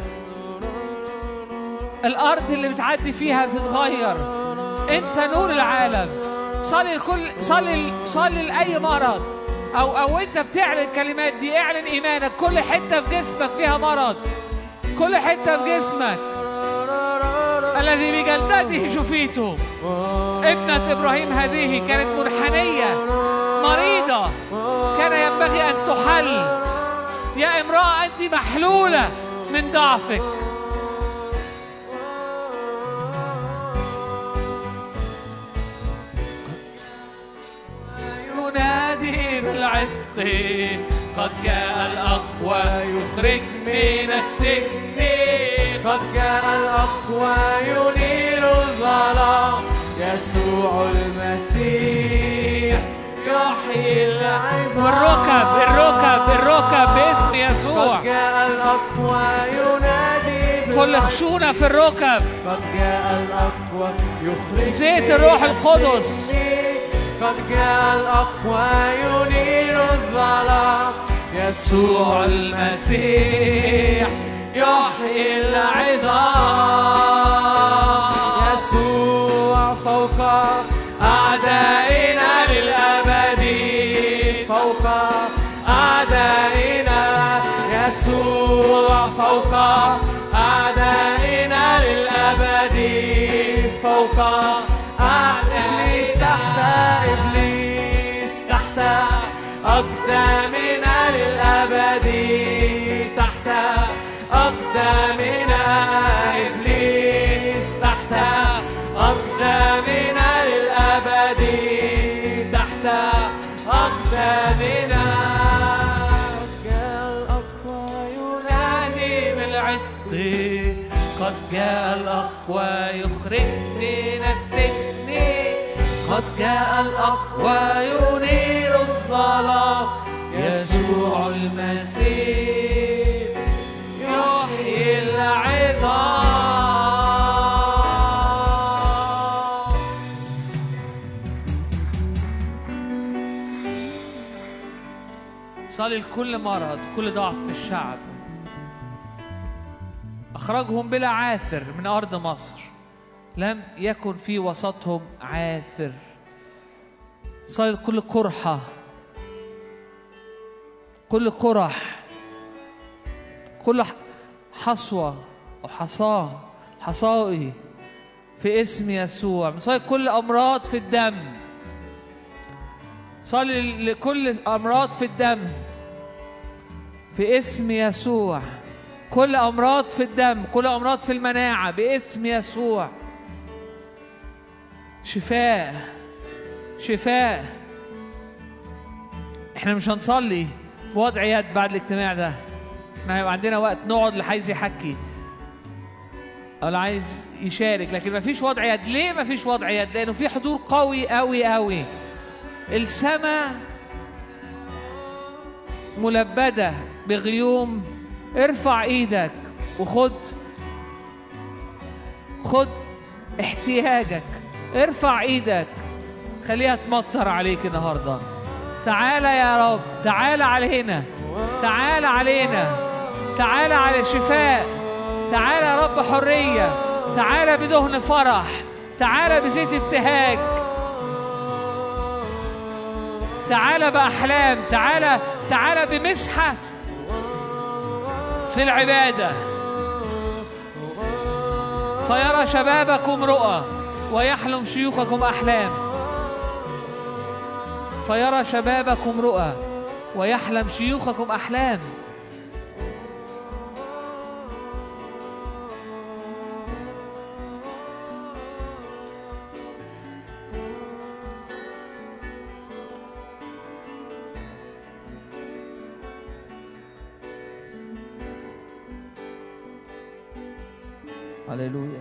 Speaker 3: الارض اللي بتعدي فيها بتتغير انت نور العالم صلي لكل صلي صلي لاي مرض او او انت بتعلن الكلمات دي اعلن ايمانك كل حته في جسمك فيها مرض كل حته في جسمك الذي بجلدته شفيته ابنة إبراهيم هذه كانت منحنية مريضة كان ينبغي أن تحل يا امرأة أنت محلولة من ضعفك ينادي بالعتق قد جاء الأقوى يخرج من السجن
Speaker 1: قد جاء الأقوى ينير الظلام يسوع المسيح يحيي العظام
Speaker 3: والركب الركب الركب باسم يسوع
Speaker 1: قد جاء الأقوى ينادي
Speaker 3: كل
Speaker 1: بالعتق.
Speaker 3: خشونة في الركب
Speaker 1: قد جاء الأقوى يخرج
Speaker 3: زيت
Speaker 1: من
Speaker 3: الروح القدس.
Speaker 1: السجن. قد جاء الأقوى ينير الظلام يسوع المسيح يحيي العظام يسوع فوق أعدائنا للأبد فوق أعدائنا يسوع فوق أعدائنا الأبد فوق أعلى إبليس تحت إبليس تحت أقدامنا للأبد تحت أقدامنا إبليس تحت أقدامنا للأبد تحت أقدامنا جاء الأقوى ينادي بالعتق قد جاء الأقوى يخرج من السجن قد جاء الأقوى ينير الظلام يسوع المسيح يحيي العظام
Speaker 3: صلي لكل مرض كل ضعف في الشعب أخرجهم بلا عاثر من أرض مصر لم يكن في وسطهم عاثر صلي لكل قرحة كل قرح كل ح- حصوة أو حصاه حصائي في اسم يسوع بنصلي كل أمراض في الدم صلي لكل أمراض في الدم في اسم يسوع كل أمراض في الدم كل أمراض في المناعة باسم يسوع شفاء شفاء احنا مش هنصلي بوضع يد بعد الاجتماع ده احنا هيبقى عندنا وقت نقعد اللي عايز يحكي او اللي عايز يشارك لكن مفيش وضع يد ليه مفيش وضع يد لانه في حضور قوي قوي قوي السماء ملبدة بغيوم ارفع ايدك وخد خد احتياجك ارفع ايدك خليها تمطر عليك النهارده تعالى يا رب تعالى علينا تعالى علينا تعالى على شفاء تعالى يا رب حرية تعالى بدهن فرح تعالى بزيت ابتهاج تعالى بأحلام تعالى تعالى بمسحة في العبادة فيرى شبابكم رؤى ويحلم شيوخكم أحلام فيرى شبابكم رؤى ويحلم شيوخكم أحلام هللويا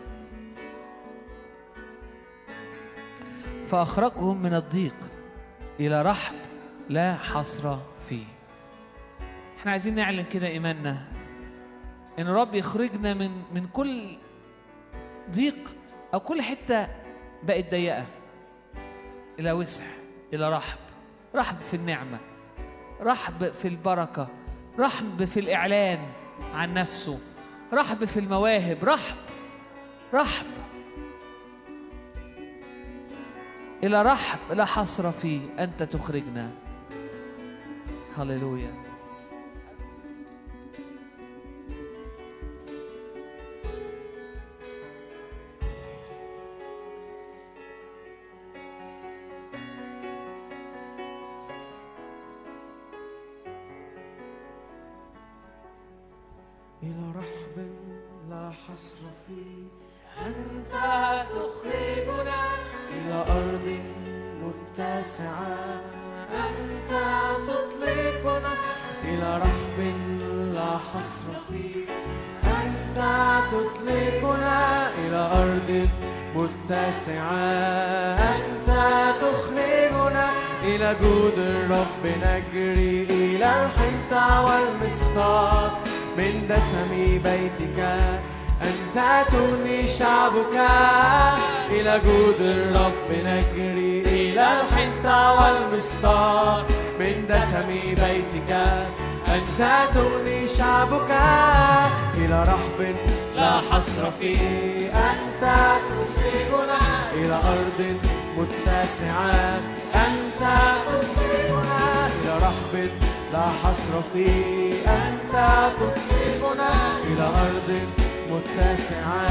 Speaker 3: فأخرجهم من الضيق إلى رحب لا حصر فيه احنا عايزين نعلن كده إيماننا إن الرب يخرجنا من من كل ضيق أو كل حتة بقت ضيقة إلى وسع إلى رحب رحب في النعمة رحب في البركة رحب في الإعلان عن نفسه رحب في المواهب رحب رحب إلى رحب لا حصر فيه أنت تخرجنا هللويا
Speaker 1: إلى رحب لا حصر فيه
Speaker 2: أنت تخرجنا
Speaker 1: إلى أرض متسعة
Speaker 2: أنت تطلقنا
Speaker 1: إلى رحب لا حصر فيه
Speaker 2: أنت
Speaker 1: تطلقنا إلى أرض متسعة أنت تخرجنا إلى جود الرب نجري إلى الحنطة والمسطار من دسم بيتك أنت تغني شعبك إلى جود الرب نجري إلى الحنطة والمسطار من دسم بيتك أنت تغني شعبك إلى رحب لا حصر فيه أنت تخرجنا إلى أرض متسعة أنت تخرجنا إلى رحب لا حصر فيه أنت تخرجنا إلى أرض متسعة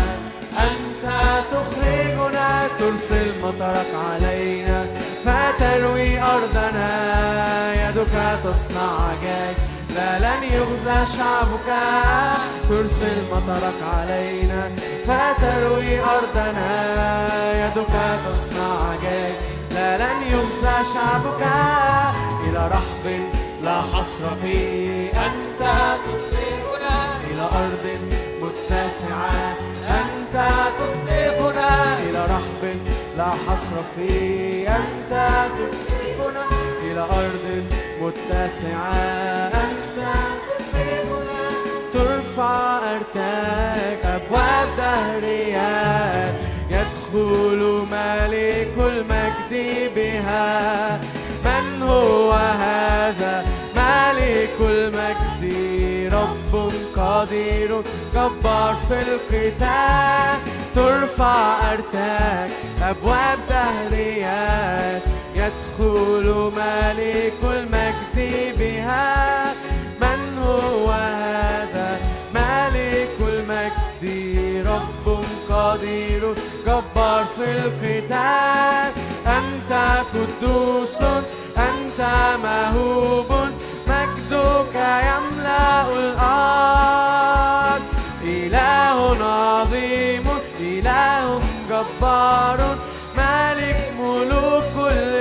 Speaker 1: أنت تخرجنا ترسل مطرك علينا فتروي أرضنا يدك تصنع عجائب لا لن يغزى شعبك ترسل مطرك علينا فتروي أرضنا يدك تصنع عجائب لا لن يغزى شعبك إلى رحب لا حصر فيه أنت تطلقنا إلى أرض متسعة أنت تطلقنا إلى رحب لا حصر فيه أنت تطلقنا إلى أرض متسعة أنت تطلقنا ترفع أرتاك أبواب دهريات يدخل ملك المجد بها من هو هذا ملك المجد رب قدير جبار في القتال ترفع أرتاك أبواب دهريات يدخل ملك المجد بها من هو هذا ملك المجد رب قدير جبار في القتال أنت قدوس أنت مهوب مجدك يملأ الأرض إله عظيم إله جبار ملك ملوك كل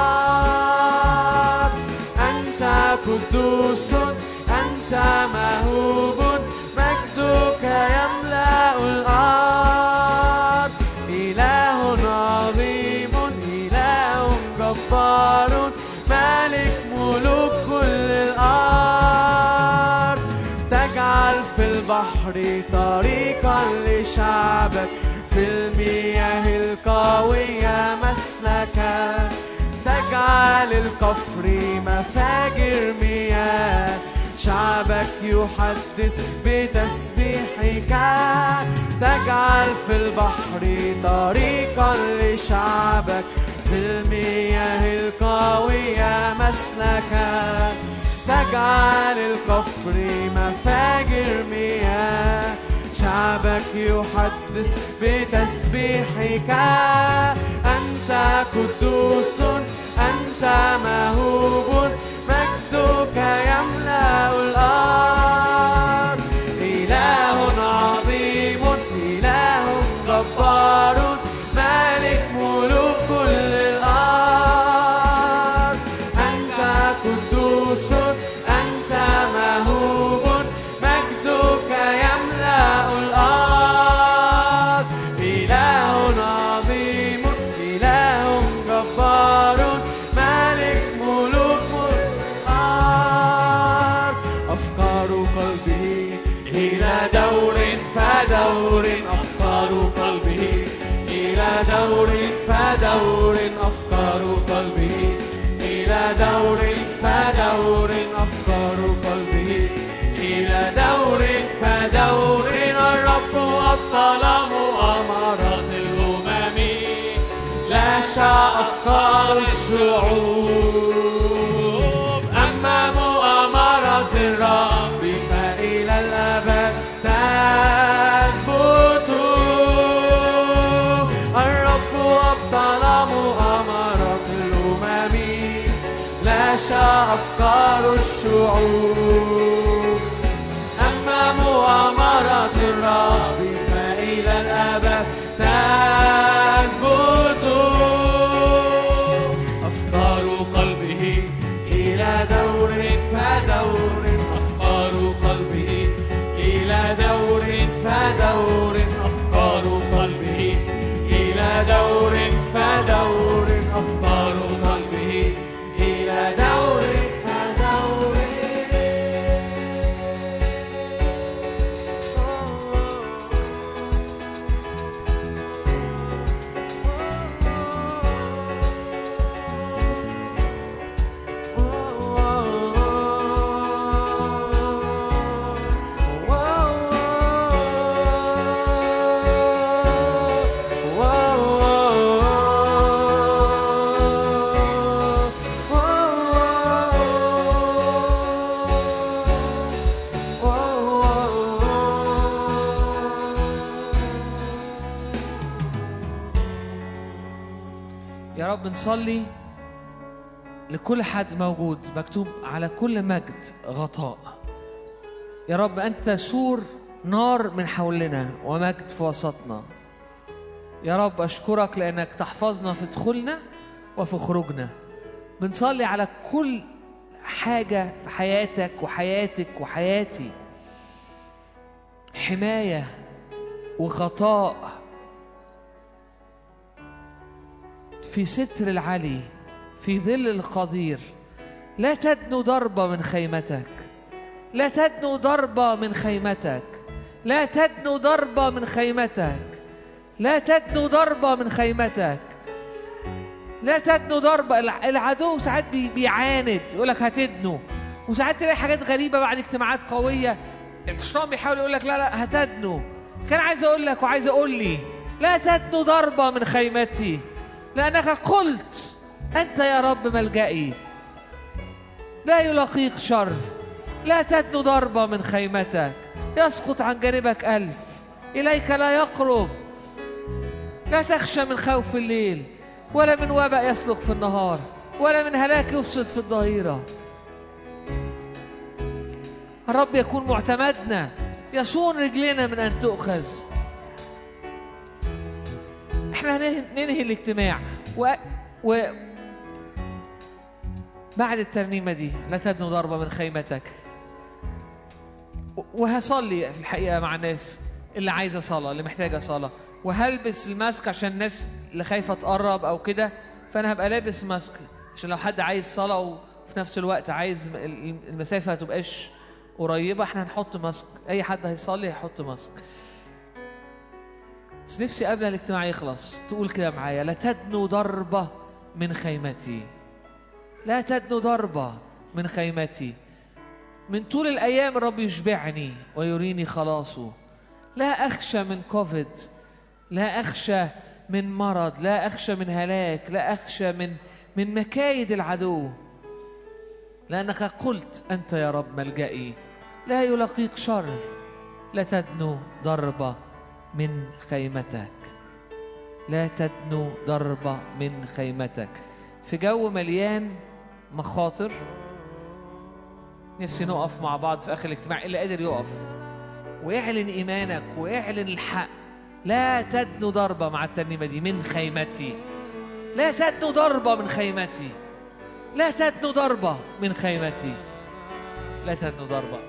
Speaker 1: الأرض أنت قدوس أنت مهوب مجدك يملأ الأرض إله عظيم إله جبار ملك ملوك كل الأرض تجعل في البحر طريقا لشعبك في المياه القوية مسلكا تجعل الكفر مفاجر مياه شعبك يحدث بتسبيحك تجعل في البحر طريقا لشعبك في المياه القوية مسلكا تجعل الكفر مفاجر مياه شعبك يحدث بتسبيحك أنت قدوس أنت مهوب مجدك يملأ الأرض إله عظيم إله جبار ملك ملوك كل الأرض أنت قدوس أنت مهوب مجدك يملأ الأرض إله عظيم إله جبار ملك ملوك الأرض أفكار قلبه إلى دور فدور أفكار قلبه إلى دور فدور أفكار قلبه إلى دور فدور أفكار قلبه إلى دور فدور الرب أبطل مؤامرات الأمم لا شاء أفكار الشعوب أما مؤامرة الرب فإلى الأبد تثبت الرب أبطل مؤامرة الأمم لا شاء أفكار الشعوب أما مؤامرة الرب فإلى الأبد تثبت أفكار قلبه إلى دور فدور أفكار قلبه إلى دور فدور أفكار قلبه إلى دور فدور أفكار قلبه إلى دور فدور
Speaker 3: يا رب نصلي لكل حد موجود مكتوب على كل مجد غطاء يا رب أنت سور نار من حولنا ومجد في وسطنا يا رب أشكرك لأنك تحفظنا في دخولنا وفي خروجنا بنصلي على كل حاجة في حياتك وحياتك وحياتي حماية وغطاء في ستر العلي في ظل القدير لا تدنو ضربة من خيمتك لا تدنو ضربة من خيمتك لا تدنو ضربة من خيمتك لا تدنو ضربة من خيمتك لا تدنو ضربة الع- العدو ساعات بي- بيعاند يقول لك هتدنو وساعات تلاقي حاجات غريبة بعد اجتماعات قوية الشيطان بيحاول يقول لك لا لا هتدنو كان عايز اقول لك وعايز اقول لي لا تدنو ضربة من خيمتي لأنك قلت أنت يا رب ملجئي لا يلاقيك شر لا تدنو ضربة من خيمتك يسقط عن جانبك ألف إليك لا يقرب لا تخشى من خوف الليل ولا من وباء يسلك في النهار ولا من هلاك يفسد في الظهيرة الرب يكون معتمدنا يصون رجلنا من أن تؤخذ احنا هننهي ننهي الاجتماع و... و... بعد الترنيمة دي لا تدنو ضربة من خيمتك و- وهصلي في الحقيقة مع الناس اللي عايزة صلاة اللي محتاجة صلاة وهلبس الماسك عشان الناس اللي خايفة تقرب أو كده فأنا هبقى لابس ماسك عشان لو حد عايز صلاة وفي نفس الوقت عايز م- ال- المسافة تبقاش قريبة احنا هنحط ماسك أي حد هيصلي هيحط ماسك بس نفسي قبل الاجتماع يخلص تقول كده معايا لا تدنو ضربة من خيمتي لا تدنو ضربة من خيمتي من طول الأيام الرب يشبعني ويريني خلاصه لا أخشى من كوفيد لا أخشى من مرض لا أخشى من هلاك لا أخشى من من مكايد العدو لأنك قلت أنت يا رب ملجئي لا يلاقيك شر لا تدنو ضربة من خيمتك لا تدنو ضربة من خيمتك في جو مليان مخاطر نفسي نقف مع بعض في آخر الاجتماع اللي قادر يقف واعلن إيمانك واعلن الحق لا تدنو ضربة مع الترنيمة دي من خيمتي لا تدنو ضربة من خيمتي لا تدنو ضربة من خيمتي لا تدنو ضربة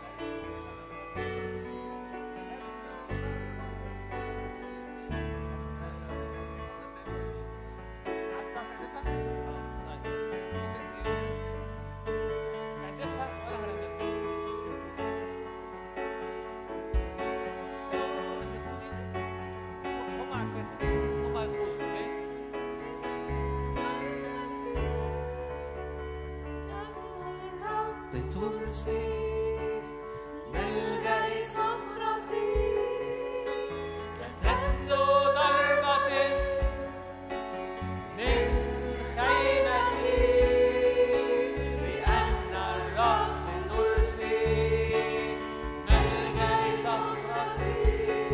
Speaker 2: بترسي ملجأ صخرتي لا تهدو ضربة من خيمتي لأن الرب ترسي ملجأ صخرتي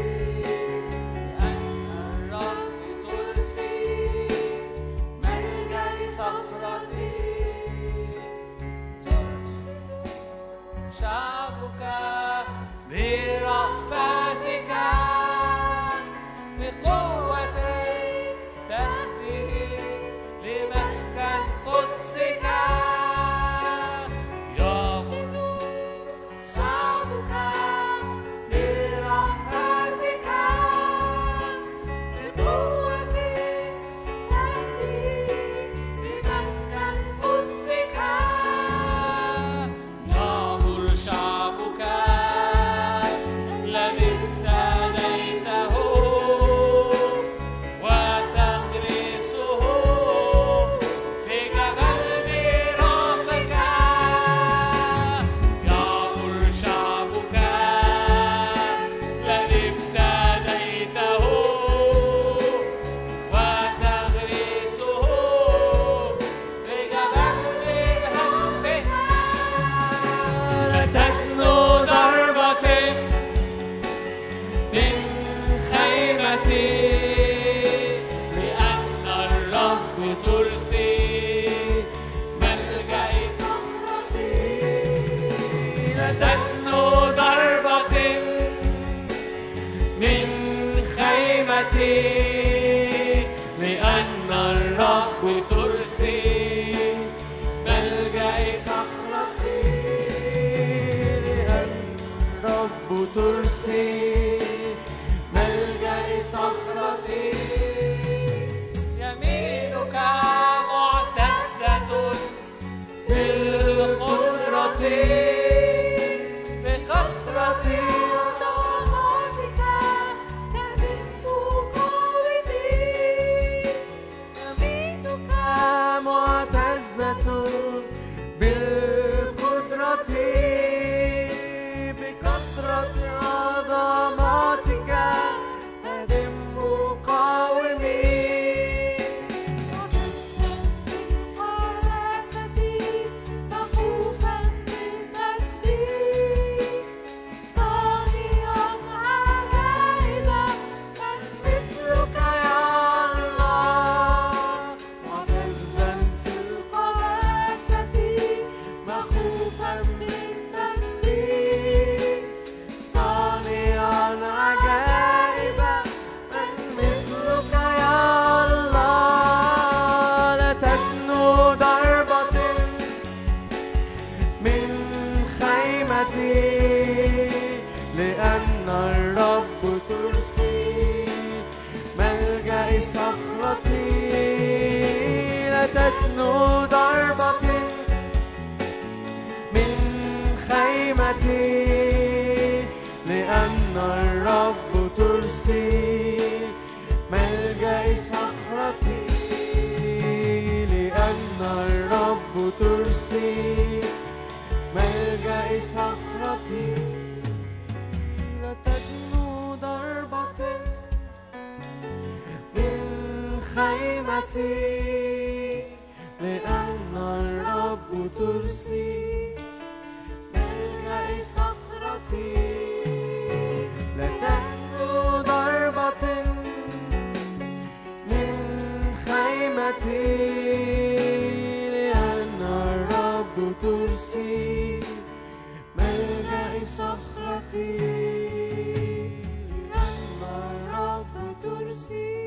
Speaker 2: لأن الرب ترسي ملجأ صخرتي شعبك برأفتك بقوة تهدي لمسكن قدسك يغمر شعبك برأفتك بقوة تهدي لمسكن قدسك يعبر شعبك لا تدنو ضربة من خيمتي لأن الرب ترسي ملجأ صخرتي
Speaker 1: لأن رب ترسي ملجأ صخرتي
Speaker 2: يمينك معتزة
Speaker 1: بالقدرة
Speaker 2: بكثرة
Speaker 4: طاعتك تهم قومي يمينك
Speaker 1: معتزة بالقدرة بكثرة عظماتك تدم قاومي
Speaker 4: قراستي مخوفا من تسبيح صانعا عجائبا من مثلك
Speaker 1: يا الله معتزا في
Speaker 4: القداسة مخوفا من تسبيح
Speaker 1: صانعا عجائبا من مثلك يا الله لا تدنو ضربة من خيمتي لأن الرب ترسي ملجأ صخرتي لا تدنو ضربة من خيمتي لأن الرب ترسي ملجأ صخرتي لأن الرب ترسي ملجأ صخرتي لا تدنو ضربة من خيمتي لأن الرب ترسي ملجأ صخرتي لا تدنو ضربة من خيمتي لأن الرب ترسي ملجأ صخرتي لأن الرب ترسي